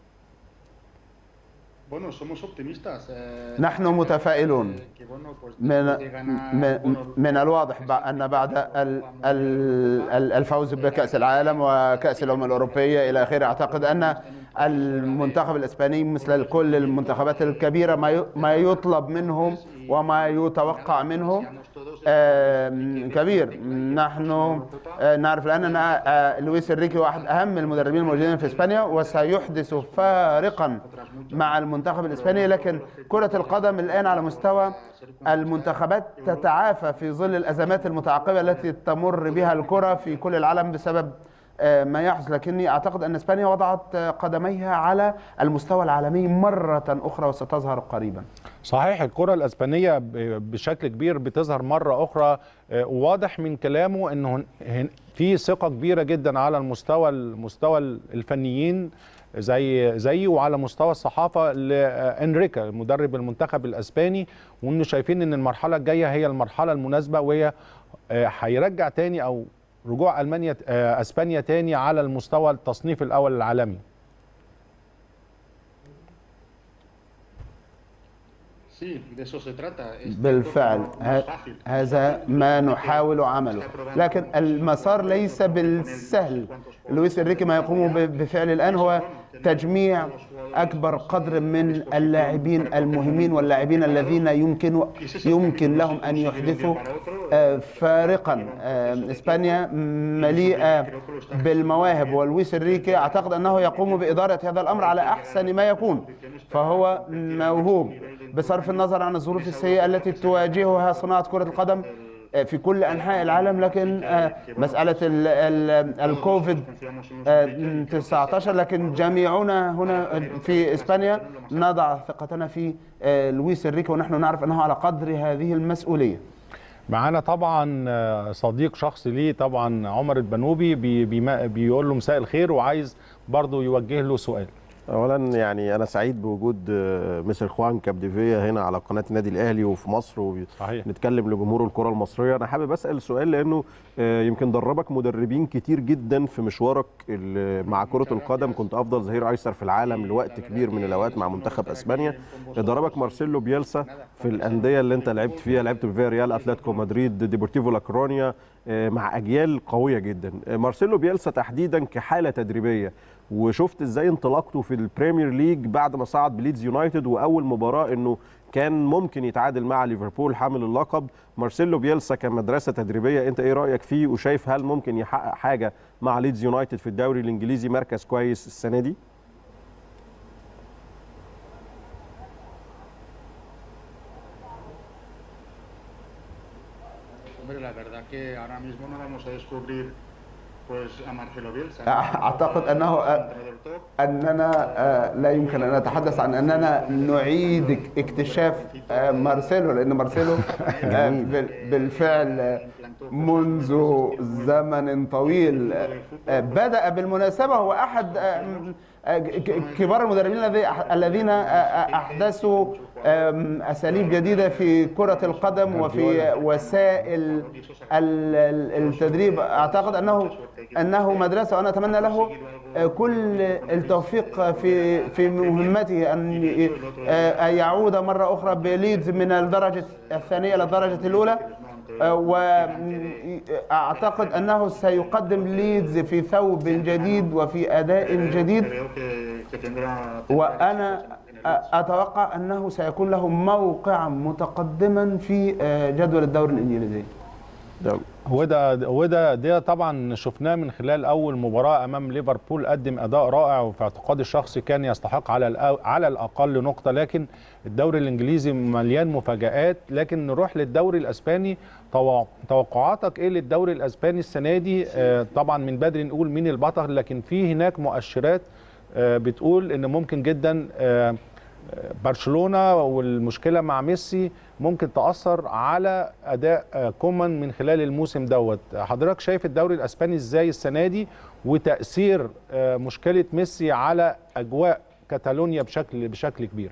Bueno, somos optimistas. eh, نحن متفائلون que, bueno, pues, من después de ganar, من, bueno, من الواضح بع- ان بعد ال- ال- ال- الفوز بكاس العالم وكاس الامم الاوروبيه الى اخره اعتقد ان المنتخب الاسباني مثل كل المنتخبات الكبيره ما ي- ما يطلب منهم وما يتوقع منهم آم، كبير نحن آه، نعرف الان ان آه، لويس انريكي واحد اهم المدربين الموجودين في اسبانيا وسيحدث فارقا مع المنتخب الاسباني لكن كره القدم الان على مستوى المنتخبات تتعافى في ظل الازمات المتعاقبه التي تمر بها الكره في كل العالم بسبب آه، ما يحدث لكني اعتقد ان اسبانيا وضعت آه، قدميها على المستوى العالمي مره اخرى وستظهر قريبا صحيح الكرة الأسبانية ب- بشكل كبير بتظهر مرة أخرى آه، وواضح من كلامه أنه هن- هن- في ثقة كبيرة جدا على المستوى المستوى الفنيين زي زي وعلى مستوى الصحافة لإنريكا مدرب المنتخب الأسباني وأنه شايفين أن المرحلة الجاية هي المرحلة المناسبة وهي آه، هيرجع تاني أو رجوع ألمانيا آه، أسبانيا تاني على المستوى التصنيف الأول العالمي Sí, de eso se trata. Es cierto que بالفعل no- no ه- es fácil. هذا ما نحاول عمله لكن المسار ليس بالسهل لويس انريكي ما يقوم ب- بفعل الان هو تجميع اكبر قدر من اللاعبين المهمين واللاعبين الذين يمكن يمكن لهم ان يحدثوا آه، فارقا آه، اسبانيا مليئه بالمواهب ولويس انريكي اعتقد انه يقوم باداره هذا الامر على احسن ما يكون فهو موهوب بصرف النظر عن الظروف السيئه التي تواجهها صناعه كره القدم آه، في كل انحاء العالم لكن آه، مساله ال- ال- الكوفيد آه، 19 لكن جميعنا هنا في اسبانيا نضع ثقتنا في آه، لويس انريكي ونحن نعرف انه على قدر هذه المسؤوليه معانا طبعا آه، صديق شخصي ليه طبعا عمر البنوبي بي بي بيقول له مساء الخير وعايز برضه يوجه له سؤال اولا يعني انا سعيد بوجود آه، مستر خوان كابديفيا هنا على قناه النادي الاهلي وفي مصر صحيح ونتكلم لجمهور الكره المصريه انا حابب اسال سؤال لانه آه، يمكن دربك مدربين كتير جدا في مشوارك ال- مع كره القدم كنت افضل ظهير ايسر في العالم لوقت كبير من الاوقات مع منتخب اسبانيا دربك مارسيلو بيلسا في الانديه اللي انت لعبت فيها لعبت في فيا ريال اتلتيكو مدريد ديبورتيفو لاكرونيا آه، مع اجيال قويه جدا آه، مارسيلو بيلسا تحديدا كحاله تدريبيه وشفت ازاي انطلاقته في البريمير ليج بعد ما صعد بليدز يونايتد واول مباراه انه كان ممكن يتعادل مع ليفربول حامل اللقب مارسيلو بيلسا كمدرسه تدريبيه انت ايه رايك فيه وشايف هل ممكن يحقق حاجه مع ليدز يونايتد في الدوري الانجليزي مركز كويس السنه دي Hombre, la verdad que ahora mismo no vamos a descubrir pues a Marcelo Bielsa. ¿no? أعتقد أنه Entrenador top. أننا آه، لا يمكن أن نتحدث عن أننا نعيد اك- اكتشاف آه، مارسيلو لأن مارسيلو آه، بال- بالفعل آه، منذ زمن طويل آه، بدأ بالمناسبة هو أحد آه، آه، ك- كبار المدربين الذي- الذين آه، آه، أحدثوا آم، أساليب جديدة في كرة القدم وفي وسائل ال- ال- التدريب أعتقد أنه أنه مدرسة وأنا أتمنى له آه، كل التوفيق في في مهمته أن ي- آه، يعود مرة أخرى بليدز من الدرجة الثانية إلى الدرجة الأولى آه، وأعتقد أنه سيقدم ليدز في ثوب جديد وفي أداء جديد Creo que, que tendrá. وأنا أتوقع أنه سيكون له موقعا متقدما في آه، جدول الدوري الإنجليزي ده وده وده ده طبعا شفناه من خلال اول مباراه امام ليفربول قدم اداء رائع وفي اعتقادي الشخصي كان يستحق على الأ- على الاقل نقطه لكن الدوري الانجليزي مليان مفاجات لكن نروح للدوري الاسباني طو- توقعاتك ايه للدوري الاسباني السنه دي آه، طبعا من بدري نقول مين البطل لكن في هناك مؤشرات آه، بتقول ان ممكن جدا آه، برشلونه والمشكله مع ميسي ممكن تاثر على اداء آه، كومان من خلال الموسم دوت حضرتك شايف الدوري الاسباني ازاي السنه دي وتاثير آه، مشكله ميسي على اجواء كاتالونيا بشكل بشكل كبير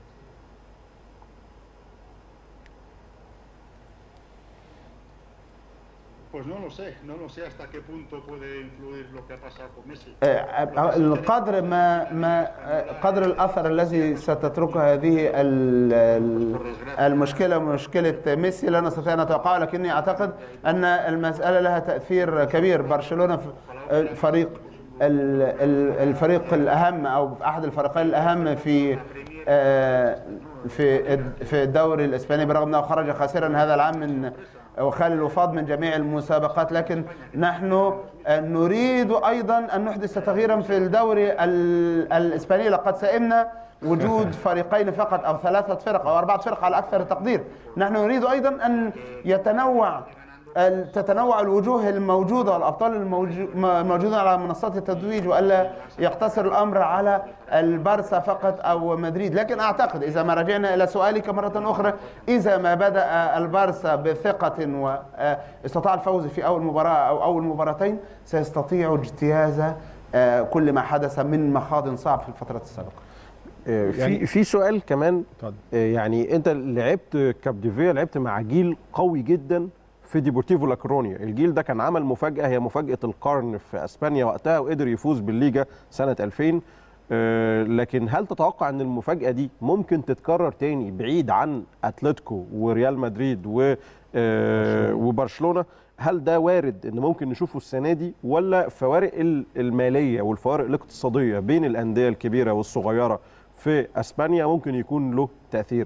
Pues no lo sé, no lo sé hasta qué punto puede influir lo que ha pasado con Messi. آه، القدر ما ما آه، قدر الأثر الذي ستتركه هذه ال- ال- المشكلة مشكلة ميسي لا نستطيع أن نتوقعها لكني أعتقد أن المسألة لها تأثير كبير برشلونة ف- الفريق ال- ال- الفريق الأهم أو أحد الفريقين الأهم في آه، في الد- في الدوري الإسباني برغم أنه خرج خاسرا هذا العام من وخال الوفاض من جميع المسابقات لكن نحن نريد ايضا ان نحدث تغييرا في الدوري ال- الاسباني لقد سئمنا وجود فريقين فقط او ثلاثه فرق او اربعه فرق على اكثر تقدير نحن نريد ايضا ان يتنوع ال- تتنوع الوجوه الموجوده والابطال الموجو- م- الموجودين على منصات التتويج والا يقتصر الامر على البارسا فقط او مدريد لكن اعتقد اذا ما رجعنا الى سؤالك مره اخرى اذا ما بدا البارسا بثقه واستطاع الفوز في اول مباراه او اول مباراتين سيستطيع اجتياز آه، كل ما حدث من مخاض صعب في الفترات السابقه آه، يعني- في في سؤال كمان اتفضل. آه، يعني انت لعبت كابديفيا لعبت مع جيل قوي جدا في ديبورتيفو لاكرونيا الجيل ده كان عمل مفاجاه هي مفاجاه القرن في اسبانيا وقتها وقدر يفوز بالليجا سنه 2000 آه، لكن هل تتوقع ان المفاجاه دي ممكن تتكرر تاني بعيد عن اتلتيكو وريال مدريد و آه، وبرشلونه هل ده وارد ان ممكن نشوفه السنه دي ولا فوارق ال- الماليه والفوارق الاقتصاديه بين الانديه الكبيره والصغيره في اسبانيا ممكن يكون له تاثير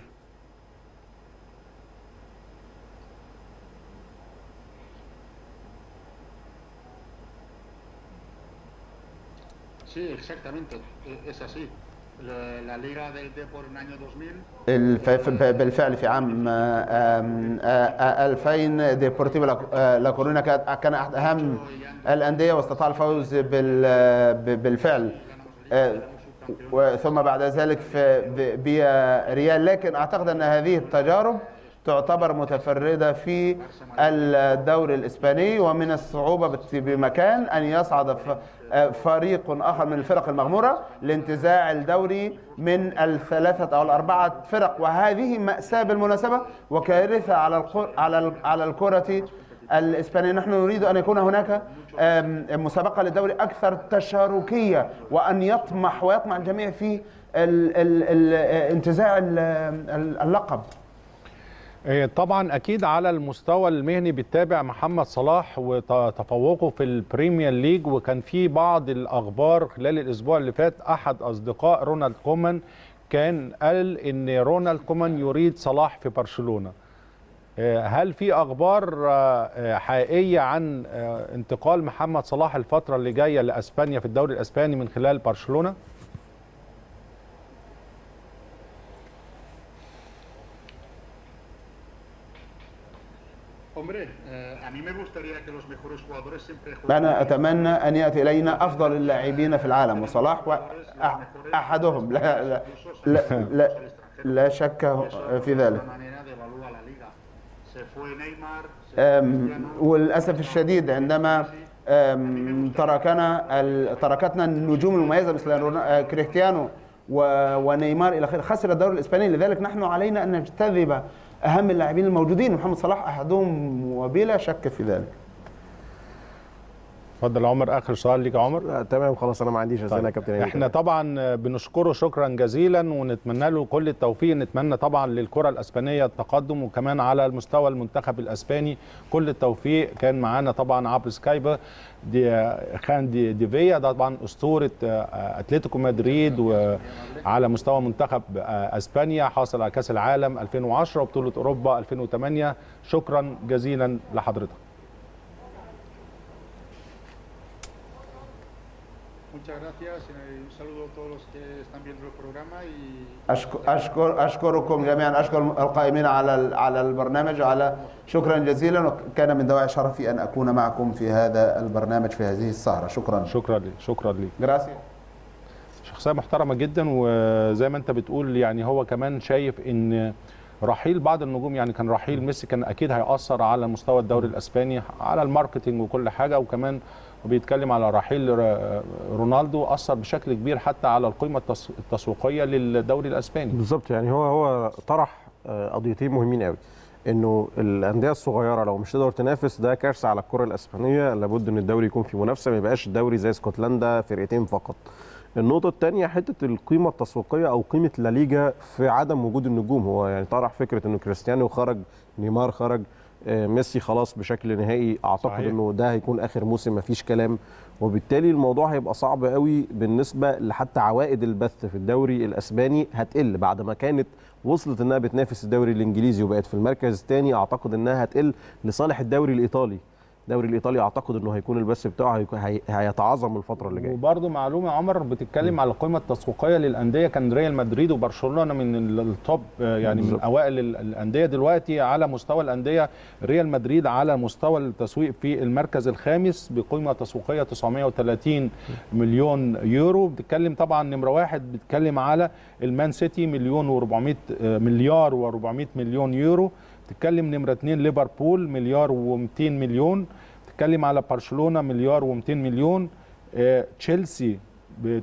Sí, exactamente, e- es así. La, la Liga del Depor en el año 2000 الف- ف- بالفعل في عام آه، آم، آه، آه، 2000 ديبورتيفو لا- آه، لا كورونا كان كان احد اهم الانديه واستطاع الفوز بال- ب- بالفعل آه، وثم بعد ذلك في ب- بريال لكن اعتقد ان هذه التجارب تعتبر متفرده في الدوري الاسباني ومن الصعوبه بت- بمكان ان يصعد ف- آه، فريق اخر من الفرق المغموره لانتزاع الدوري من الثلاثه او الاربعه فرق وهذه ماساه بالمناسبه وكارثه على القر... على ال... على الكره الاسبانيه نحن نريد ان يكون هناك آم، مسابقه للدوري اكثر تشاركيه وان يطمح ويطمع الجميع في ال... ال... ال... انتزاع ال... ال- اللقب إيه، طبعا اكيد على المستوى المهني بتتابع محمد صلاح وتفوقه في البريمير ليج وكان في بعض الاخبار خلال الاسبوع اللي فات احد اصدقاء رونالد كومان كان قال ان رونالد كومان يريد صلاح في برشلونه إيه، هل في اخبار آه، آه، حقيقيه عن آه، انتقال محمد صلاح الفتره اللي جايه لاسبانيا في الدوري الاسباني من خلال برشلونه Hombre, eh, a mí me gustaría que los mejores jugadores siempre jueguen. أنا أتمنى أن يأتي إلينا أفضل اللاعبين في العالم وصلاح وأح- أحدهم لا لا لا, لا, لا شك في ذلك De manera devalúa la liga. Se fue Neymar, se أم، وللأسف الشديد عندما أم، تركنا ال- تركتنا النجوم المميزة مثل رونا- آه، كريستيانو و- ونيمار إلى آخره خسر الدوري الإسباني لذلك نحن علينا أن نجتذب أهم اللاعبين الموجودين محمد صلاح أحدهم وبلا شك في ذلك اتفضل يا عمر اخر سؤال ليك يا عمر لا تمام خلاص انا ما عنديش اسئله يا كابتن هاني. احنا طبعا بنشكره شكرا جزيلا ونتمنى له كل التوفيق نتمنى طبعا للكره الاسبانيه التقدم وكمان على المستوى المنتخب الاسباني كل التوفيق كان معانا طبعا عبر سكايب دي خان دي ديفيا ده طبعا اسطوره آه، اتلتيكو مدريد وعلى مستوى منتخب آه، اسبانيا حاصل على كاس العالم 2010 وبطوله اوروبا 2008 شكرا جزيلا لحضرتك Muchas gracias. eh, Un saludo a todos los que están viendo el programa y أشكر أشكر أشكركم جميعا أشكر القائمين على ال- على البرنامج على شكرا جزيلا وكان من دواعي شرفي أن أكون معكم في هذا البرنامج في هذه السهرة شكرا شكرا لي شكرا لي جراسي شخصيه محترمه جدا وزي ما انت بتقول يعني هو كمان شايف ان رحيل بعض النجوم يعني كان رحيل ميسي كان اكيد هيأثر على مستوى الدوري الاسباني على الماركتينج وكل حاجه وكمان وبيتكلم على رحيل ر- رونالدو اثر بشكل كبير حتى على القيمه التس- التسويقيه للدوري الاسباني بالظبط يعني هو هو طرح آه، قضيتين مهمين قوي انه الانديه الصغيره لو مش تقدر تنافس ده كارثه على الكره الاسبانيه لابد ان الدوري يكون فيه منافسه ما يبقاش الدوري زي اسكتلندا فرقتين فقط النقطة الثانية حتة القيمة التسويقية أو قيمة لا ليجا في عدم وجود النجوم هو يعني طرح فكرة إنه كريستيانو خرج نيمار خرج آه، ميسي خلاص بشكل نهائي أعتقد صحيح. إنه ده هيكون آخر موسم مفيش كلام وبالتالي الموضوع هيبقى صعب قوي بالنسبة لحتى عوائد البث في الدوري الأسباني هتقل بعد ما كانت وصلت إنها بتنافس الدوري الإنجليزي وبقت في المركز الثاني أعتقد إنها هتقل لصالح الدوري الإيطالي الدوري الإيطالي أعتقد إنه هيكون البث بتاعه هيكون- هي- هيتعاظم الفترة اللي جاية وبرضه معلومه عمر بتتكلم على القيمه التسويقيه للانديه كان ريال مدريد وبرشلونه من ال- التوب آه، يعني من بالظبط. اوائل ال- الانديه دلوقتي على مستوى الانديه ريال مدريد على مستوى التسويق في المركز الخامس بقيمه تسويقيه 930 مليون يورو بتتكلم طبعا نمره واحد بتتكلم على المان سيتي مليون و400 مليار و400 مليون يورو تتكلم نمره اثنين ليفربول مليار و200 مليون تتكلم على برشلونه مليار و200 مليون آه، تشيلسي ب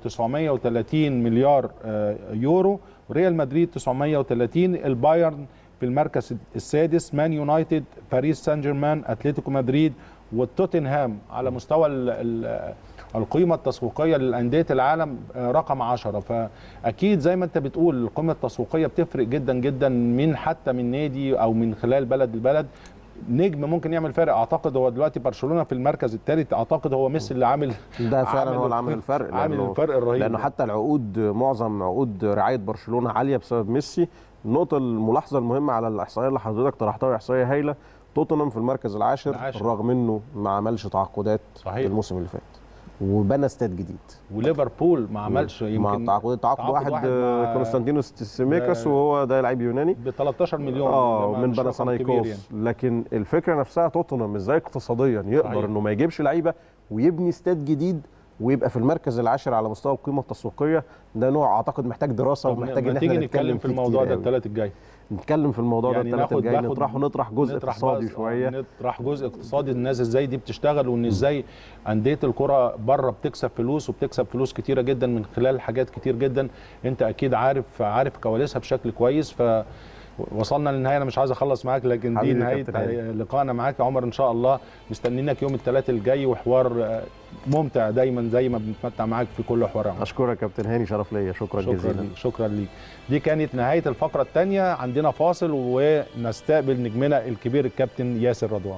930 مليار آه، يورو ريال مدريد 930 البايرن في المركز السادس مان يونايتد باريس سان جيرمان اتلتيكو مدريد والتوتنهام على مستوى ال ال القيمة التسويقية للأندية العالم آه، رقم 10 فأكيد زي ما أنت بتقول القيمة التسويقية بتفرق جدا جدا من حتى من نادي أو من خلال بلد لبلد نجم ممكن يعمل فرق اعتقد هو دلوقتي برشلونه في المركز الثالث اعتقد هو ميسي اللي عامل ده فعلا هو اللي عامل الفرق عامل لأنه- الفرق الرهيب لانه حتى العقود معظم عقود رعايه برشلونه عاليه بسبب ميسي النقطه الملاحظه المهمه على الاحصائيه اللي حضرتك طرحتها احصائيه هايله توتنهام في المركز العاشر, العاشر. رغم انه ما عملش تعاقدات صحيح. الموسم اللي فات وبنى استاد جديد وليفربول ما عملش يمكن مع تعاقد تعاقد واحد, مع واحد كونستانتينوس سيميكاس ده- وهو ده لعيب يوناني ب 13 مليون اه ده ما- من مش رقم كبير بناثينايكوس يعني. لكن الفكره نفسها توتنهام ازاي اقتصاديا يقدر صحيح. انه ما يجيبش لعيبه ويبني استاد جديد ويبقى في المركز العاشر على مستوى القيمه التسويقيه ده نوع اعتقد محتاج دراسه طب ومحتاج ما ان تيجي احنا نتكلم في الموضوع كتير ده قوي. الثلاث الجاي نتكلم في الموضوع يعني ده الثلاث ناخد- الجاي ناخد- نطرح ونطرح جزء نطرح اقتصادي بقى- شويه نطرح جزء اقتصادي الناس ازاي دي بتشتغل وان ازاي انديه الكره بره بتكسب فلوس وبتكسب فلوس كتيره جدا من خلال حاجات كتير جدا انت اكيد عارف عارف كواليسها بشكل كويس ف وصلنا للنهايه انا مش عايز اخلص معاك لكن دي حبيبي يا نهايه كابتن هاني. لقائنا معاك يا عمر ان شاء الله مستنينك يوم الثلاث الجاي وحوار آه، ممتع دايما زي ما بنتمتع معاك في كل حوار يا عمر. اشكرك يا كابتن هاني شرف ليا شكرا, شكرا جزيلا ليك شكرا ليك دي كانت نهايه الفقره الثانيه عندنا فاصل ونستقبل نجمنا الكبير الكابتن ياسر رضوان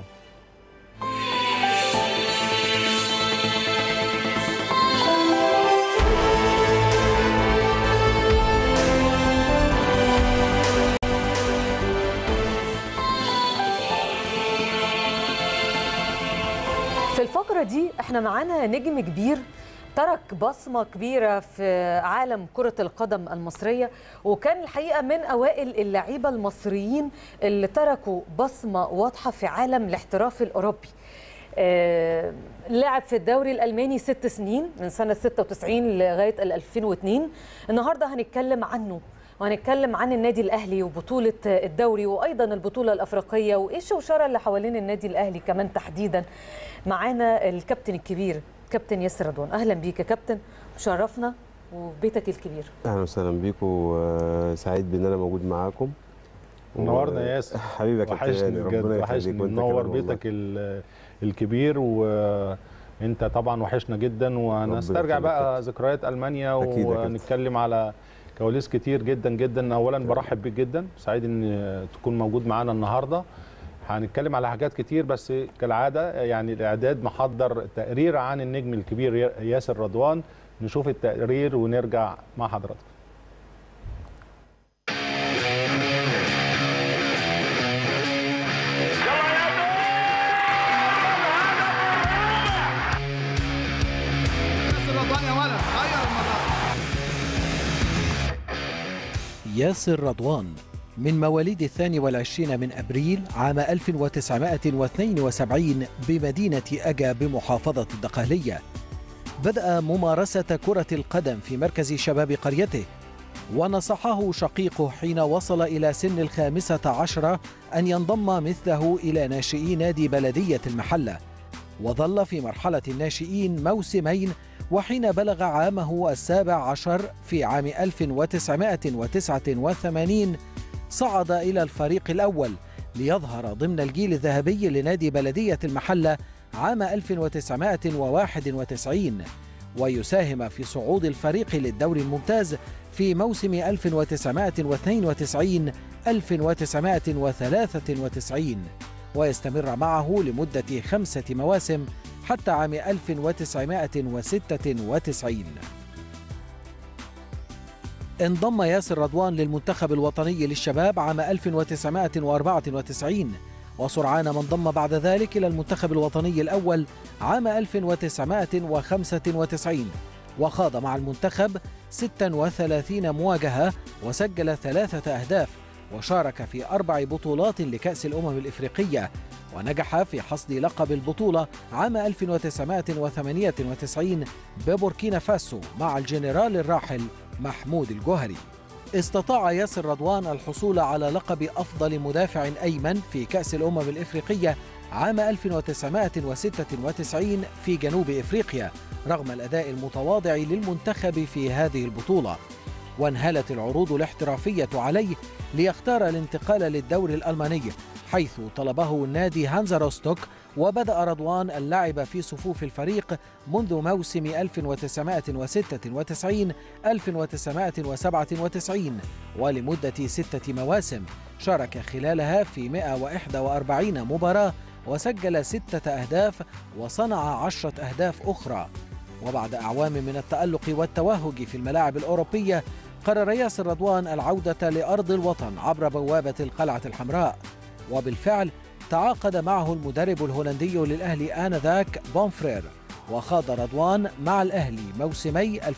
في الفقرة دي احنا معانا نجم كبير ترك بصمة كبيرة في عالم كرة القدم المصرية وكان الحقيقة من أوائل اللعيبة المصريين اللي تركوا بصمة واضحة في عالم الاحتراف الأوروبي آه، لعب في الدوري الألماني ست سنين من سنة 96 لغاية ال 2002 النهاردة هنتكلم عنه وهنتكلم عن النادي الأهلي وبطولة الدوري وأيضا البطولة الأفريقية وإيه الشوشرة اللي حوالين النادي الأهلي كمان تحديدا معانا الكابتن الكبير كابتن ياسر رضوان أهلا بيك يا كابتن مشرفنا وبيتك الكبير اهلا وسهلا بيكم وسعيد بان انا موجود معاكم منورنا يا ياسر حبيبي يا كابتن وحشني هاني، بجد ربنا وحشني يخليك وانت منور كمان والله. بيتك ال- الكبير وانت طبعا وحشنا جدا ونسترجع يخليك بقى ذكريات المانيا أكيد يا كابتن. ونتكلم على كواليس كتير جدا جدا اولا برحب بيك جدا سعيد ان تكون موجود معانا النهارده هنتكلم على حاجات كتير بس كالعاده يعني الاعداد محضر تقرير عن النجم الكبير ياسر رضوان نشوف التقرير ونرجع مع حضراتكم ياسر رضوان من مواليد الثاني والعشرين من أبريل عام 1972 بمدينة أجا بمحافظة الدقهلية بدأ ممارسة كرة القدم في مركز شباب قريته ونصحه شقيقه حين وصل إلى سن الخامسة عشرة أن ينضم مثله إلى ناشئي نادي بلدية المحلة وظل في مرحلة الناشئين موسمين وحين بلغ عامه السابع عشر في عام 1989 صعد إلى الفريق الأول ليظهر ضمن الجيل الذهبي لنادي بلدية المحلة عام 1991 ويساهم في صعود الفريق للدوري الممتاز في موسم 1992 1993 ويستمر معه لمدة خمسة مواسم حتى عام 1996 انضم ياسر رضوان للمنتخب الوطني للشباب عام 1994 وسرعان ما انضم بعد ذلك إلى المنتخب الوطني الأول عام 1995 وخاض مع المنتخب 36 مواجهة وسجل ثلاثة أهداف وشارك في أربع بطولات لكأس الأمم الإفريقية ونجح في حصد لقب البطولة عام 1998 ببوركينا فاسو مع الجنرال الراحل محمود الجوهري استطاع ياسر رضوان الحصول على لقب أفضل مدافع أيمن في كأس الأمم الإفريقية عام 1996 في جنوب إفريقيا رغم الأداء المتواضع للمنتخب في هذه البطولة وانهالت العروض الاحترافية عليه ليختار الانتقال للدوري الألماني حيث طلبه نادي هانزا روستوك وبدأ رضوان اللعب في صفوف الفريق منذ موسم 1996 1997 ولمدة ستة مواسم شارك خلالها في 141 مباراة وسجل ستة أهداف وصنع عشرة أهداف أخرى وبعد أعوام من التألق والتوهج في الملاعب الأوروبية قرر ياسر رضوان العودة لأرض الوطن عبر بوابة القلعة الحمراء وبالفعل تعاقد معه المدرب الهولندي للأهلي آنذاك بونفرير وخاض رضوان مع الأهلي موسمي 2002-2003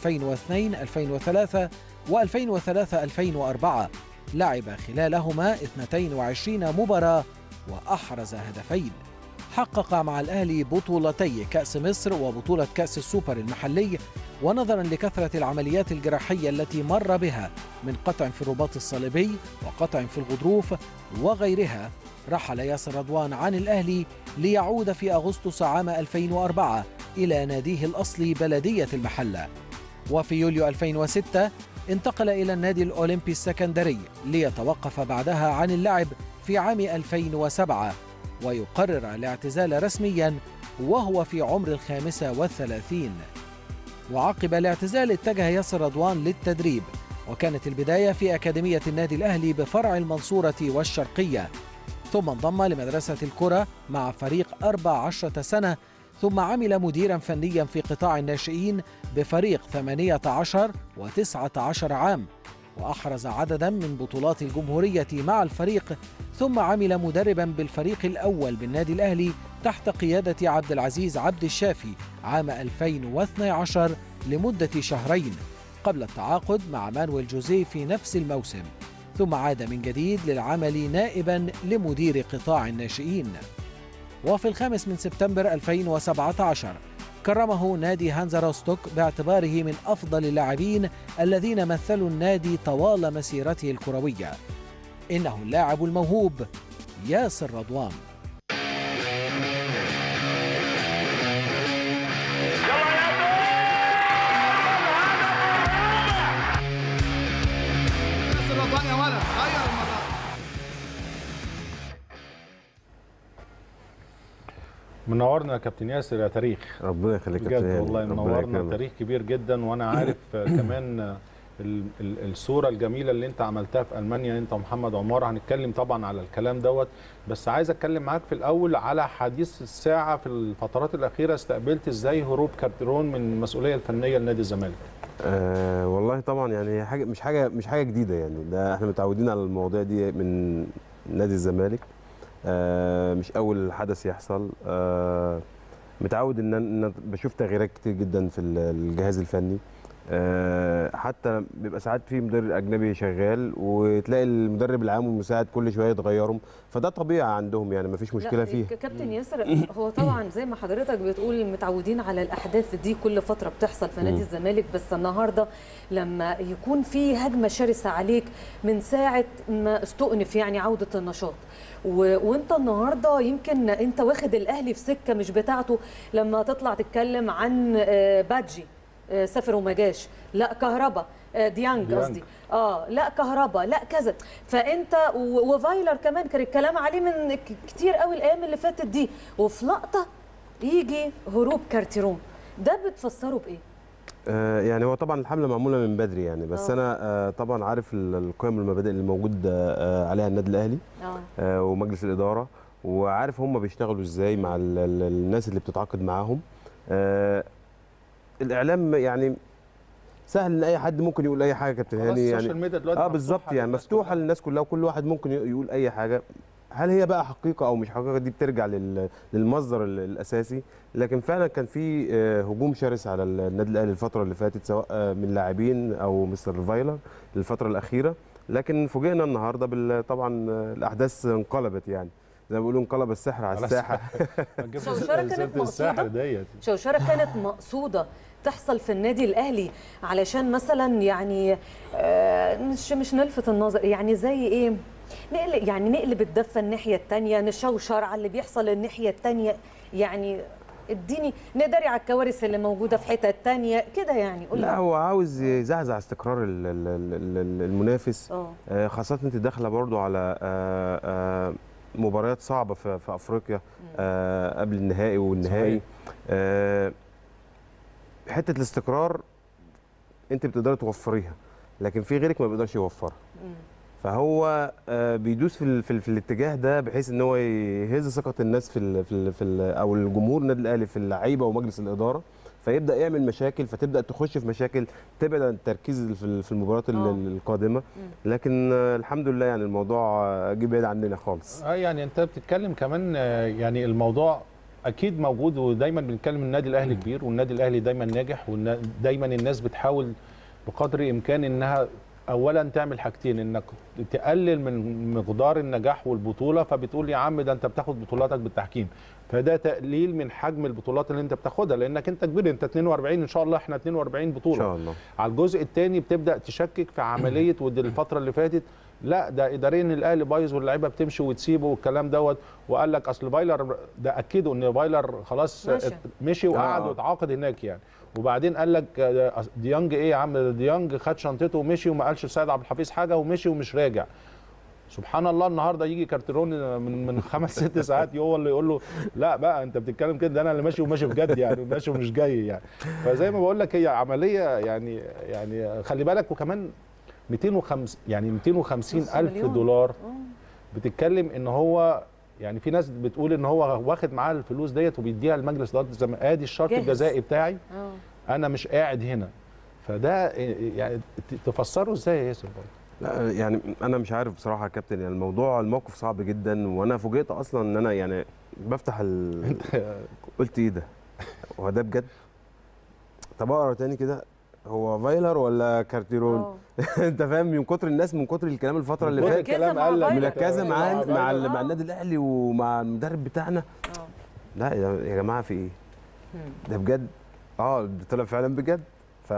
و2003-2004 لعب خلالهما 22 مباراة وأحرز هدفين حقق مع الأهلي بطولتي كأس مصر وبطولة كأس السوبر المحلي ونظرا لكثرة العمليات الجراحية التي مر بها من قطع في الرباط الصليبي وقطع في الغضروف وغيرها رحل ياسر رضوان عن الأهلي ليعود في أغسطس عام 2004 إلى ناديه الأصلي بلدية المحلة وفي يوليو 2006 انتقل إلى النادي الأولمبي السكندري ليتوقف بعدها عن اللعب في عام 2007 ويقرر الاعتزال رسميا وهو في عمر الخامسة والثلاثين وعقب الاعتزال اتجه ياسر رضوان للتدريب وكانت البداية في أكاديمية النادي الأهلي بفرع المنصورة والشرقية ثم انضم لمدرسة الكرة مع فريق 14 سنة ثم عمل مديرا فنيا في قطاع الناشئين بفريق 18 و19 عام وأحرز عددا من بطولات الجمهورية مع الفريق ثم عمل مدربا بالفريق الأول بالنادي الأهلي تحت قيادة عبد العزيز عبد الشافي عام 2012 لمدة شهرين قبل التعاقد مع مانويل جوزيه في نفس الموسم ثم عاد من جديد للعمل نائبا لمدير قطاع الناشئين وفي الخامس من سبتمبر 2017 كرمه نادي هانزا روستوك باعتباره من أفضل اللاعبين الذين مثلوا النادي طوال مسيرته الكروية إنه اللاعب الموهوب ياسر رضوان ياسر رضوان يا ولد غير المره منورنا يا كابتن ياسر يا تاريخ ربنا يخليك يا بجد كابتن هاني. والله ربنا منورنا يكرمك. تاريخ كبير جدا وانا عارف آه، كمان آه، ال- ال- الصوره الجميله اللي انت عملتها في المانيا انت ومحمد عمار هنتكلم طبعا على الكلام دوت بس عايز اتكلم معاك في الاول على حديث الساعه في الفترات الاخيره استقبلت ازاي هروب كارتيرون من المسؤوليه الفنيه لنادي الزمالك آه والله طبعا يعني هي حاجه مش حاجه مش حاجه جديده يعني ده احنا متعودين على المواضيع دي من نادي الزمالك آه مش اول حدث يحصل آه متعود ان ان بشوف تغييرات كتير جدا في ال- الجهاز الفني آه حتى بيبقى ساعات في مدرب اجنبي شغال وتلاقي المدرب العام والمساعد كل شويه يتغيروا فده طبيعي عندهم يعني مفيش مشكله لا، فيه ك- كابتن ياسر هو طبعا زي ما حضرتك بتقول متعودين على الاحداث دي كل فتره بتحصل في نادي مم. الزمالك بس النهارده لما يكون في هجمه شرسه عليك من ساعه ما استؤنف يعني عوده النشاط و... وانت النهارده يمكن انت واخد الاهلي في سكه مش بتاعته لما تطلع تتكلم عن آه، بادجي آه، سافر وما جاش لا كهربا آه، ديانج ديانج. قصدي اه لا كهربا لا كذا فانت و- وفايلر كمان كان الكلام عليه من ك- كتير قوي الايام اللي فاتت دي وفي لقطه يجي هروب كارتيرون ده بتفسره بايه؟ آه، يعني هو طبعا الحمله معموله من بدري يعني بس آه. انا آه، طبعا عارف ال- القيم والمبادئ اللي موجود آه، عليها النادي الاهلي اه آه، ومجلس الاداره وعارف هم بيشتغلوا ازاي مع ال- ال- الناس اللي بتتعاقد معاهم آه، الاعلام يعني سهل ان اي حد ممكن يقول اي حاجه يا كابتن خلاص هاني السوشيال يعني ميديا دلوقتي اه مفتوحة بالظبط يعني للناس مفتوحه كلها. للناس كلها وكل واحد ممكن يقول اي حاجه هل هي بقى حقيقه او مش حقيقه دي بترجع لل- للمصدر ال- الاساسي لكن فعلا كان في آه، هجوم شرس على النادي الاهلي الفتره اللي فاتت سواء آه، من لاعبين او مستر فايلر الفتره الاخيره لكن فوجئنا النهارده بال طبعا آه، الاحداث انقلبت يعني زي ما بيقولوا انقلب السحر على على الساحه ما تجيبش شوشرة كانت سيرة الساحر مقصودة؟ ديت شوشره كانت مقصوده تحصل في النادي الاهلي علشان مثلا يعني آه، مش مش نلفت النظر يعني زي ايه نقلب يعني نقلب الدفه الناحيه الثانيه نشوشر على اللي بيحصل الناحيه الثانيه يعني اديني ندري على الكوارث اللي موجوده في حته تانية كده يعني قول لا لي. هو عاوز يزعزع استقرار ال- ال- ال- ال- المنافس اه آه، خاصة انت داخلة برضو على آه، آه، مباريات صعبة في في افريقيا آه، قبل النهائي والنهائي آه، حتة الاستقرار انت بتقدري توفريها لكن في غيرك ما بيقدرش يوفرها مم. فهو آه، بيدوس في ال- في, ال- في الاتجاه ده بحيث ان هو يهز ثقة الناس في ال في, ال في ال او الجمهور النادي الاهلي في اللعيبة ومجلس الإدارة فيبدا يعمل مشاكل فتبدا تخش في مشاكل تبعد عن التركيز في ال- في المباريات ال- آه. القادمه لكن آه، الحمد لله يعني الموضوع آه، جه بعيد عننا خالص اه يعني انت بتتكلم كمان آه، يعني الموضوع اكيد موجود ودايما بنتكلم النادي الاهلي كبير والنادي الاهلي دايما ناجح ودايما الناس بتحاول بقدر الامكان انها اولا تعمل حاجتين انك تقلل من مقدار النجاح والبطوله فبتقول يا عم ده انت بتاخد بطولاتك بالتحكيم فده تقليل من حجم البطولات اللي انت بتاخدها لانك انت كبير انت 42 ان شاء الله احنا 42 بطوله ان شاء الله على الجزء الثاني بتبدا تشكك في عمليه ودي الفتره اللي فاتت لا ده اداريا الاهلي بايظ واللعيبه بتمشي وتسيبه والكلام دوت وقال لك اصل فايلر ده اكدوا ان فايلر خلاص ماشي. مشي وقعد آه. واتعاقد هناك يعني وبعدين قال لك آه، ديانج ايه يا عم ده ديانج خد شنطته ومشي وما قالش لسيد عبد الحفيظ حاجه ومشي ومش راجع سبحان الله النهارده يجي كارتيرون من من خمس ست ساعات هو اللي يقول له لا بقى انت بتتكلم كده ده انا اللي ماشي وماشي بجد يعني ماشي ومش جاي يعني فزي ما بقول لك هي عمليه يعني يعني خلي بالك وكمان 250 يعني 250 نص الف مليون. دولار آه. بتتكلم ان هو يعني في ناس بتقول ان هو واخد معاه الفلوس ديت وبيديها لمجلس اداره الزمالك ادي الشرط جاهز. الجزائي بتاعي اه انا مش قاعد هنا فده يعني ت- تفسره ازاي يا ياسر برضه لا يعني انا مش عارف بصراحه يا كابتن يعني الموضوع الموقف صعب جدا وانا فوجئت اصلا ان انا يعني بفتح ال... قلت ايه ده هو ده بجد طب اقرا تاني كده هو فايلر ولا كارتيرون آه. انت فاهم من كتر الناس من كتر الكلام الفتره اللي كل فاتت مركزة مع قال لك فايلر. مركزه معاه مع مع فايلر. ال- مع النادي الاهلي ومع المدرب بتاعنا آه. لا يا يا جماعه في ايه ده بجد اه ده طلع فعلا بجد ف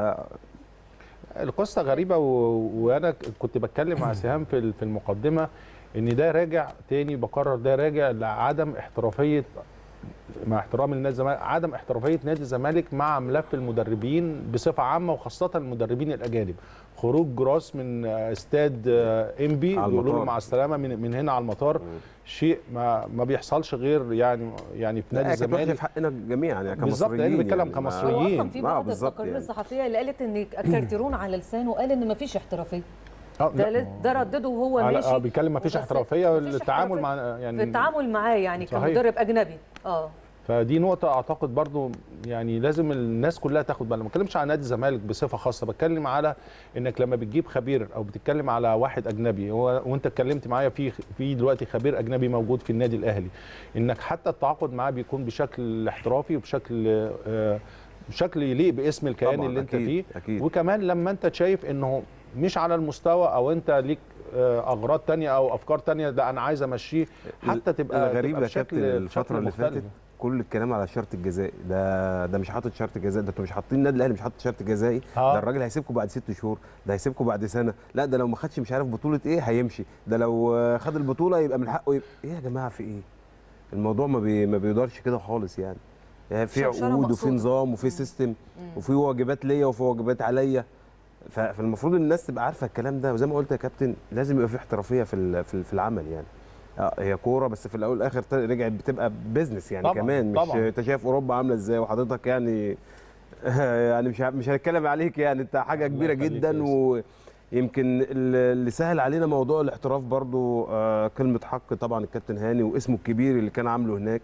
القصه غريبه و... وانا ك- كنت بتكلم مع سهام في ال- في المقدمه ان ده راجع تاني بكرر ده راجع لعدم احترافيه مع احترامي لنادي الزمالك عدم احترافيه نادي الزمالك مع ملف المدربين بصفه عامه وخاصه المدربين الاجانب خروج جراس من آه، استاد آه، انبي على بيقولوا له المطار. مع السلامه من, من هنا على المطار شيء ما ما بيحصلش غير يعني يعني في نادي لا كانت وحشه الزمالك في حقنا جميعا يعني بالظبط، كمصريين لأن بيتكلم يعني كمصريين. هو مصريين. اصلا في آه، بعض بالظبط التقارير يعني. الصحفيه اللي قالت ان كارتيرون على لسانه قال ان مفيش احترافيه آه، ده لا، ده ردده وهو على- ماشي اه بيتكلم ما فيش بس احترافيه مفيش التعامل احترافية. مع يعني في التعامل معاه يعني صحيح. كمدرب اجنبي اه فدي نقطة أعتقد برضو يعني لازم الناس كلها تاخد بالها ما بتكلمش على نادي الزمالك بصفة خاصة بتكلم على إنك لما بتجيب خبير أو بتتكلم على واحد أجنبي هو وأنت اتكلمت معايا في في دلوقتي خبير أجنبي موجود في النادي الأهلي إنك حتى التعاقد معاه بيكون بشكل احترافي وبشكل آه، بشكل يليق باسم الكيان طبعاً، اللي أنت أكيد، فيه أكيد. وكمان لما أنت شايف إنه مش على المستوى أو أنت ليك آه، أغراض تانية أو أفكار تانية لا أنا عايز أمشيه حتى تبقى الغريب تبقى يا بشكل- كابتن الفتره بشكل اللي مختلف. فاتت كل الكلام على شرط الجزائي ده ده مش حاطط شرط جزائي ده انتوا مش حاطين النادي الاهلي مش حاطط شرط جزائي آه. ده الراجل هيسيبكم بعد ست شهور ده هيسيبكم بعد سنه لا ده لو ما خدش مش عارف بطوله ايه هيمشي ده لو آه، خد البطوله يبقى من حقه يبقى ايه يا جماعه في ايه الموضوع ما بي ما بيقدرش كده خالص يعني يعني في شرشرة عقود وفي مقصودة. نظام وفي سيستم وفي واجبات ليا وفي واجبات عليا ف- فالمفروض الناس تبقى عارفه الكلام ده وزي ما قلت يا كابتن لازم يبقى في احترافيه في ال- في ال- في العمل يعني اه هي كوره بس في الاول والاخر ت- رجعت بتبقى بيزنس يعني طبعاً، كمان مش طبعاً. انت شايف اوروبا عامله ازاي وحضرتك يعني يعني مش ه- مش هنتكلم عليك يعني انت حاجه الله كبيره يخليك جدا يا ويمكن ال- اللي سهل علينا موضوع الاحتراف برضو آه كلمه حق طبعا الكابتن هاني واسمه الكبير اللي كان عامله هناك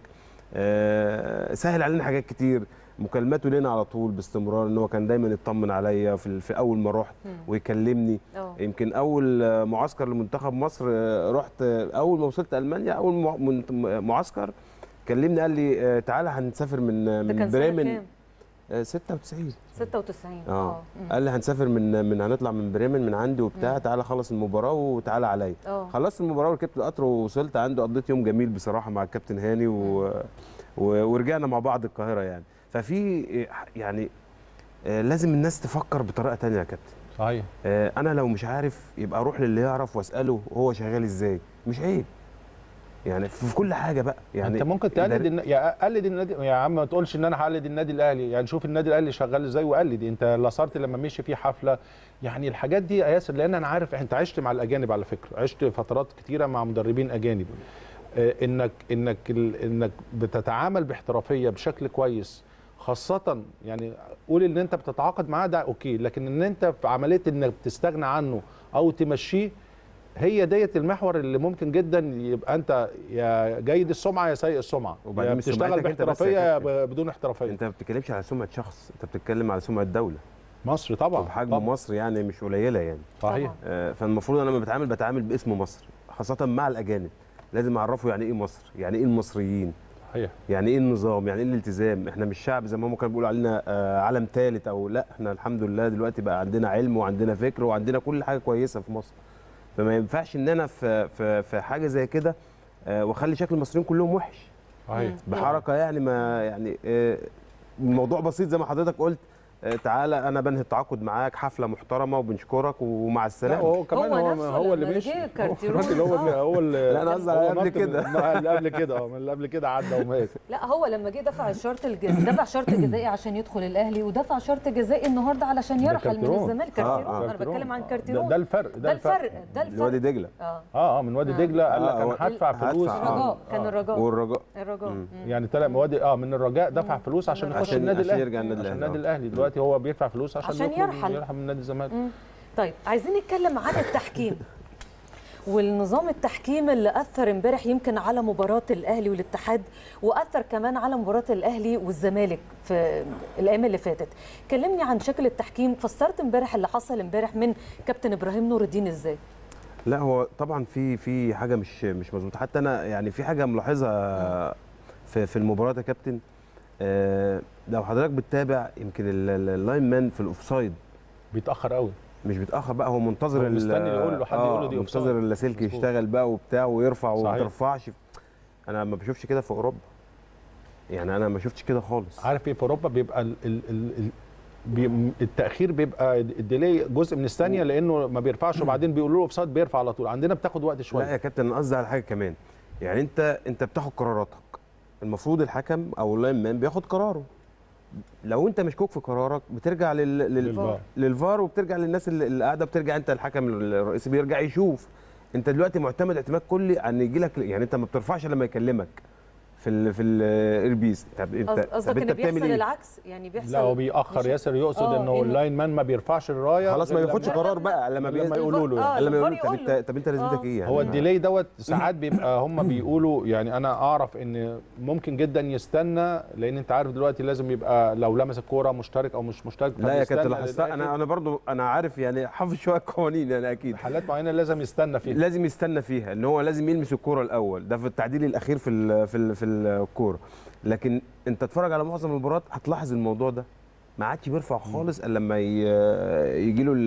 آه سهل علينا حاجات كتير مكالماته لنا على طول باستمرار ان هو كان دايما يطمن عليا في, في اول ما رحت ويكلمني اه يمكن اول آه، معسكر لمنتخب مصر آه، رحت آه، اول ما وصلت المانيا اول مع- منت- معسكر كلمني قال لي آه، تعالى هنسافر من آه، ده من كان سنه بريمن كام؟ آه، 96 96 اه مم. قال لي هنسافر من من هنطلع من بريمن من عندي وبتاع تعالى خلص المباراه وتعالى عليا اه خلصت المباراه وركبت القطر ووصلت عنده قضيت يوم جميل بصراحه مع الكابتن هاني و... و... ورجعنا مع بعض القاهره يعني ففي يعني آه، لازم الناس تفكر بطريقه تانية يا كابتن صحيح آه، انا لو مش عارف يبقى اروح للي يعرف واساله هو شغال ازاي مش عيب يعني في كل حاجه بقى يعني انت ممكن تقلد إداري- الن... يا قلد النادي يا عم ما تقولش ان انا هقلد النادي الاهلي يعني شوف النادي الاهلي شغال ازاي وقلد انت لاسارتي لما مشي في حفله يعني الحاجات دي يا ياسر لان انا عارف انت عشت مع الاجانب على فكره عشت فترات كتيره مع مدربين اجانب آه، انك انك ال- انك بتتعامل باحترافيه بشكل كويس خاصة يعني قول ان انت بتتعاقد معاه ده اوكي لكن ان انت في عملية انك تستغنى عنه او تمشيه هي ديت المحور اللي ممكن جدا يبقى انت يا جيد السمعه يا سيء السمعه وبعدين يا مش بتشتغل سمعتك انت بس يا باحترافيه يا كابتن. ب- بدون احترافيه انت ما بتتكلمش على سمعه شخص انت بتتكلم على سمعه دوله مصر طبعا وبحجم طبعا مصر يعني مش قليله يعني صحيح طبعاً. آه، فالمفروض انا لما بتعامل بتعامل باسم مصر خاصه مع الاجانب لازم اعرفه يعني ايه مصر يعني ايه المصريين صحيح يعني ايه النظام يعني ايه الالتزام احنا مش شعب زي ما هم كانوا بيقولوا علينا آه، عالم ثالث او لا احنا الحمد لله دلوقتي بقى عندنا علم وعندنا فكر وعندنا كل حاجه كويسه في مصر فما ينفعش ان انا في في في حاجه زي كده آه، واخلي شكل المصريين كلهم وحش صحيح بحركه يعني ما يعني آه، الموضوع بسيط زي ما حضرتك قلت آه، تعالى انا بنهي التعاقد معاك حفله محترمه وبنشكرك ومع لا السلامه هو كمان هو هو, نفسه هو اللي لما مشي جه هو كارتيرون، الراجل هو اللي آه. هو اللي لا، أنا قصدي على هو قبل نط من- كده. لا، اللي قبل كده اه من اللي قبل كده عدى ومات لا هو لما جه دفع الشرط الج... دفع شرط جزائي عشان يدخل الاهلي ودفع شرط جزائي النهارده علشان يرحل من كارتيرون. الزمالك آه، كارتيرون آه. انا بتكلم عن كارتيرون ده, ده الفرق ده الفرق ده لوادي الفرق دجله اه اه اه من وادي دجله قال لك آه، هو- انا هدفع هدفع، فلوس آه. الرجاء كان الرجاء والرجاء الرجاء مم. يعني طلع من وادي اه من الرجاء دفع فلوس عشان يخش عشان- النادي عشان الاهلي يرجع النادي عشان الأهلي، النادي آه. الاهلي دلوقتي هو بيدفع فلوس عشان, عشان يخرج يرحل. يرحل من نادي الزمالك طيب عايزين نتكلم عن التحكيم والنظام التحكيم اللي اثر امبارح يمكن على مباراه الاهلي والاتحاد واثر كمان على مباراه الاهلي والزمالك في الايام اللي فاتت كلمني عن شكل التحكيم فسرت امبارح اللي حصل امبارح من كابتن ابراهيم نور الدين ازاي لا هو طبعا في في حاجه مش مش مظبوطه حتى انا يعني في حاجه ملاحظها في في المباراه يا كابتن آه، لو حضرتك بتتابع يمكن ال- ال- اللاين مان في الاوفسايد بيتاخر قوي مش بيتاخر بقى هو منتظر هو ال- مستني يقول له حد يقول له دي منتظر أوفسايد. اللاسلكي مظبوط. يشتغل بقى وبتاع ويرفع وما صحيح. ترفعش انا ما بشوفش كده في اوروبا يعني انا ما شفتش كده خالص عارف ايه في اوروبا بيبقى ال ال ال ال بي التاخير بيبقى الديلي جزء من الثانيه لانه ما بيرفعش وبعدين بيقولوا له اوفسايد بيرفع على طول عندنا بتاخد وقت لا يا شويه كابتن انا قصدي على حاجه كمان يعني انت انت بتاخد قراراتك المفروض الحكم او اللاين مان بياخد قراره لو انت مشكوك في قرارك بترجع لل... لل... للفار. للفار وبترجع للناس اللي اللي قاعده بترجع انت الحكم الرئيسي بيرجع يشوف انت دلوقتي معتمد اعتماد كلي ان يجي لك يعني انت ما بترفعش لما يكلمك في ال في الايربيس طب انت قصد- طب قصدك انت ان بتعمل بيحصل ايه العكس يعني بيحصل لا هو بيأخر مش- ياسر يقصد آه، انه إنه- اللاين مان ما بيرفعش الرايه خلاص ما غير بياخدش لما- قرار بقى لما لما بي... يقولوا له آه، يعني. لما الفار يقولوا طب يقول له. انت طب انت لازمتك آه. ايه يعني هو الديلي دوت ساعات بيبقى هم بيقولوا يعني انا اعرف ان ممكن جدا يستنى لان انت عارف دلوقتي لازم يبقى لو لمس الكوره مشترك او مش مشترك لا يا فبيستنى كابتن لاحظتها انا للآخر. انا برضو انا عارف يعني حافظ شويه قوانين يعني اكيد حالات معينه لازم يستنى فيها لازم يستنى فيها ان هو لازم يلمس الكوره الاول ده في التعديل الاخير في ال في ال في الكوره لكن انت اتفرج على معظم المباريات هتلاحظ الموضوع ده ما عادش بيرفع خالص الا لما يجي له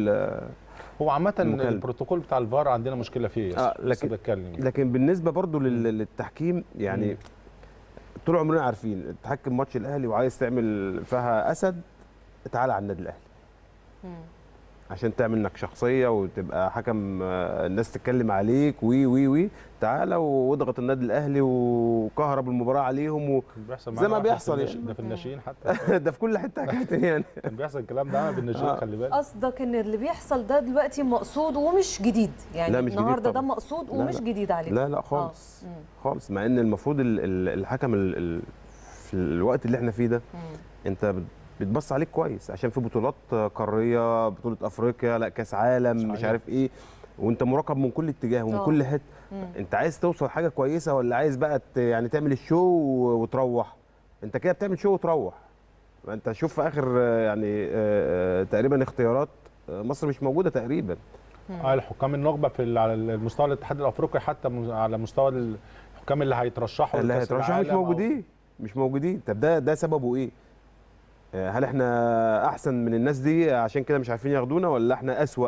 هو عامه المكالمة. البروتوكول بتاع الفار عندنا مشكله فيه آه، لسه لكن- بتكلم يعني. لكن بالنسبه برضو لل- للتحكيم يعني طول عمرنا عارفين تحكم ماتش الاهلي وعايز تعمل فيها اسد تعالى على النادي الاهلي مم. عشان تعمل انك شخصيه وتبقى حكم آه، الناس تتكلم عليك وي وي وي تعالى واضغط النادي الاهلي وكهرب المباراه عليهم و... بيحصل زي معانا ما واحد في بيحصل الناشئ- يعني. ده في الناشئين حتى ده في كل حته يا كابتن يعني كان بيحصل الكلام ده بالناشئين آه. خلي بالك قصدك ان اللي بيحصل ده دلوقتي مقصود ومش جديد يعني لا، مش جديد النهارده ده طبعاً. مقصود لا، ومش لا. جديد عليك لا لا خالص آه. مم. خالص مع ان المفروض ال- ال- الحكم ال- ال- في الوقت اللي احنا فيه ده مم. انت بت- بتبص عليك كويس عشان في بطولات قاريه بطوله افريقيا لا كاس عالم مش صحيح. عارف ايه وانت مراقب من كل اتجاه ومن آه. كل حته مم. انت عايز توصل حاجه كويسه ولا عايز بقى ت- يعني تعمل الشو و- وتروح انت كده بتعمل شو وتروح ما انت شوف في اخر آه، يعني آه، آه، تقريبا اختيارات آه، مصر مش موجوده تقريبا اه الحكام النخبه في ال- على المستوى الاتحاد الافريقي حتى م- على مستوى الحكام اللي هيترشحوا اللي لكأس هيترشحوا مش العالم أو- موجودين مش موجودين طب ده ده سببه ايه؟ آه، هل احنا احسن من الناس دي عشان كده مش عارفين ياخدونا ولا احنا اسوأ؟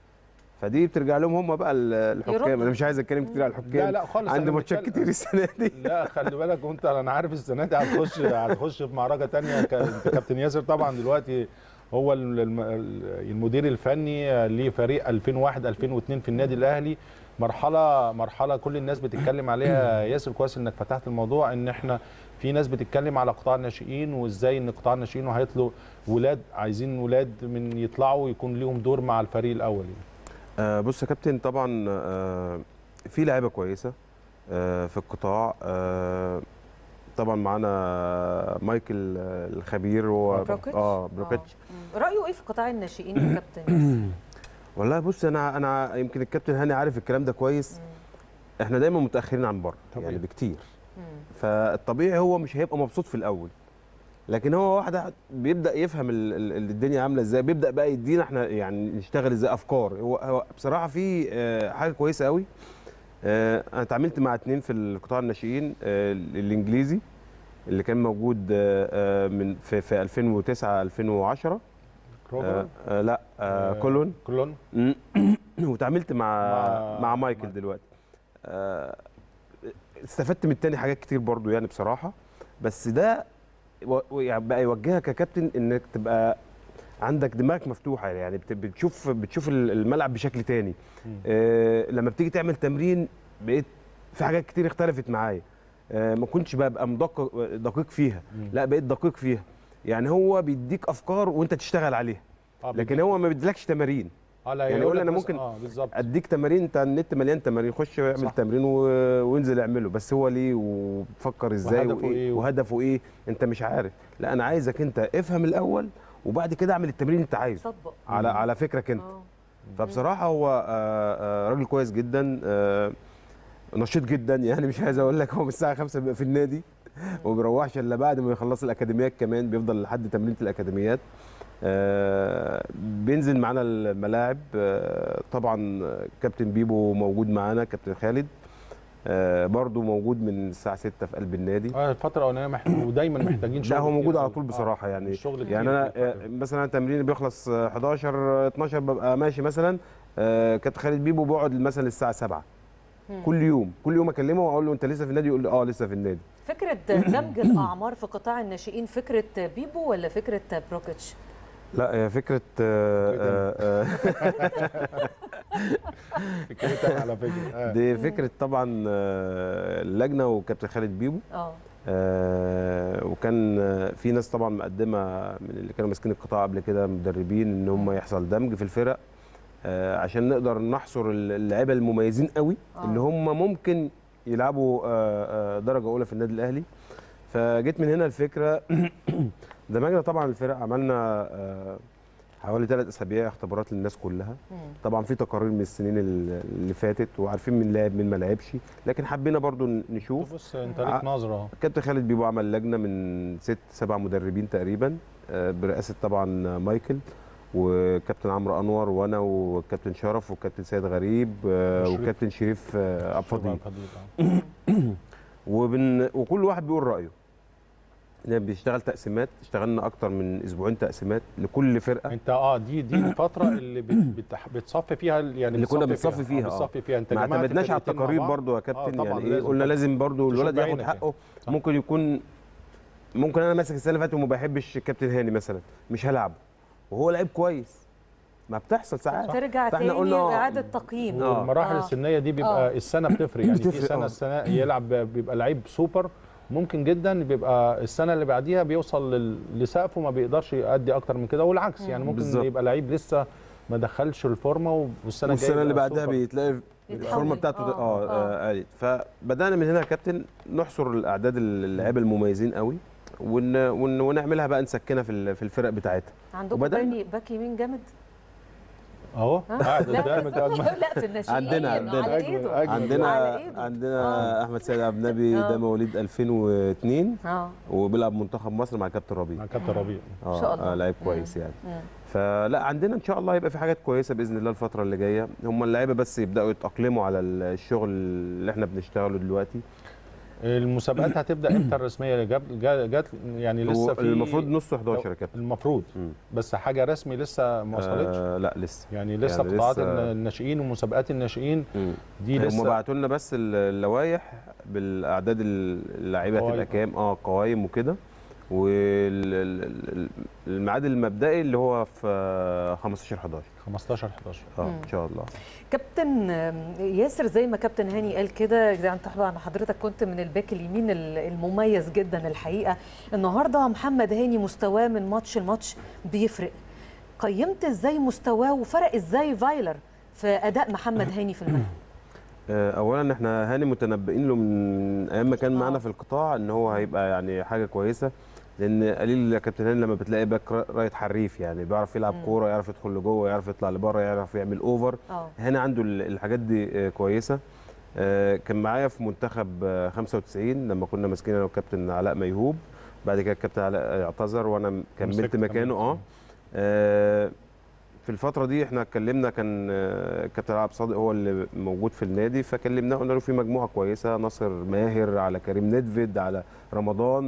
فدي بترجع لهم هم بقى ال- الحكام يردوا. انا مش عايز اتكلم كتير على الحكام لا لا خالص عندي أنا ماتشات بتكلم- كتير السنه دي لا خلي بالك وانت انا عارف السنه دي هتخش هتخش في معركه تانية ك- انت كابتن ياسر طبعا دلوقتي هو ال- الم- ال- المدير الفني لفريق 2001 2002 في النادي الاهلي مرحله مرحله كل الناس بتتكلم عليها ياسر كويس انك فتحت الموضوع ان احنا في ناس بتتكلم على قطاع الناشئين وازاي ان قطاع الناشئين هيطلوا ولاد عايزين ولاد من يطلعوا يكون ليهم دور مع الفريق الاول يعني. آه بص يا كابتن طبعا آه في لعيبه كويسه آه في القطاع آه طبعا معانا مايكل آه، الخبير هو بروكيتش؟ اه بروكيتش مم. رايه ايه في قطاع الناشئين يا كابتن والله بص انا انا يمكن الكابتن هاني عارف الكلام ده كويس احنا دايما متاخرين عن بره طبيعي. يعني بكتير مم. فالطبيعي هو مش هيبقى مبسوط في الاول لكن هو واحد بيبدا يفهم ال- ال- الدنيا عامله ازاي بيبدا بقى يدينا احنا يعني نشتغل ازاي افكار هو, هو بصراحه في آه، حاجه كويسه قوي آه، انا اتعاملت مع اتنين في القطاع الناشئين آه، الانجليزي اللي كان موجود آه، آه، من في, في 2009 2010 كروفر آه آه لا آه كولون كولون مم. وتعاملت مع مع- مع, مايكل مايكل. دلوقتي آه، استفدت من التاني حاجات كتير برضو يعني بصراحه بس ده و- و- يعني بقى يوجهك يا كابتن انك تبقى عندك دماغك مفتوحه يعني بت- بتشوف بتشوف ال- الملعب بشكل تاني آه لما بتيجي تعمل تمرين بقيت في حاجات كتير اختلفت معايا آه ما كنتش ببقى مدقق دقيق فيها لا بقيت دقيق فيها يعني هو بيديك افكار وانت تشتغل عليها آه، لكن هو ما بيديلكش تمارين اه لا يعني يقول يقول لك انا بس- ممكن اه بالظبط اديك تمارين انت النت مليان تمارين خش اعمل صح. تمرين و... وانزل اعمله بس هو ليه وبفكر ازاي وهدفه وإيه إيه و- وهدفه ايه انت مش عارف لا انا عايزك انت افهم الاول وبعد كده اعمل التمرين اللي انت عايزه طبق على على فكرك انت آه. فبصراحه هو آه، آه، راجل كويس جدا آه، نشيط جدا يعني مش عايز اقول لك هو من الساعه 5 بيبقى في النادي وما بيروحش الا بعد ما يخلص الاكاديميات كمان بيفضل لحد تمرينه الاكاديميات آه، بينزل معانا الملاعب آه، طبعا كابتن بيبو موجود معانا كابتن خالد آه، برضو موجود من الساعه 6 في قلب النادي اه الفتره الاولانيه مح... ودايما محتاجين شغل لا هو كتير موجود على أوي. طول آه، بصراحه يعني الشغل كتير يعني انا في الفترة آه، دي. مثلا تمريني بيخلص آه، 11 12 ببقى ماشي مثلا آه، كابتن خالد بيبو بيقعد مثلا الساعه 7 كل يوم كل يوم اكلمه واقول له انت لسه في النادي يقول لي اه لسه في النادي فكره دمج الاعمار في قطاع الناشئين فكره بيبو ولا فكره بروكيتش لا هي فكره آه، آه، آه، فكرتك على فكره آه. دي فكره طبعا آه، اللجنه وكابتن خالد بيبو اه آه، وكان آه، في ناس طبعا مقدمه من اللي كانوا ماسكين القطاع قبل كده مدربين ان هم يحصل دمج في الفرق آه، عشان نقدر نحصر اللعيبه المميزين قوي آه. اللي هم ممكن يلعبوا آه، آه، درجه اولى في النادي الاهلي فجيت من هنا الفكره دمجنا طبعا الفرق عملنا آه، حوالي ثلاث اسابيع اختبارات للناس كلها مم. طبعا في تقارير من السنين اللي فاتت وعارفين مين لعب مين ما لعبش لكن حبينا برضو نشوف بص انت ع- ليك نظره اهو كابتن خالد بيبو عمل لجنه من ست سبع مدربين تقريبا آه، برئاسه طبعا مايكل وكابتن عمرو انور وانا وكابتن شرف وكابتن سيد غريب آه، وشريف. وكابتن شريف آه، عبد الفضيل فضيل آه. وبن... وكل واحد بيقول رايه يعني بيشتغل تقسيمات اشتغلنا اكتر من اسبوعين تقسيمات لكل فرقه انت اه دي دي الفتره اللي بت- بت- بتصفي فيها يعني اللي كنا بتصفي بنصفي فيها، آه، آه. بتصفي فيها انت ما جمعت اعتمدناش على فرقتين مع التقارير بعض. برضو يا آه، كابتن طبعاً يعني ايه لازم قلنا طبعاً. لازم برضو تشوف الولد ياخد بعينك يعني. حقه صح. ممكن يكون ممكن انا ماسك السنه اللي فاتت وما بحبش الكابتن هاني مثلا مش هلعبه وهو لعيب كويس ما بتحصل ساعات ترجع فإحنا تاني قلنا- باعاده تقييم آه. والمراحل آه. السنيه دي بيبقى آه. السنه بتفرق يعني في بتفرق، سنه آه. السنه يلعب بيبقى لعيب سوبر ممكن جدا بيبقى السنه اللي بعديها بيوصل لل- لسقفه ما بيقدرش يأدي اكتر من كده والعكس يعني ممكن بالظبط. يبقى لعيب لسه ما دخلش الفورمه والسنه الجايه والسنه اللي يبقى بعدها سوبر. بتلاقي يتحول. الفورمه بتاعته آه، اه آه. اه قالت فبدانا من هنا يا كابتن نحصر الاعداد اللعيبه المميزين قوي ون... ون... ونعملها بقى نسكنها في ال- في الفرق بتاعتها عندكم وبدأنا. باك باك يمين جامد اهو ها؟ قاعد لا، قدامك أجمل. لا في الناشئين عندنا- عندنا. على ايده أجمل- أجمل. عندنا على إيده. عندنا آه. احمد سيد عبد النبي آه. ده مواليد 2002 اه وبيلعب منتخب مصر مع كابتن ربيع مع كابتن ربيع إن شاء الله. اه لعيب مم. كويس يعني مم. فلا عندنا ان شاء الله هيبقى في حاجات كويسه باذن الله الفتره اللي جايه هم اللعيبه بس يبداوا يتاقلموا على الشغل اللي احنا بنشتغله دلوقتي المسابقات هتبدا امتى الرسميه جاب جا- جات يعني لسه هو في المفروض نص 11 يا كابتن المفروض مم. بس حاجه رسمي لسه ما وصلتش آه لا لسه يعني لسه يعني قطاعات لسه- الناشئين ومسابقات الناشئين مم. دي هم لسه بعتوا لنا بس اللوائح بالاعداد اللعيبه قوايم. هتبقى كام اه قوايم وكده والميعاد المبدئي اللي هو في 15 11 15 11 اه ان شاء الله كابتن ياسر زي ما كابتن هاني قال كده زي انت طبعا حضرتك كنت من الباك اليمين المميز جدا الحقيقه النهارده محمد هاني مستواه من ماتش لماتش بيفرق قيمت ازاي مستواه وفرق ازاي فايلر في اداء محمد هاني في الملعب آه، اولا احنا هاني متنبئين له من ايام ما كان آه. معانا في القطاع ان هو هيبقى يعني حاجه كويسه لان قليل يا كابتن هاني لما بتلاقي باك را- رايت حريف يعني بيعرف يلعب مم. كوره يعرف يدخل لجوه يعرف يطلع لبره يعرف يعمل اوفر اه هاني عنده ال- الحاجات دي آه، كويسه آه، كان معايا في منتخب آه، 95 لما كنا ماسكين انا والكابتن علاء ميهوب بعد كده الكابتن علاء اعتذر وانا كملت مسكت مكانه اه آه، في الفترة دي احنا اتكلمنا كان آه، كابتن عبد صادق هو اللي موجود في النادي فكلمناه قلنا له في مجموعة كويسة ناصر ماهر على كريم ندفد على رمضان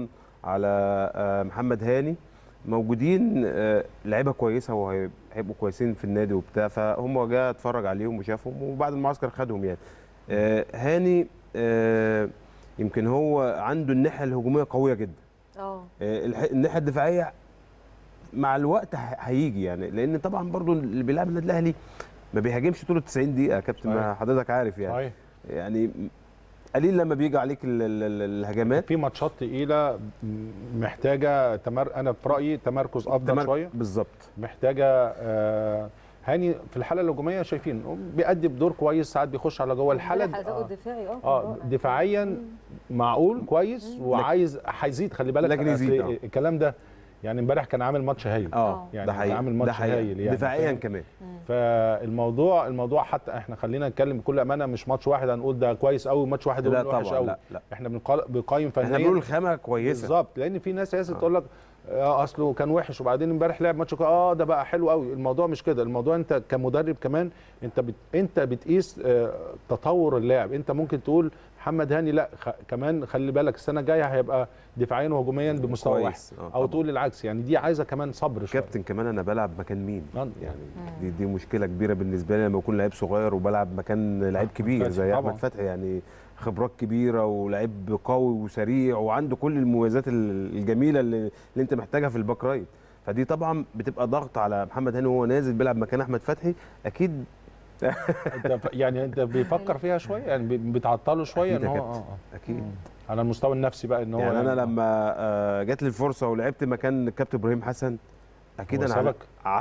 على آه، محمد هاني موجودين آه، لعيبه كويسه وهيبقوا كويسين في النادي وبتاع فهم جاء اتفرج عليهم وشافهم وبعد المعسكر خدهم يعني آه، هاني آه، يمكن هو عنده الناحيه الهجوميه قويه جدا اه آه، الح- الناحيه الدفاعيه مع الوقت ه- هيجي يعني لان طبعا برضو اللي بيلعب النادي الاهلي ما بيهاجمش طول ال 90 دقيقه يا كابتن ما صحيح. حضرتك عارف يعني صحيح. يعني قليل لما بيجي عليك ال- ال- ال- الهجمات في ماتشات تقيله محتاجه تمر انا في رايي تمركز افضل تمر- شويه بالظبط محتاجه آه، هاني في الحاله الهجوميه شايفين بيأدي بدور كويس ساعات بيخش على جوه الحاله اداؤه آه. الدفاعي اه اه كان رائع. دفاعيا معقول كويس وعايز هيزيد خلي بالك لكن يزيد، أصل آه. الكلام ده يعني امبارح كان عامل ماتش هايل اه يعني ده حقيقي عامل ده ماتش حقيقي هايل يعني دفاعيا فاهم؟ كمان فالموضوع الموضوع حتى احنا خلينا نتكلم بكل امانه مش ماتش واحد هنقول ده كويس قوي ماتش واحد لا نقول وحش طبعا قوي لا لا احنا بنقال- بنقيم فنيا احنا بنقول الخامه كويسه بالظبط لان في ناس ياسر تقول لك آه اصله كان وحش وبعدين امبارح لعب ماتش كويس. اه ده بقى حلو قوي الموضوع مش كده الموضوع انت كمدرب كمان انت بت... انت بتقيس آه تطور اللاعب انت ممكن تقول محمد هاني لا خ... كمان خلي بالك السنه الجايه هيبقى دفاعيا وهجوميا بمستوى واحد كويس. آه، او طبعاً. تقول العكس يعني دي عايزه كمان صبر شويه كابتن كمان انا بلعب مكان مين آه. يعني دي دي مشكله كبيره بالنسبه لي لما اكون لعيب صغير وبلعب مكان لعيب كبير فتحي زي طبعاً. احمد فتحي يعني خبرات كبيره ولعيب قوي وسريع وعنده كل المميزات ال- الجميله اللي, اللي انت محتاجها في الباك رايت فدي طبعا بتبقى ضغط على محمد هاني وهو نازل بيلعب مكان احمد فتحي اكيد انت ف... يعني انت بيفكر فيها شويه يعني بي- بتعطله شويه أكيد ان يا هو كابتن. آه آه. اكيد على المستوى النفسي بقى ان هو يعني انا لما آه، جات لي الفرصه ولعبت مكان الكابتن ابراهيم حسن اكيد هو انا سابك؟ ع-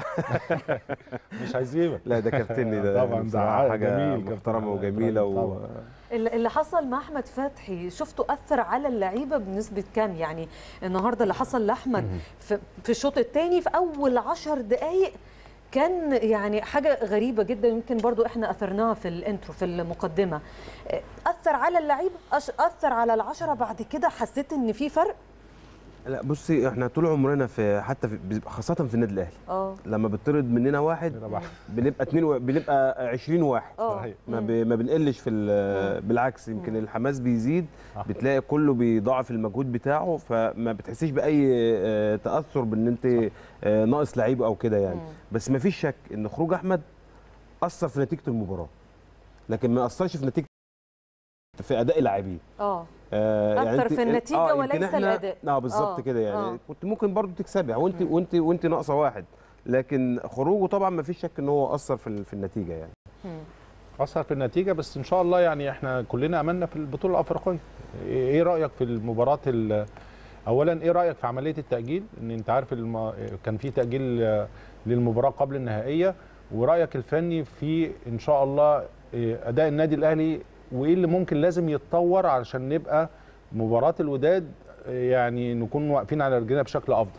مش هيسيبك لا ده كابتني ده طبعا ده بصراحة حاجه جميل كابتن محترمه إبراهيم وجميله و... طبعاً. اللي اللي حصل مع احمد فتحي شفته اثر على اللعيبه بنسبه كام يعني النهارده اللي حصل لاحمد في, في الشوط الثاني في اول عشر دقائق كان يعني حاجه غريبه جدا يمكن برضو احنا اثرناها في الانترو في المقدمه اثر على اللعيبه أش- اثر على العشره بعد كده حسيت ان في فرق لا بصي احنا طول عمرنا في حتى في خاصه في النادي الاهلي اه لما بيطرد مننا واحد بنبقى اتنين و... بنبقى 20 واحد اه صحيح. ما, ب... ما بنقلش في ال... بالعكس يمكن الحماس بيزيد بتلاقي كله بيضاعف المجهود بتاعه فما بتحسيش باي آه، تاثر بان انت آه، ناقص لعيب او كده يعني بس ما فيش شك ان خروج احمد اثر في نتيجه المباراه لكن ما اثرش في نتيجه في اداء اللاعبين اه آه أثر انت- في النتيجة آه، يمكن وليس إحنا- الأداء. اه بالظبط آه، كده يعني آه. كنت ممكن برضو تكسبها وانت وانت وانت ناقصه واحد لكن خروجه طبعا ما فيش شك ان هو اثر في ال- في النتيجه يعني اثر في النتيجه بس ان شاء الله يعني احنا كلنا املنا في البطوله الافريقيه ايه رايك في المباراه ال- اولا ايه رايك في عمليه التاجيل ان انت عارف الم... كان في تاجيل آه، للمباراه قبل النهائيه ورايك الفني في ان شاء الله آه، اداء النادي الاهلي وايه اللي ممكن لازم يتطور علشان نبقى مباراه الوداد آه، يعني نكون واقفين على رجلنا بشكل افضل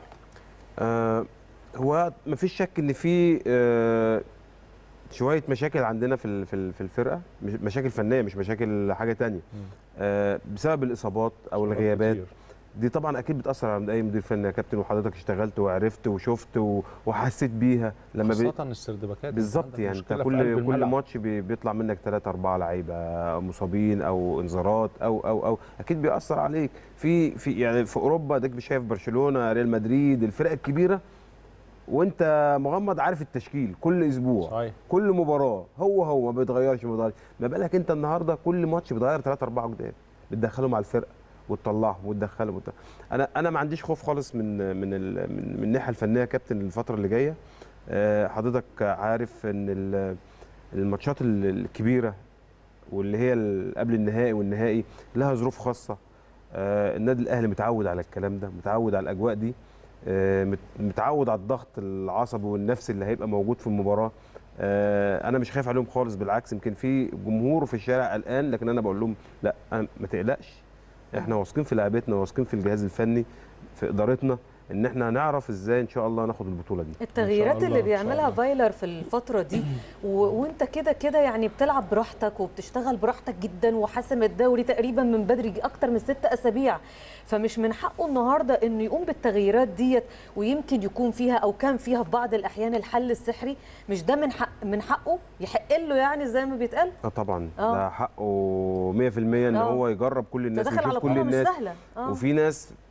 آه هو ما فيش شك ان في آه شويه مشاكل عندنا في ال- في ال- في الفرقه مش مشاكل فنيه مش مشاكل حاجه تانية آه بسبب الاصابات او الغيابات كتير. دي طبعا اكيد بتاثر على اي مدير فني يا كابتن وحضرتك اشتغلت وعرفت وشفت و- وحسيت بيها لما بي... خاصه السردباكات بالظبط عندك يعني انت مشكلة في قلب كل كل الملعب. ماتش بي- بيطلع منك ثلاثة أربعة لعيبة مصابين أو إنذارات أو أو أو أكيد بيأثر عليك في في يعني في أوروبا ديك شايف برشلونة ريال مدريد الفرق الكبيرة وأنت مغمض عارف التشكيل كل أسبوع صحيح كل مباراة هو هو ما بيتغيرش ما بيتغيرش ما بالك أنت النهاردة كل ماتش بيتغير ثلاثة أربعة جداد بتدخلهم على الفرقة وتطلعهم وتدخلهم وت... انا انا ما عنديش خوف خالص من من ال... من, من الناحيه الفنيه يا كابتن الفتره اللي جايه آه، حضرتك عارف ان ال- الماتشات ال- الكبيره واللي هي ال- قبل النهائي والنهائي لها ظروف خاصه آه، النادي الاهلي متعود على الكلام ده متعود على الاجواء دي آه، مت- متعود على الضغط العصبي والنفسي اللي هيبقى موجود في المباراه آه، انا مش خايف عليهم خالص بالعكس يمكن في جمهور في الشارع قلقان لكن انا بقول لهم لا أنا ما تقلقش احنا واثقين في لعيبتنا واثقين في الجهاز الفني في ادارتنا ان احنا هنعرف ازاي ان شاء الله ناخد البطوله دي التغييرات الله، اللي إن شاء بيعملها الله. فايلر في الفترة دي و... وانت كده كده يعني بتلعب براحتك وبتشتغل براحتك جدا وحاسم الدوري تقريبا من بدري اكتر من ست اسابيع فمش من حقه النهارده انه يقوم بالتغييرات ديت ويمكن يكون فيها او كان فيها في بعض الاحيان الحل السحري مش ده من حق من حقه يحق له يعني زي ما بيتقال اه طبعا آه. ده حقه 100% ان آه. هو يجرب كل ده الناس داخل على ويشوف كل بطولة مش الناس سهلة آه. وفي ناس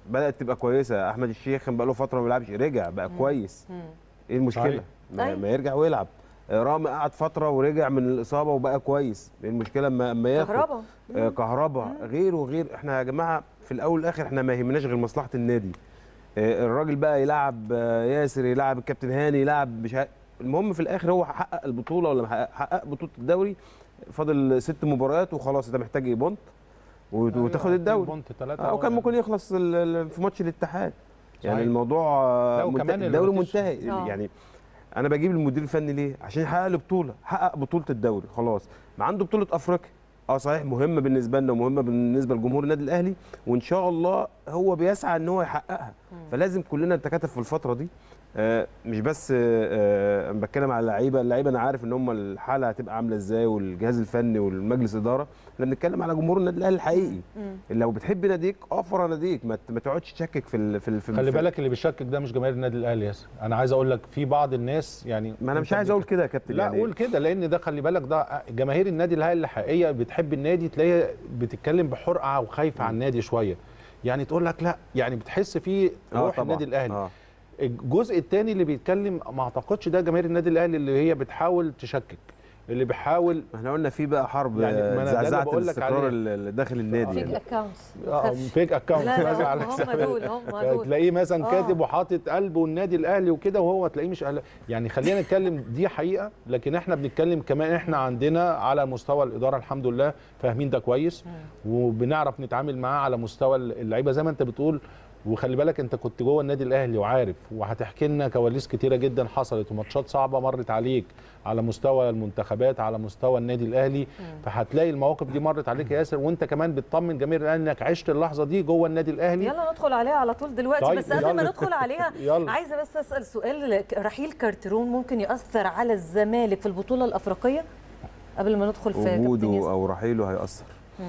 بدات تبقى كويسه احمد الشيخ كان بقى له فتره ما بيلعبش رجع بقى كويس ايه المشكله صحيح. ما, أيوة. ما يرجع ويلعب آه، رامي قعد فتره ورجع من الاصابه وبقى كويس ايه المشكله اما اما ياخد كهربا آه، كهربا غير وغير احنا يا جماعه في الاول والاخر احنا ما يهمناش غير مصلحه النادي آه، الراجل بقى يلعب آه، ياسر يلعب الكابتن هاني يلعب مش ه... المهم في الاخر هو حقق البطوله ولا ما حقق حقق بطوله الدوري فاضل ست مباريات وخلاص انت محتاج ايه بونت وت- وتاخد الدوري بونت ثلاثة او كان ممكن يخلص ال- ال- في ماتش الاتحاد يعني صحيح. الموضوع آه، لا، منت- وكمان الدوري الروتيشن. منتهي آه. يعني انا بجيب المدير الفني ليه عشان يحقق لي بطوله حقق بطوله الدوري خلاص ما عنده بطوله افريقيا اه صحيح مهمه بالنسبه لنا ومهمه بالنسبه لجمهور النادي الاهلي وان شاء الله هو بيسعى ان هو يحققها فلازم كلنا نتكاتف في الفتره دي آه مش بس آه آه أنا بتكلم على اللعيبه اللعيبه انا عارف ان هم الحاله هتبقى عامله ازاي والجهاز الفني والمجلس الاداره احنا بنتكلم على جمهور النادي الاهلي الحقيقي لو بتحب ناديك اقف ورا ناديك ما ت- ما تقعدش تشكك في ال في, ال في خلي في- بالك اللي بيشكك ده مش جماهير النادي الاهلي ياسر انا عايز اقول لك في بعض الناس يعني ما انا مش أنت عايز بت- اقول كده يا كابتن لا يعني قول كده لان ده خلي بالك ده جماهير النادي الاهلي الحقيقيه بتحب النادي تلاقيها بتتكلم بحرقه وخايفه على النادي شويه يعني تقول لك لا يعني بتحس فيه آه روح طبعاً. النادي الاهلي آه. الجزء الثاني اللي بيتكلم ما اعتقدش ده جماهير النادي الاهلي اللي هي بتحاول تشكك اللي بيحاول ما احنا قلنا في بقى حرب يعني ما يعني أنا ده اللي زعزعه بقول لك الاستقرار عليه. اللي داخل النادي فيك يعني. اكونتس اه فيك اكونت لا، لا، مثلا على هم حساب- دول، هم دول. تلاقيه مثلا آه. كاتب وحاطط قلب والنادي الاهلي وكده وهو تلاقيه مش أهل... يعني خلينا نتكلم دي حقيقه لكن احنا بنتكلم كمان احنا عندنا على مستوى الاداره الحمد لله فاهمين ده كويس وبنعرف نتعامل معاه على مستوى اللعيبه زي ما انت بتقول وخلي بالك انت كنت جوه النادي الاهلي وعارف وهتحكي لنا كواليس كتيره جدا حصلت وماتشات صعبه مرت عليك على مستوى المنتخبات على مستوى النادي الاهلي فهتلاقي المواقف دي مرت عليك يا ياسر وانت كمان بتطمن جماهير الاهلي انك عشت اللحظه دي جوه النادي الاهلي يلا ندخل عليها على طول دلوقتي طيب، بس قبل ما يلا. ندخل عليها يلا. عايزه بس اسال سؤال رحيل كارترون ممكن ياثر على الزمالك في البطوله الافريقيه قبل ما ندخل في كابتن وجوده ياسر. او رحيله هيأثر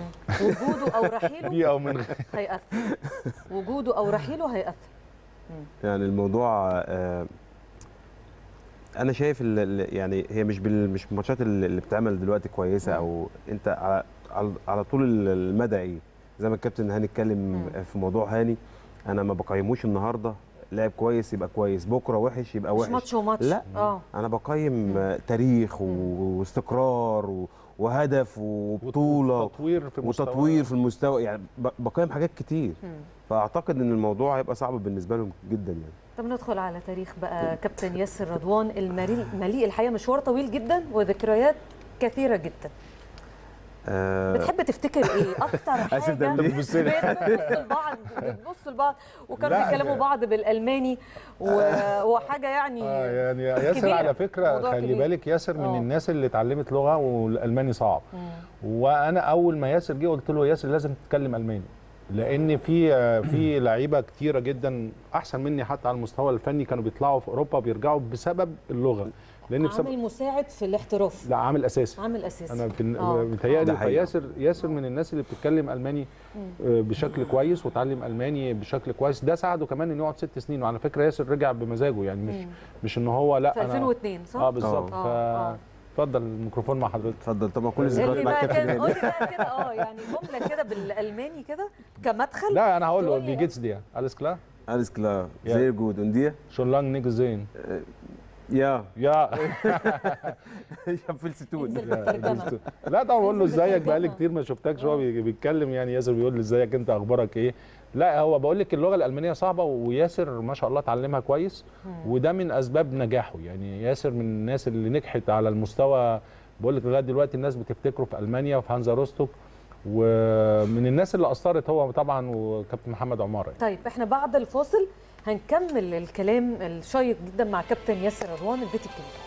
وجوده او رحيله دي او من غير هيأثر وجوده او رحيله هيأثر يعني الموضوع آه، انا شايف ال- ال- يعني هي مش بال مش الماتشات اللي اللي بتعمل دلوقتي كويسه او انت على على- على طول ال- المدى ايه زي ما الكابتن هاني اتكلم في موضوع هاني انا ما بقيموش النهارده لعب كويس يبقى كويس بكره وحش يبقى مش وحش ماتش وماتش لا اه انا بقيم آه، تاريخ و- واستقرار و- وهدف وبطوله وتطوير في مستوى وتطوير في المستوى يعني ب- بقيم حاجات كتير فاعتقد ان الموضوع هيبقى صعب بالنسبه لهم جدا يعني طب ندخل على تاريخ بقى كابتن ياسر رضوان المليء مليء الحقيقه مشوار طويل جدا وذكريات كثيره جدا آه بتحب تفتكر ايه اكتر حاجه آسف ده ليه؟ بتبص لي. بتبصوا لبعض بتبصوا لبعض وكانوا لا، بيتكلموا لا. بعض بالالماني و- وحاجه يعني اه يعني ياسر كبيرة. على فكره موضوع خلي كبير. بالك ياسر من آه. الناس اللي اتعلمت لغه والالماني صعب وانا اول ما ياسر جه قلت له ياسر لازم تتكلم الماني لان في في لعيبه كتيره جدا احسن مني حتى على المستوى الفني كانوا بيطلعوا في اوروبا بيرجعوا بسبب اللغه لان بسبب عامل مساعد في الاحتراف لا عامل اساسي عامل اساسي انا بن- آه. متهيألي ده حقيقي. فياسر ياسر من الناس اللي بتتكلم الماني آه، بشكل كويس وتعلم الماني بشكل كويس ده ساعده كمان انه يقعد ست سنين وعلى فكره ياسر رجع بمزاجه يعني مش مش ان هو لا في أنا- 2002 صح؟ اه بالظبط آه، ف آه. اتفضل الميكروفون مع حضرتك اتفضل طبعا كل قول الذكريات لي مع بقى الكابتن كده هاني قول لي بقى كده اه يعني جمله كده بالالماني كده كمدخل لا انا هقول له تقول لي wie geht's dir alles klar alles klar Ja. sehr gut und dir schon lange nicht gesehen ja يا ich habe viel zu tun انزل بالترجمه لا طبعا بقول له انزل ازيك بالترجمة. بقالي كتير ما شفتكش هو بي- بيتكلم يعني ياسر بيقول لي ازيك انت اخبارك ايه لا هو بقول لك اللغه الالمانيه صعبه وياسر ما شاء الله اتعلمها كويس وده من اسباب نجاحه يعني ياسر من الناس اللي نجحت على المستوى بقول لك لغايه دلوقتي الناس بتفتكره في المانيا وفي هانزا روستوك ومن الناس اللي اثرت هو طبعا وكابتن محمد عماره يعني. طيب احنا بعد الفاصل هنكمل الكلام الشيق جدا مع كابتن ياسر رضوان البيت الكبير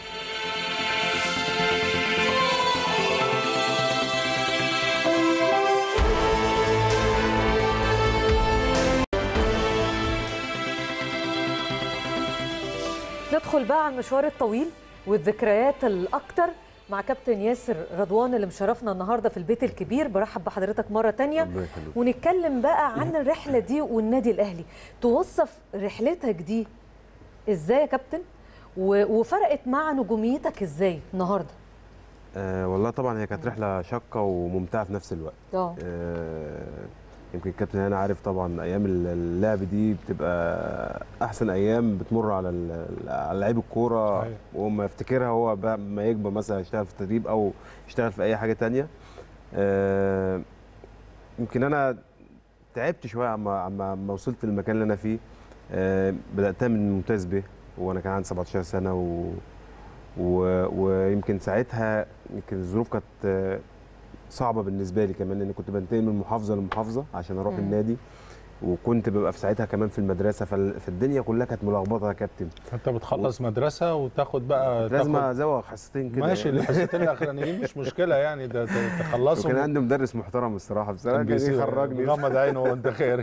ندخل بقى على المشوار الطويل والذكريات الاكتر مع كابتن ياسر رضوان اللي مشرفنا النهارده في البيت الكبير برحب بحضرتك مره تانية ربنا يخليك. ونتكلم بقى عن الرحله دي والنادي الاهلي توصف رحلتك دي ازاي يا كابتن و- وفرقت مع نجوميتك ازاي النهارده آه والله طبعا هي كانت رحله شاقه وممتعه في نفس الوقت اه آه يمكن الكابتن هاني عارف طبعا ايام اللعب دي بتبقى احسن ايام بتمر على ال- على لعيب الكوره صحيح. وما يفتكرها هو بقى ما يكبر مثلا يشتغل في التدريب او يشتغل في اي حاجه تانية آه، يمكن انا تعبت شويه عما عما ما وصلت للمكان اللي انا فيه آه، بداتها من ممتاز به وانا كان عندي 17 سنه و... و... ويمكن ساعتها يمكن الظروف كانت آه، صعبه بالنسبه لي كمان لان كنت بنتقل من محافظه لمحافظه عشان اروح مم. النادي وكنت ببقى في ساعتها كمان في المدرسه فال- فالدنيا كلها كانت ملخبطه يا كابتن انت بتخلص مدرسه وتاخد بقى لازم تاخد ازوغ حصتين كده ماشي يعني. الحصتين الاخرانيين مش مشكله يعني ده ت- تخلصهم وكان عندي مدرس محترم الصراحه بصراحه كان بيسيب- يخرجني غمض عينه وانت خارج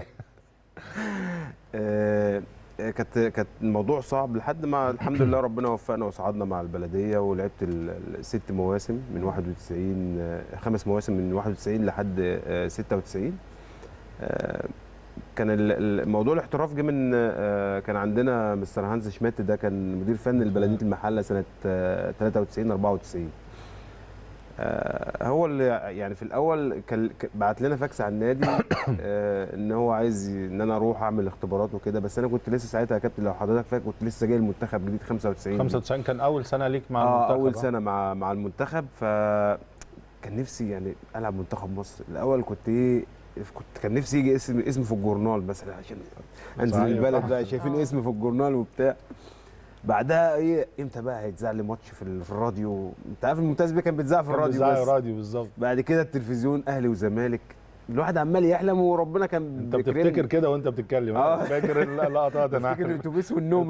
آه، كانت كانت الموضوع صعب لحد ما الحمد لله ربنا وفقنا وصعدنا مع البلديه ولعبت ال- ال- ست مواسم من 91 آه، خمس مواسم من 91 لحد آه، 96 آه، كان ال- ال- موضوع الاحتراف جه من آه، كان عندنا مستر هانز شميت ده كان مدير فني لبلديه المحله سنه آه، 93 94 آه، هو اللي يعني في الاول كان ك- بعت لنا فاكس على النادي آه، ان هو عايز ي- ان انا اروح اعمل اختبارات وكده بس انا كنت لسه ساعتها يا كابتن لو حضرتك فاكر كنت لسه جاي المنتخب جديد 95 95 كان اول سنه ليك مع اه المنتخب اول آه. سنه مع مع المنتخب ف كان نفسي يعني العب منتخب مصر الاول كنت ايه كنت كان نفسي يجي اسم اسم في الجورنال مثلا عشان انزل صحيح، البلد صح. بقى شايفين آه. اسم في الجورنال وبتاع بعدها ايه امتى بقى هيتذاع لي ماتش في, ال- في الراديو انت عارف الممتاز بيه كان بيتذاع في كان الراديو بيذاع بس راديو بالظبط بعد كده التلفزيون اهلي وزمالك الواحد عمال يحلم وربنا كان انت بيكرمني. بتفتكر كده وانت بتتكلم آه. آه. فاكر اللقطات انا بفتكر الاتوبيس والنوم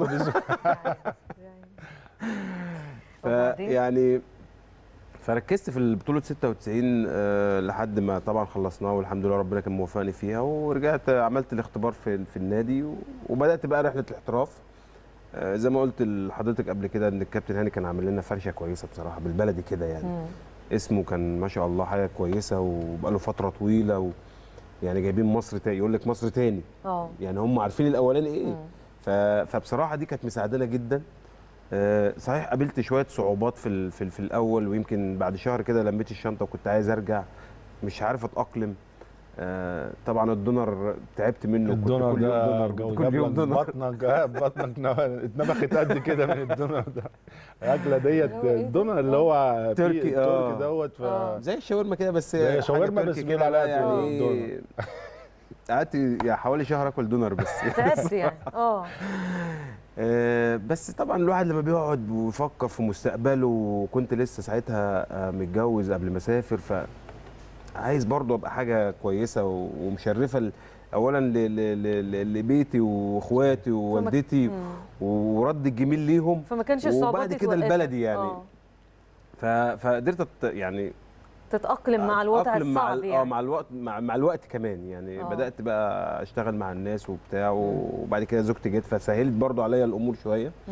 وبعدين؟ يعني فركزت في البطوله 96 آه، لحد ما طبعا خلصناها والحمد لله ربنا كان موفقني فيها ورجعت عملت الاختبار في في النادي و- وبدات بقى رحله الاحتراف آه، زي ما قلت لحضرتك قبل كده ان الكابتن هاني كان عامل لنا فرشه كويسه بصراحه بالبلدي كده يعني مم. اسمه كان ما شاء الله حاجه كويسه وبقاله فتره طويله و يعني جايبين مصر تاني يقول لك مصر تاني اه يعني هم عارفين الاولاني ايه مم. ف... فبصراحه دي كانت مساعدانا جدا آه، صحيح قابلت شويه صعوبات في ال... في, ال... في الاول ويمكن بعد شهر كده لميت الشنطه وكنت عايز ارجع مش عارف اتاقلم آه، طبعا الدونر تعبت منه كنت الدونر كل يوم ده دونر جو- كنت كل جاب يوم لك دونر بطنك آه، بطنك نو- اتنبخت قد كده من الدونر ده الاكله ديت اللي هو إيه ده؟ الدونر اللي هو في- تركي، آه. التركي دوت ف... آه. زي الشاورما كده بس زي حاجة شاورما تركي بس كده بيقول عليها يعني دونر. إيه، قعدت يعني حوالي شهر اكل دونر بس تعبت يعني اه آه، بس طبعا الواحد لما بيقعد ويفكر في مستقبله وكنت لسه ساعتها آه، متجوز قبل ما اسافر ف عايز برضه ابقى حاجه كويسه و- ومشرفه ل- اولا ل- ل- ل- ل- لبيتي واخواتي ووالدتي مم. ورد الجميل ليهم فما كانش الصعوبات وبعد دي كده توقفك. البلدي يعني آه. ف... فقدرت أت... يعني تتأقلم مع الوضع أتأقلم مع الصعب ال- اه يعني مع الوقت مع, مع الوقت كمان يعني آه. بدات بقى اشتغل مع الناس وبتاع وبعد كده زوجتي جت فسهلت برضو عليا الامور شويه مم.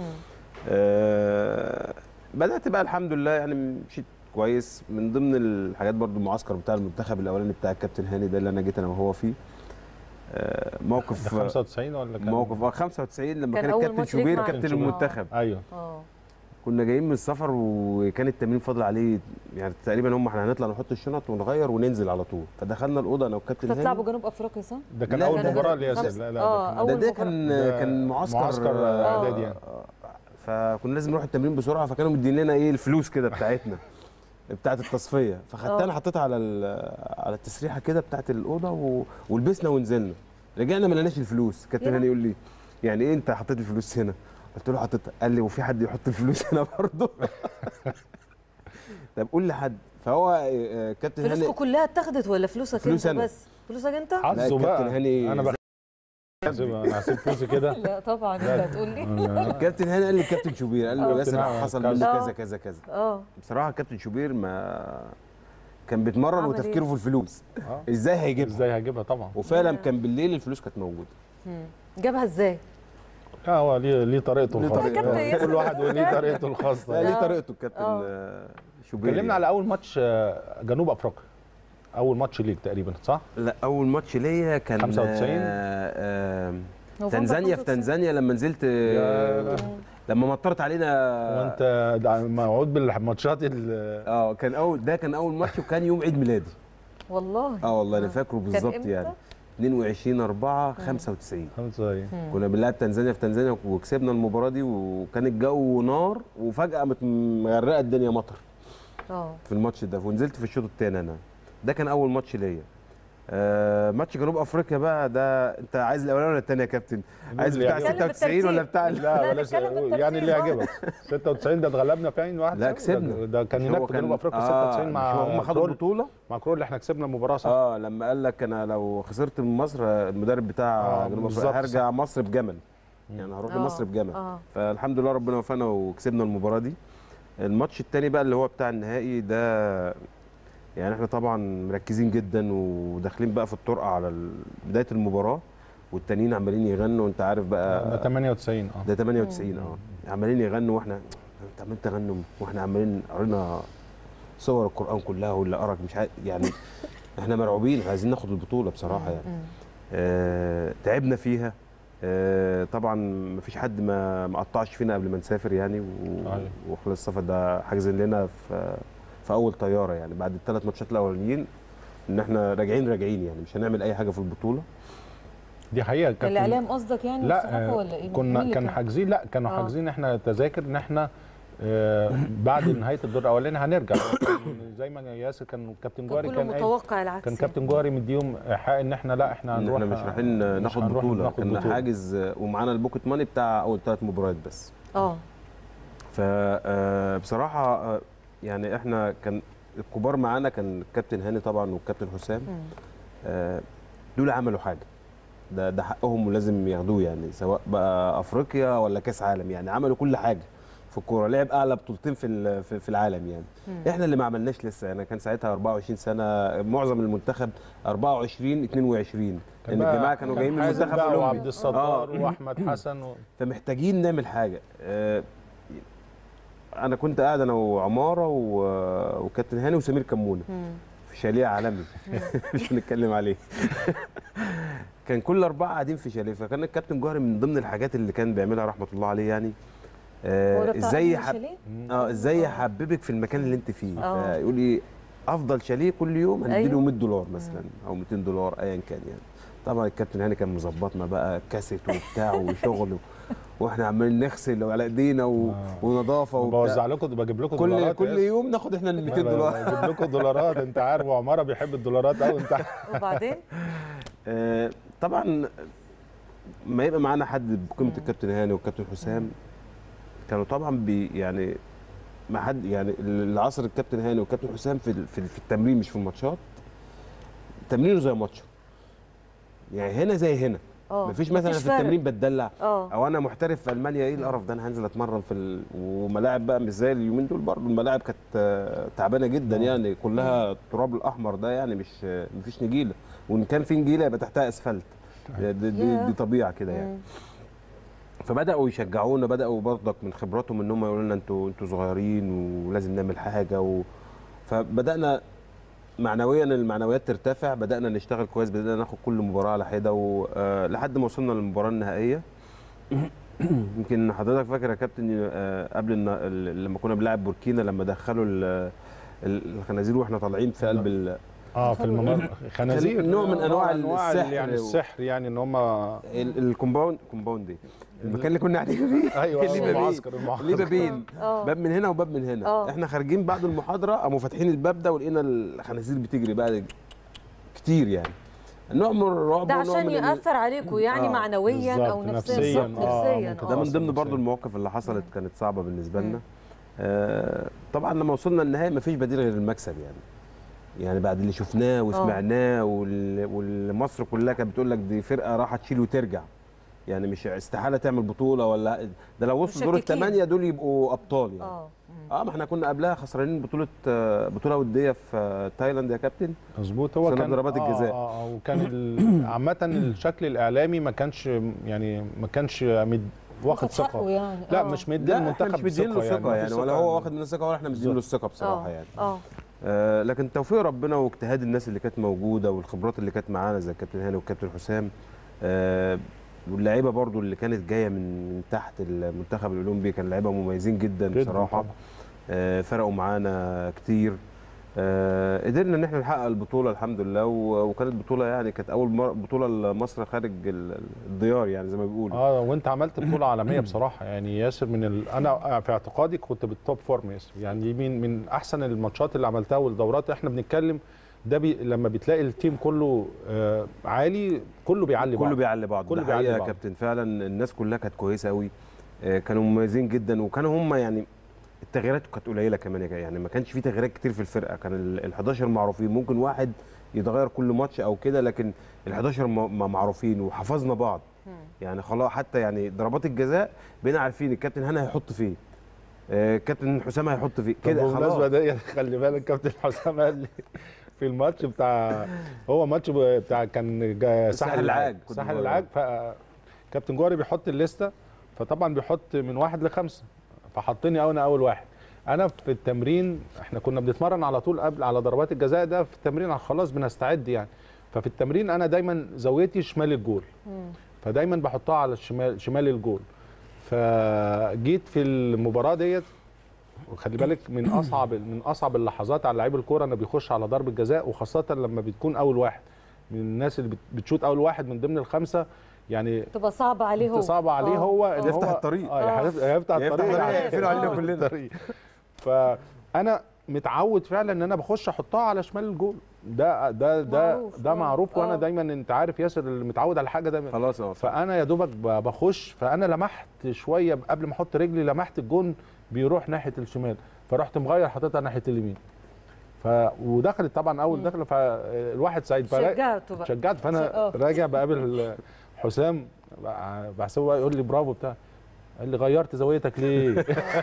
آه بدات بقى الحمد لله يعني مشيت كويس من ضمن الحاجات برضو المعسكر بتاع المنتخب الاولاني بتاع الكابتن هاني ده اللي انا جيت انا وهو فيه آه ده موقف 95 ولا كان موقف اه 95 لما كان كان أول الكابتن ماتش ليك شوبير مع- كابتن شوبير. المنتخب ايوه اه كنا جايين من السفر وكان التمرين فاضل عليه يعني تقريبا هم احنا هنطلع نحط الشنط ونغير وننزل على طول فدخلنا الاوضه انا والكابتن هاني تطلعوا جنوب افريقيا صح؟ ده كان لا، اول كان مباراه ده ليا خمس- لا لا آه، ده كان- أول ده, ده مباراة. كان ده كان معسكر معسكر آه، اعدادي يعني آه، فكنا لازم نروح التمرين بسرعه فكانوا مدين لنا ايه الفلوس كده بتاعتنا بتاعت التصفيه فخدتها انا حطيتها على ال- على التسريحه كده بتاعت الاوضه و... ولبسنا ونزلنا رجعنا ما لقيناش الفلوس كابتن يا. هاني يقول لي يعني ايه انت حطيت الفلوس هنا قلت له حطيتها قال لي وفي حد يحط الفلوس هنا برضه طب قول لحد فهو آه، كابتن هاني فلوسكم كلها اتاخدت ولا فلوسك فلوس انت أنا. بس؟ فلوسك انت؟ لا حظه الكابتن بقى هاني انا بخ- هسيبها- انا هسيب فلوسي كده لا طبعا انت لا. هتقول لي الكابتن هاني قال لي الكابتن شوبير قال له آه. ياسر كابتن حصل كذا. منه آه. كذا كذا كذا اه بصراحه الكابتن شوبير ما كان بيتمرن عمل وتفكيره إيه؟ في الفلوس آه. ازاي هيجيبها ازاي هجيبها طبعا وفعلا يا. كان بالليل الفلوس كانت موجوده مم. جابها ازاي؟ لا هو ليه ليه طريقته ليه الخاصه طريقته. آه، كل واحد وليه طريقته الخاصه لا ليه آه. طريقته الكابتن آه. آه، شوبير كلمنا على اول ماتش آه، جنوب افريقيا اول ماتش ليك تقريبا صح لا اول ماتش ليا كان 95 آه، آه، نوفمبر تنزانيا في 95. تنزانيا لما نزلت آه، يا. لما مطرت علينا وانت ده موعود بالماتشات ال- اه كان اول ده كان اول ماتش وكان يوم عيد ميلادي والله اه والله انا فاكره بالظبط إمتى؟ يعني 22 4 95 95 كنا بنلعب تنزانيا في تنزانيا وكسبنا المباراه دي وكان الجو نار وفجاه قامت مغرقه الدنيا مطر اه في الماتش ده ونزلت في الشوط الثاني انا ده كان اول ماتش ليا آه ماتش جنوب افريقيا بقى ده انت عايز الاولاني ولا الثاني يا كابتن عايز بتاع نتكلم 96 ولا بتاع لا لا، بلاش نتكلم بالترتيب يعني اللي برضه. يعجبك 96 ده اتغلبنا في عين واحد لا صفر. كسبنا ده, ده كان مش هناك هو في جنوب افريقيا آه، 96 مش مع هو هم خدوا كرول. البطوله مع كرول اللي احنا كسبنا المباراه صح اه لما قال لك انا لو خسرت من مصر المدرب بتاع آه، جنوب بالظبط، افريقيا هرجع مصر بجمل يعني هروح آه، لمصر بجمل آه. فالحمد لله ربنا وفقنا وكسبنا المباراه دي الماتش الثاني بقى اللي هو بتاع النهائي ده يعني احنا طبعا مركزين جدا وداخلين بقى في الطرقه على ال- بدايه المباراه والتانيين عمالين يغنوا وانت عارف ده بقى 98 اه ده 98 اه عمالين يغنوا واحنا انت عمال تغنوا واحنا عمالين قرينا صور القران كلها واللي قرك مش عارف يعني احنا مرعوبين عايزين ناخد البطوله بصراحه يعني آه تعبنا فيها آه طبعا ما فيش حد ما ما قطعش فينا قبل ما نسافر يعني و- صحيح. وخلاص السفر ده حاجزين لنا في في اول طياره يعني بعد الثلاث ماتشات الاولانيين ان احنا راجعين راجعين يعني مش هنعمل اي حاجه في البطوله دي حقيقه كابتن الاعلام قصدك يعني لا والصحافة آه، ولا ايه مين كنا اللي كان حاجزين لا كانوا آه. حاجزين احنا تذاكر ان احنا آه، بعد نهايه الدور الاولاني هنرجع كان زي ما ياسر كان كابتن كان جوهري كله كان قايل- متوقع العكس كان يعني. كابتن جوهري مديهم حق ان احنا لا احنا ان هنروح احنا مش رايحين مش ناخد هنروح بطوله ناخد كنا بطولة. حاجز آه، ومعانا البوكيت ماني بتاع اول ثلاث مباريات بس اه فبصراحه يعني احنا كان الكبار معانا كان الكابتن هاني طبعا والكابتن حسام آه، دول عملوا حاجه ده ده حقهم ولازم ياخدوه يعني سواء بقى افريقيا ولا كاس عالم يعني عملوا كل حاجه في الكوره لعب اعلى بطولتين في ال- في في العالم يعني احنا اللي ما عملناش لسه انا كان ساعتها 24 سنه معظم المنتخب 24 22 كان لان بقى- الجماعه كانوا كان جايين من حازم المنتخب بقى الاولمبي وعبد الستار واحمد حسن و... فمحتاجين نعمل حاجه آه، انا كنت قاعد انا وعماره و- وكابتن هاني وسمير كمونه في شاليه عالمي مش هنتكلم عليه كان كل اربعه قاعدين في شاليه فكان الكابتن جوهري من ضمن الحاجات اللي كان بيعملها رحمه الله عليه يعني هو ده آه بتاع ازاي أنهي يحب شاليه؟ اه ازاي يحببك في المكان اللي انت فيه آه. فيقول لي افضل شاليه كل يوم هنديله أيوه. 100 دولار مثلا او 200 دولار ايا كان يعني طبعا الكابتن هاني كان مظبطنا بقى كاسيت وبتاع وشغل و- واحنا عمالين نغسل على ايدينا و... ونظافه بوزع وبتاع لكم بجيب لكم كل دولارات كل يا ياسر. يوم ناخد احنا ال 200 دولار بجيب لكم دولارات انت عارف وعماره بيحب الدولارات قوي انت عارف. وبعدين آه، طبعا ما يبقى معانا حد بقيمه الكابتن هاني والكابتن حسام كانوا طبعا بي يعني ما حد يعني العصر الكابتن هاني والكابتن حسام في ال- في ال- في التمرين مش في الماتشات تمرينه زي ماتشه يعني هنا زي هنا اه مفيش مثلا مفيش في فرق. التمرين بتدلع اه او انا محترف في المانيا ايه القرف ده انا هنزل اتمرن في ال... وملاعب بقى مش زي اليومين دول برضه الملاعب كانت آه، تعبانه جدا يعني كلها التراب الاحمر ده يعني مش آه، مفيش نجيله وان كان في نجيله يبقى تحتها اسفلت دي, دي, ياه. دي طبيعه كده يعني فبداوا يشجعونا بداوا برضك من خبراتهم ان هم يقولوا لنا انتوا انتوا صغيرين ولازم نعمل حاجه و... فبدانا معنويا المعنويات ترتفع بدانا نشتغل كويس بدانا ناخد كل مباراه على حده ولحد ما وصلنا للمباراه النهائيه يمكن حضرتك فاكر يا كابتن آه، قبل الن- ال- لما كنا بنلعب بوركينا لما دخلوا ال- ال- الخنازير واحنا طالعين في قلب ال- اه في الممر خنازير كان نوع من أنواع السحر يعني و- السحر يعني ان هم ال- الكومباوند كومباوند دي المكان اللي كنا قاعدين فيه ايوه ليه بابين المعسكر المعسكر ليه بابين اه باب من هنا وباب من هنا آه. احنا خارجين بعد المحاضره قاموا فاتحين الباب ده ولقينا الخنازير بتجري بقى كتير يعني نوع من الرعب ده ونوع عشان من ال- ياثر عليكم يعني آه، معنويا او بالظبط، نفسيا نفسياً، بالظبط آه، نفسيا ممكن ده آه. من أصلاً ضمن برضو نفسياً. المواقف اللي حصلت كانت صعبه بالنسبه لنا آه طبعا لما وصلنا النهائي مفيش بديل غير المكسب يعني يعني بعد اللي شفناه وسمعناه وال- والمصر كلها كانت بتقول لك دي فرقه راحت تشيل وترجع يعني مش استحاله تعمل بطوله ولا ده لو وصلوا دور مشككين. الثمانيه دول يبقوا ابطال يعني اه اه ما احنا كنا قبلها خسرانين بطوله آه، بطوله وديه في آه، تايلاند يا كابتن مظبوط هو سنة كان ضربات آه، الجزاء. اه اه وكان ال- عامه الشكل الاعلامي ما كانش يعني ما كانش مد واخد واخد حقه ثقه يعني لا آه. مش مدي لا احنا المنتخب مش مدين له ثقه ما يعني فيش ولا ثقة هو واخد مننا ثقه ولا احنا مدين له الثقه بصراحه اه يعني اه آه لكن توفيق ربنا واجتهاد الناس اللي كانت موجوده والخبرات اللي كانت معانا زي الكابتن هاني والكابتن حسام آه واللعيبه برضو اللي كانت جايه من من تحت المنتخب الاولمبي كان لعيبه مميزين جدا جداً بصراحه طبعاً. آه فرقوا معانا كتير آه قدرنا ان احنا نحقق البطوله الحمد لله و- وكانت بطوله يعني كانت اول مر- بطوله لمصر خارج ال- الديار يعني زي ما بيقولوا اه وانت عملت بطوله عالميه بصراحه يعني ياسر من ال... انا في اعتقادي كنت بالتوب فورم ياسر يعني دي من من احسن الماتشات اللي عملتها والدورات احنا بنتكلم ده بي... لما بتلاقي التيم كله آه عالي كله بيعلي بعض كله بيعلي بعض كله كله بيعلي بيعلي يا بعض. كابتن فعلا الناس كلها كانت كويسه قوي آه، كانوا مميزين جدا وكانوا هم يعني التغييرات كانت قليله كمان يا جا- يعني ما كانش في تغييرات كتير في الفرقه كان ال 11 معروفين ممكن واحد يتغير كل ماتش او كده لكن ال 11 م- م- معروفين وحفظنا بعض يعني خلاص حتى يعني ضربات الجزاء بقينا عارفين الكابتن هنا هيحط فين آه، الكابتن حسام هيحط فين كده كده بالمناسبه خلاص دي خلي بالك كابتن حسام قال لي في الماتش بتاع هو ماتش بتاع كان جا- ساحل ساحل العاج. العاج كنت ساحل بقول. العاج فكابتن جوهري بيحط الليسته فطبعا بيحط من واحد لخمسه فحطني انا اول واحد انا في التمرين احنا كنا بنتمرن على طول قبل على ضربات الجزاء ده في التمرين خلاص بنستعد يعني ففي التمرين انا دايما زاويتي شمال الجول فدايما بحطها على الشمال شمال الجول فجيت في المباراه ديت وخلي بالك من اصعب من اصعب اللحظات على لعيب الكوره انه بيخش على ضربه جزاء وخاصه لما بتكون اول واحد من الناس اللي بت- بتشوت اول واحد من ضمن الخمسه يعني تبقى صعبه عليه هو صعب عليه آه. هو إن يفتح هو- الطريق. اه آه. هيفتح هيفتح يفتح الطريق الطريق، يعني. يقفلوا علينا آه، كلنا. الطريق. فانا متعود فعلا ان انا بخش احطها على شمال الجول ده ده ده معروف، ده آه. معروف وانا آه. دايما انت عارف ياسر اللي متعود على حاجه دايما خلاص اه فانا يا دوبك ب- بخش فانا لمحت شويه قبل ما احط رجلي لمحت الجون بيروح ناحيه الشمال فرحت مغير حطيتها ناحيه اليمين ف ودخلت طبعا اول دخله فالواحد سعيد فلا- شجعته بقى شجعت فانا آه. راجع بقابل حسام بحسبه بقى يقول لي برافو بتاع قال لي غيرت زاويتك ليه؟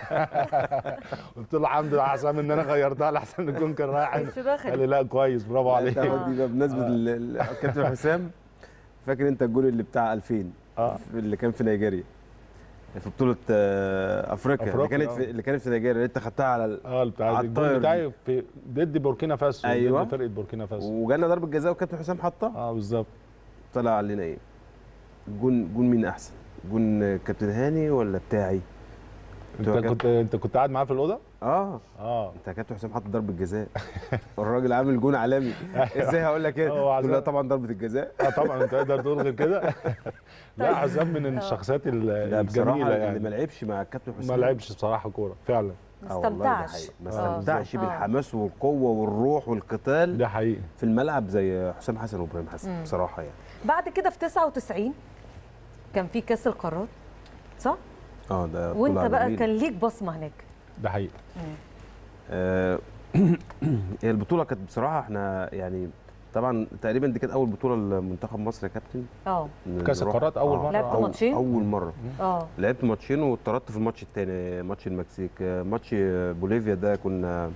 قلت له الحمد لله يا حسام ان انا غيرتها لحسن الجون كان رايح مش دخلت. قال لي لا كويس برافو عليك تاخد دي بقى بمناسبه ال- ال- الكابتن حسام فاكر انت الجول اللي بتاع 2000 اه اللي كان في نيجيريا في بطوله آه، افريقيا اللي أفريقيا، كانت آه. في اللي كانت في نيجيريا اللي انت خدتها على ال... اه بتاع على الجول الطاير بتاعي في ضد بوركينا فاسو أيوة. ضد فرقه بوركينا فاسو وجالنا ضربه جزاء وكابتن حسام حطها اه بالظبط طلع علينا ايه جون جون مين احسن جون كابتن هاني ولا بتاعي انت كابتن- كنت انت كنت قاعد معاه في الاوضه؟ اه اه انت كابتن حسام حط ضربه جزاء الراجل عامل جون عالمي ازاي هقول لك هو ايه عزام. قلت له لا طبعا ضربه الجزاء اه طبعا انت تقدر تقول غير كده لا حسام من الشخصيات ال- لا بصراحه الجميله اللي يعني ما لعبش مع الكابتن ما حسام لعبش بصراحه كوره فعلا ما آه والله ده استمتعش حقيقي. ما آه. استمتعش آه. بالحماس والقوه والروح والقتال ده حقيقي في الملعب زي حسام حسن وابراهيم حسن بصراحه يعني بعد كده في 99 كان في كاس القارات صح؟ اه ده وانت بطولة بقى جميلة. كان ليك بصمه هناك ده حقيقي آه، هي البطوله كانت بصراحه احنا يعني طبعا تقريبا دي كانت اول بطوله لمنتخب مصر يا كابتن اه كاس نروح- القارات أول آه، مرة. لعبت أول- ماتشين؟ اول مره اه لعبت ماتشين واتطردت في الماتش الثاني ماتش المكسيك آه، ماتش بوليفيا ده كنا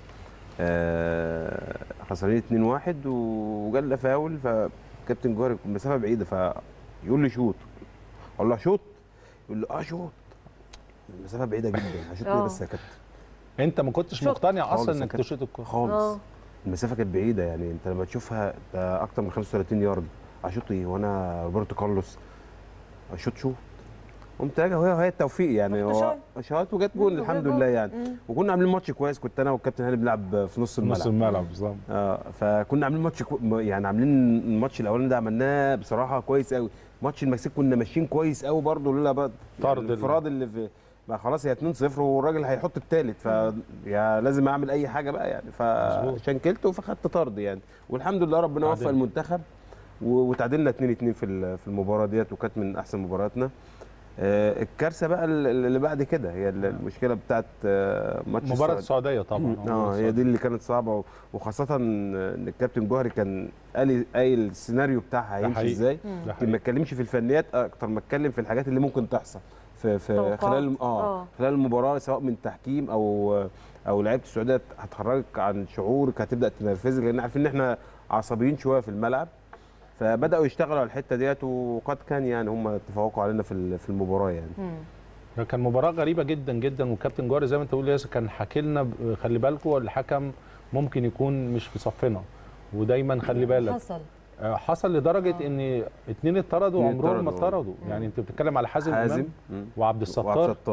آه، خسرانين 2-1 وجالنا فاول فكابتن جوهري مسافه بعيده فيقول لي شوط اقول له شوط يقول لي اه شوط المسافه بعيده جدا هشوط ايه آه. بس يا كابتن انت ما كنتش شوط. مقتنع خالص اصلا يا انك كابتن. تشوط الكوره خالص آه. المسافه كانت بعيده يعني انت لما تشوفها ده اكتر من 35 يارد اشوط ايه وانا روبرتو كارلوس اشوط شوط قمت راجع وهي وهي التوفيق يعني رحت هو شاط وجت جول وجت الحمد جول. لله يعني مم. وكنا عاملين ماتش كويس كنت انا والكابتن هاني بنلعب في نص الملعب نص الملعب بالظبط اه فكنا عاملين ماتش كو... يعني عاملين الماتش الاولاني ده عملناه بصراحه كويس قوي ماتش المكسيك كنا ماشيين كويس قوي برضه لولا بقى طرد يعني ال- الانفراد اللي في بقى خلاص هي 2-0 والراجل هيحط الثالث ف يا لازم اعمل اي حاجه بقى يعني مظبوط. فشنكلته فخدت طرد يعني والحمد لله ربنا وفق تعادلنا. المنتخب و- وتعادلنا 2-2 في ال- في المباراه ديت وكانت من احسن مبارياتنا آه، الكارثه بقى ال- اللي بعد كده هي ال- المشكله بتاعت آه، ماتش مباراه السعودية. السعوديه طبعا اه هي دي اللي كانت صعبه و- وخاصه ان الكابتن جوهري كان قال قايل السيناريو بتاعها هيمشي حقيقي. ازاي ده لكن ما حقيقي اتكلمش في الفنيات اكتر ما اتكلم في الحاجات اللي ممكن تحصل في في توقعات. خلال اه, آه. خلال المباراه سواء من تحكيم او او لعيبه السعوديه هتخرجك عن شعورك هتبدا تنرفزك لان عارفين ان احنا عصبيين شويه في الملعب فبداوا يشتغلوا على الحته ديت وقد كان يعني هم تفوقوا علينا في ال- في المباراه يعني مم. ده كان مباراه غريبه جدا جدا وكابتن جوهري زي ما انت بتقول ياسر كان حاكي لنا ب- خلي بالكم الحكم ممكن يكون مش في صفنا ودايما خلي بالك حصل آه، حصل لدرجه آه. ان اتنين اتطردوا اتنين عمرهم ما اتطردوا. اتطردوا يعني انت بتتكلم على حازم حازم امام مم. وعبد وعبد الستار الستار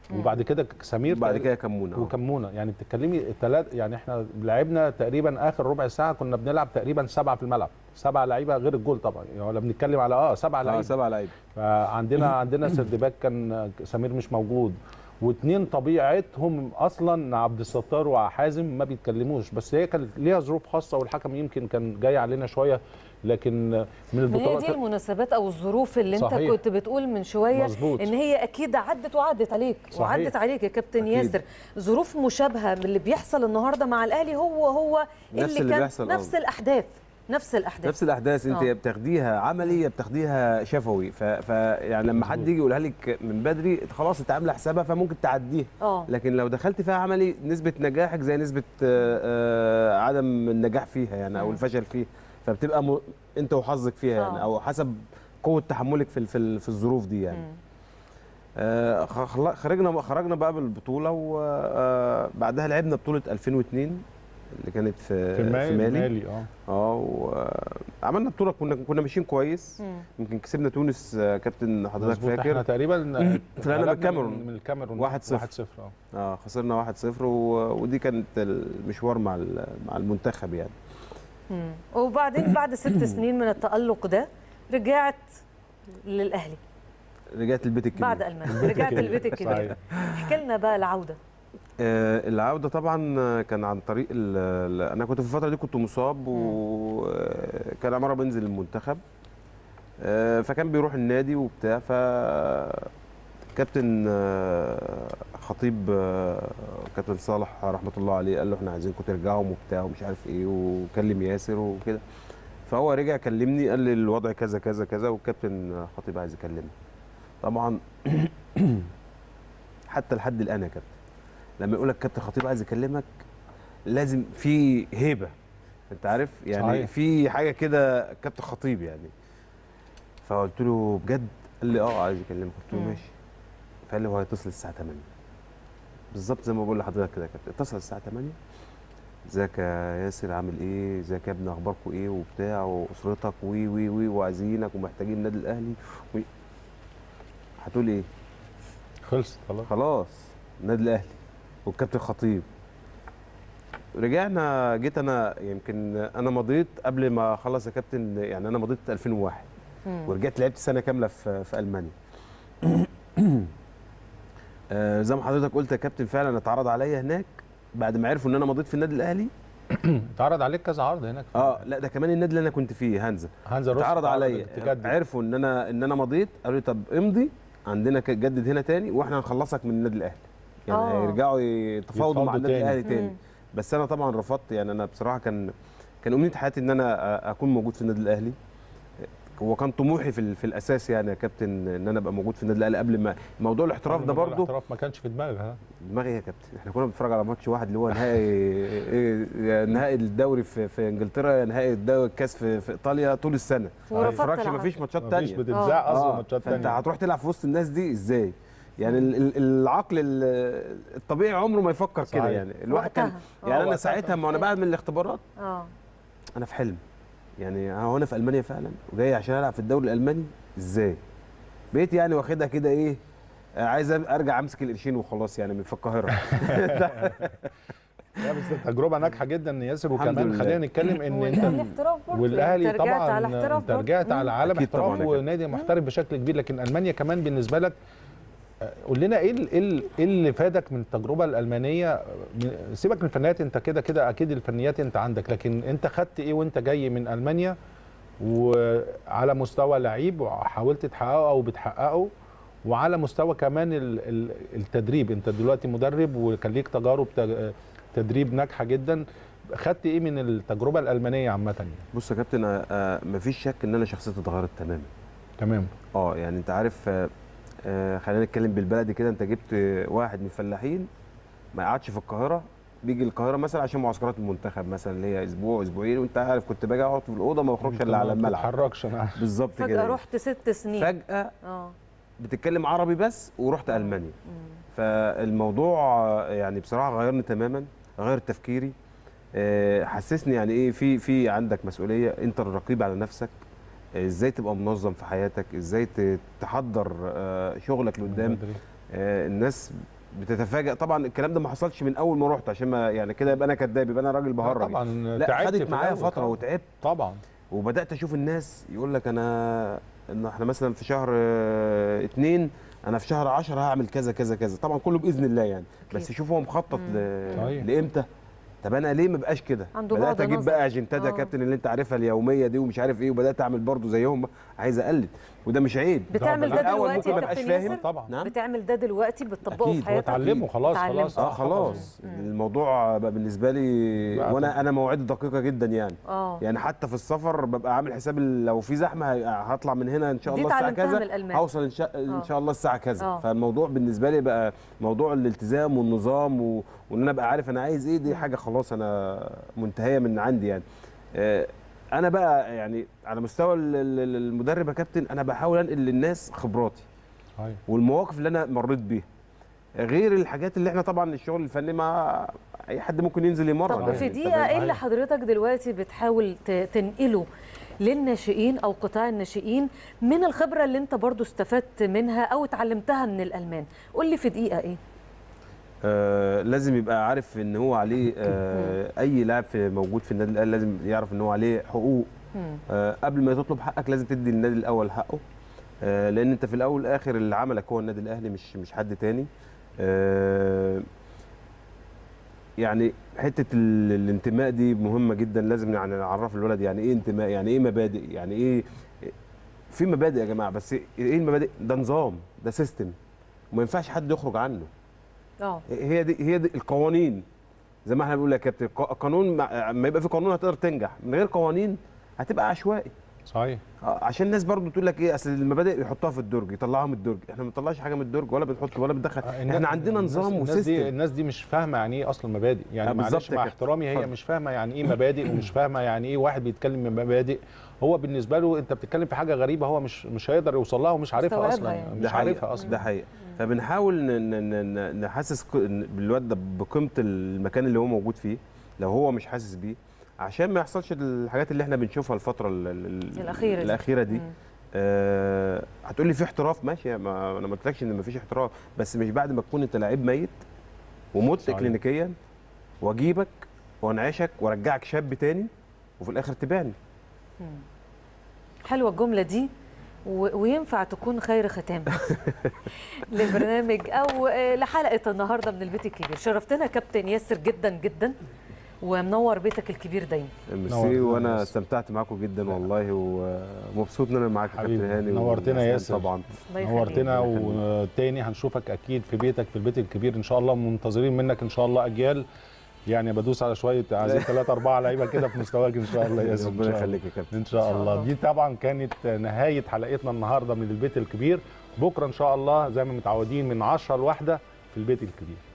وبعد كده سمير بعد تق- كده كمونه آه. وكمونه يعني بتتكلمي ثلاث يعني احنا لعبنا تقريبا اخر ربع ساعه كنا بنلعب تقريبا سبعه في الملعب سبعه لعيبه غير الجول طبعا يعني ولا بنتكلم على اه سبعه اه لعيبه سبع لعيبه فعندنا عندنا سردباك كان سمير مش موجود واثنين طبيعتهم اصلا عبد الستار وحازم ما بيتكلموش بس هي كانت ليها ظروف خاصه والحكم يمكن كان جاي علينا شويه لكن من ما هي دي البطولات المناسبات او الظروف اللي انت صحيح. كنت بتقول من شويه مظبوط. ان هي اكيد عدت وعدت عليك صحيح. وعدت عليك يا كابتن أكيد. ياسر ظروف مشابهه من اللي بيحصل النهارده مع الاهلي هو هو نفس اللي اللي كان بيحصل، آه. نفس الاحداث نفس الاحداث نفس الاحداث انت آه. يا بتاخديها عملي يا بتاخديها شفوي ف... ف... يعني لما حد يجي يقولها لك من بدري خلاص انت عامله حسابها فممكن تعديها اه لكن لو دخلت فيها عملي نسبه نجاحك زي نسبه آه، آه، عدم النجاح فيها يعني او مم. الفشل فيها فبتبقى م... انت وحظك فيها يعني آه. او حسب قوه تحملك في ال- في, ال- في الظروف دي يعني مم. آه، خ- خلا- خرجنا خرجنا بقى بالبطوله وبعدها لعبنا بطوله 2002 اللي كانت في في مالي, في مالي. مالي اه اه وعملنا بطوله كنا كنا ماشيين كويس مم. يمكن كسبنا تونس آه، كابتن حضرتك مظبوط احنا فاكر تقريبا طلعنا من غلبنا الكاميرون. من الكاميرون 1-0. 1-0 اه اه خسرنا 1-0 و- ودي كانت المشوار مع ال- مع المنتخب يعني مم. وبعدين بعد ست سنين من التالق ده رجعت للاهلي رجعت البيت الكبير بعد المانيا رجعت البيت الكبير صحيح. احكي لنا بقى العوده آه العوده طبعا آه، كان عن طريق ال ال انا كنت في الفتره دي كنت مصاب وكان عماره بنزل المنتخب آه فكان بيروح النادي وبتاع ف كابتن آه، خطيب آه، كابتن صالح رحمه الله عليه قال له احنا عايزينكم ترجعوا وبتاع ومش عارف ايه وكلم ياسر وكده فهو رجع كلمني قال لي الوضع كذا كذا كذا والكابتن خطيب عايز يكلمني طبعا حتى لحد الان يا كابتن لما يقول لك كابتن خطيب عايز يكلمك لازم في هيبه انت عارف يعني صحيح. في حاجه كده كابتن خطيب يعني فقلت له بجد قال لي اه عايز يكلمك قلت له مم. ماشي فقال لي هو هيتصل الساعه 8 بالظبط زي ما بقول لحضرتك كده يا كابتن اتصل الساعه 8 ازيك يا ياسر عامل ايه ازيك يا ابني اخباركم ايه وبتاع واسرتك وي وي وي وعايزينك ومحتاجين النادي الاهلي و... هتقول ايه خلص خلاص خلاص النادي الاهلي والكابتن خطيب رجعنا جيت انا يمكن انا مضيت قبل ما اخلص يا كابتن يعني انا مضيت 2001 مم. ورجعت لعبت سنه كامله في في المانيا آه، زي ما حضرتك قلت يا كابتن فعلا اتعرض عليا هناك بعد ما عرفوا ان انا مضيت في النادي الاهلي اتعرض عليك كذا عرض هناك اه لا ده كمان النادي اللي انا كنت فيه هانزا هانزا روس اتعرض عليا تجدد عرفوا ان انا ان انا مضيت قالوا لي طب امضي عندنا ك- جدد هنا تاني واحنا هنخلصك من النادي الاهلي يعني آه. هيرجعوا يتفاوضوا مع يتفاوضوا النادي تاني. الاهلي تاني مم. بس انا طبعا رفضت يعني انا بصراحه كان كان امنيه حياتي ان انا أ- اكون موجود في النادي الاهلي هو كان طموحي في, ال- في الاساس يعني يا كابتن ان انا ابقى موجود في النادي الاهلي قبل ما موضوع الاحتراف ده موضوع برضه الاحتراف ما كانش في دماغك ها دماغي إيه يا كابتن احنا كنا بنتفرج على ماتش واحد اللي هو نهائي إيه، يا نهائي الدوري في, في انجلترا يا نهائي الدوري الكاس في, في ايطاليا طول السنه ما ورفضت بتتفرجش العرض. ما فيش ماتشات مفيش تانية بتتذاع اصلا آه، ماتشات فانت تانية هتروح تلعب في وسط الناس دي ازاي يعني ال- ال- العقل ال- الطبيعي عمره ما يفكر كده صحيح. يعني الواحد كان وقتها. آه. يعني انا وقتها. ساعتها ما انا بعد من الاختبارات اه انا في حلم يعني هو انا في المانيا فعلا وجاي عشان العب في الدوري الالماني ازاي بقيت يعني واخدها كده ايه آه، عايز أب- ارجع امسك القرشين وخلاص يعني من في القاهره لا بس تجربه ناجحه جدا ياسر الحمد وكمان لله. خلينا نتكلم ان والاهلي انت احتراف برضه والاهلي انت رجعت طبعا على احتراف انت برضه. رجعت مم. على عالم أكيد طبعاً احتراف يا كابتن. ونادي محترف بشكل كبير لكن المانيا كمان بالنسبه لك آه، قول لنا ايه ال- ايه ال- إيه اللي فادك من التجربه الالمانيه من- سيبك من الفنيات انت كده كده اكيد الفنيات انت عندك لكن انت خدت ايه وانت جاي من المانيا وعلى مستوى لعيب وحاولت تحققه او بتحققه وعلى مستوى كمان ال- ال- التدريب انت دلوقتي مدرب وكان ليك تجارب تج- تدريب ناجحه جدا خدت ايه من التجربه الالمانيه عامه يعني بص يا كابتن آه، آه، مفيش شك ان انا شخصيتي اتغيرت تماما تمام اه يعني انت عارف آه، آه، خلينا نتكلم بالبلدي كده انت جبت آه، واحد من الفلاحين ما يقعدش في القاهره بيجي القاهره مثلا عشان معسكرات المنتخب مثلا اللي هي اسبوع اسبوعين وانت عارف كنت باجي اقعد في الاوضه ما بخرجش الا على ما الملعب بتتحركش انا بالظبط كده فجاه يعني. رحت ست سنين فجاه اه بتتكلم عربي بس ورحت المانيا فالموضوع آه، يعني بصراحه غيرني تماما غير تفكيري آه، حسسني يعني ايه في في عندك مسؤوليه انت الرقيب على نفسك آه، ازاي تبقى منظم في حياتك ازاي ت- تحضر آه، شغلك لقدام بدري. آه، الناس بتتفاجئ طبعا الكلام ده ما حصلش من اول ما رحت عشان ما يعني كده يبقى انا كذاب يبقى انا راجل بهرج طبعا لا تعبت خدت في معايا الأول فتره طبعاً. وتعبت طبعا وبدات اشوف الناس يقول لك انا ان احنا مثلا في شهر آه، اتنين انا في شهر 10 هعمل كذا كذا كذا طبعا كله باذن الله يعني بس شوف هو مخطط ل... صحيح. لامتى طب انا ليه ما بقاش كده عنده بدات بعد اجيب نظر. بقى اجنتات يا آه. كابتن اللي انت عارفها اليوميه دي ومش عارف ايه وبدات اعمل برضو زيهم عايز اقلد وده مش عيب بتعمل ده الأول دلوقتي ممكن يا ما ابقاش كابتن فاهم ياسر؟ طبعا نعم بتعمل ده دلوقتي بتطبقه أكيد، في حياتك واتعلمه خلاص اتعلمت. خلاص اه خلاص الموضوع بقى بالنسبه لي بقى وانا انا مواعيدي دقيقه جدا يعني اه يعني حتى في السفر ببقى عامل حساب ال- لو في زحمه هي- هطلع من هنا ان شاء دي الله الساعه اتعلمتها كذا من الألمان. هوصل ان شاء ان آه. شاء الله الساعه كذا آه. فالموضوع بالنسبه لي بقى موضوع الالتزام والنظام و... وان انا ابقى عارف انا عايز ايه دي حاجه خلاص انا منتهيه من عندي يعني آه، انا بقى يعني على مستوى ال- ال- المدرب يا كابتن انا بحاول انقل للناس خبراتي صحيح. والمواقف اللي انا مريت بيها غير الحاجات اللي احنا طبعا الشغل الفني ما اي حد ممكن ينزل يمرن طب يعني، في أنت دقيقة فاهم؟ ايه اللي حضرتك دلوقتي بتحاول ت- تنقله للناشئين او قطاع الناشئين من الخبرة اللي انت برضو استفدت منها او اتعلمتها من الالمان قول لي في دقيقة ايه آه لازم يبقى عارف ان هو عليه آه اي لاعب في موجود في النادي الاهلي لازم يعرف ان هو عليه حقوق مم. آه قبل ما تطلب حقك لازم تدي للنادي الاول حقه آه لان انت في الاول والاخر اللي عملك هو النادي الاهلي مش مش حد تاني آه يعني حته ال- الانتماء دي مهمه جدا لازم يعني نعرف الولد يعني ايه انتماء يعني ايه مبادئ يعني ايه في مبادئ يا جماعه بس ايه المبادئ ده نظام ده سيستم وما ينفعش حد يخرج عنه اه هي دي هي دي القوانين زي ما احنا بنقول يا كابتن ق- قانون مع- ما يبقى في قانون هتقدر تنجح من غير قوانين هتبقى عشوائي صحيح آه، عشان الناس برضو تقول لك ايه اصل المبادئ يحطوها في الدرج يطلعوها من الدرج احنا ما بنطلعش حاجه من الدرج ولا بنحط ولا بندخل الناس- احنا عندنا الناس- نظام الناس دي وسيستم الناس دي مش فاهمه يعني ايه اصلا مبادئ آه، يعني بالظبط معلش يا مع كابتن. احترامي هي اتفضل. مش فاهمه يعني ايه مبادئ ومش فاهمه يعني ايه واحد بيتكلم من مبادئ هو بالنسبه له انت بتتكلم في حاجه غريبه هو مش مش هيقدر يوصل لها ومش عارفها مستوعبها اصلا يعني. مش عارفها اصلا ده حقيقه فبنحاول ن- ن- ن- نحسس ك- بالواد ده بقيمه المكان اللي هو موجود فيه لو هو مش حاسس بيه عشان ما يحصلش الحاجات اللي احنا بنشوفها الفتره ال- ال- الأخيرة دي. الاخيره دي مم. آه هتقول لي في احتراف ماشي ما انا ما قلتلكش ان ما فيش احتراف بس مش بعد ما تكون انت لعيب ميت ومت صحيح. كلينيكيا واجيبك وانعشك وارجعك شاب تاني وفي الاخر تبيعني حلوة الجملة دي و- وينفع تكون خير ختام للبرنامج او آه، لحلقه النهارده من البيت الكبير شرفتنا كابتن ياسر جدا جدا ومنور بيتك الكبير دايما ميرسي نورتنا وانا يا ياسر. استمتعت معاكم جدا والله ومبسوط ان انا معاك يا حبيبي، كابتن هاني نورتنا يا وحسام ياسر. طبعا الله يخليك. نورتنا الله يخليك. وتاني هنشوفك اكيد في بيتك في البيت الكبير ان شاء الله منتظرين منك ان شاء الله اجيال يعني بدوس على شويه عايزين ثلاثة أربعة لعيبة كده في مستواك إن شاء الله يا ياسر إن ربنا شاء الله. يخليك يا كابتن ان شاء الله دي طبعا كانت نهايه حلقتنا النهارده من البيت الكبير بكره ان شاء الله زي ما متعودين من 10 لواحده في البيت الكبير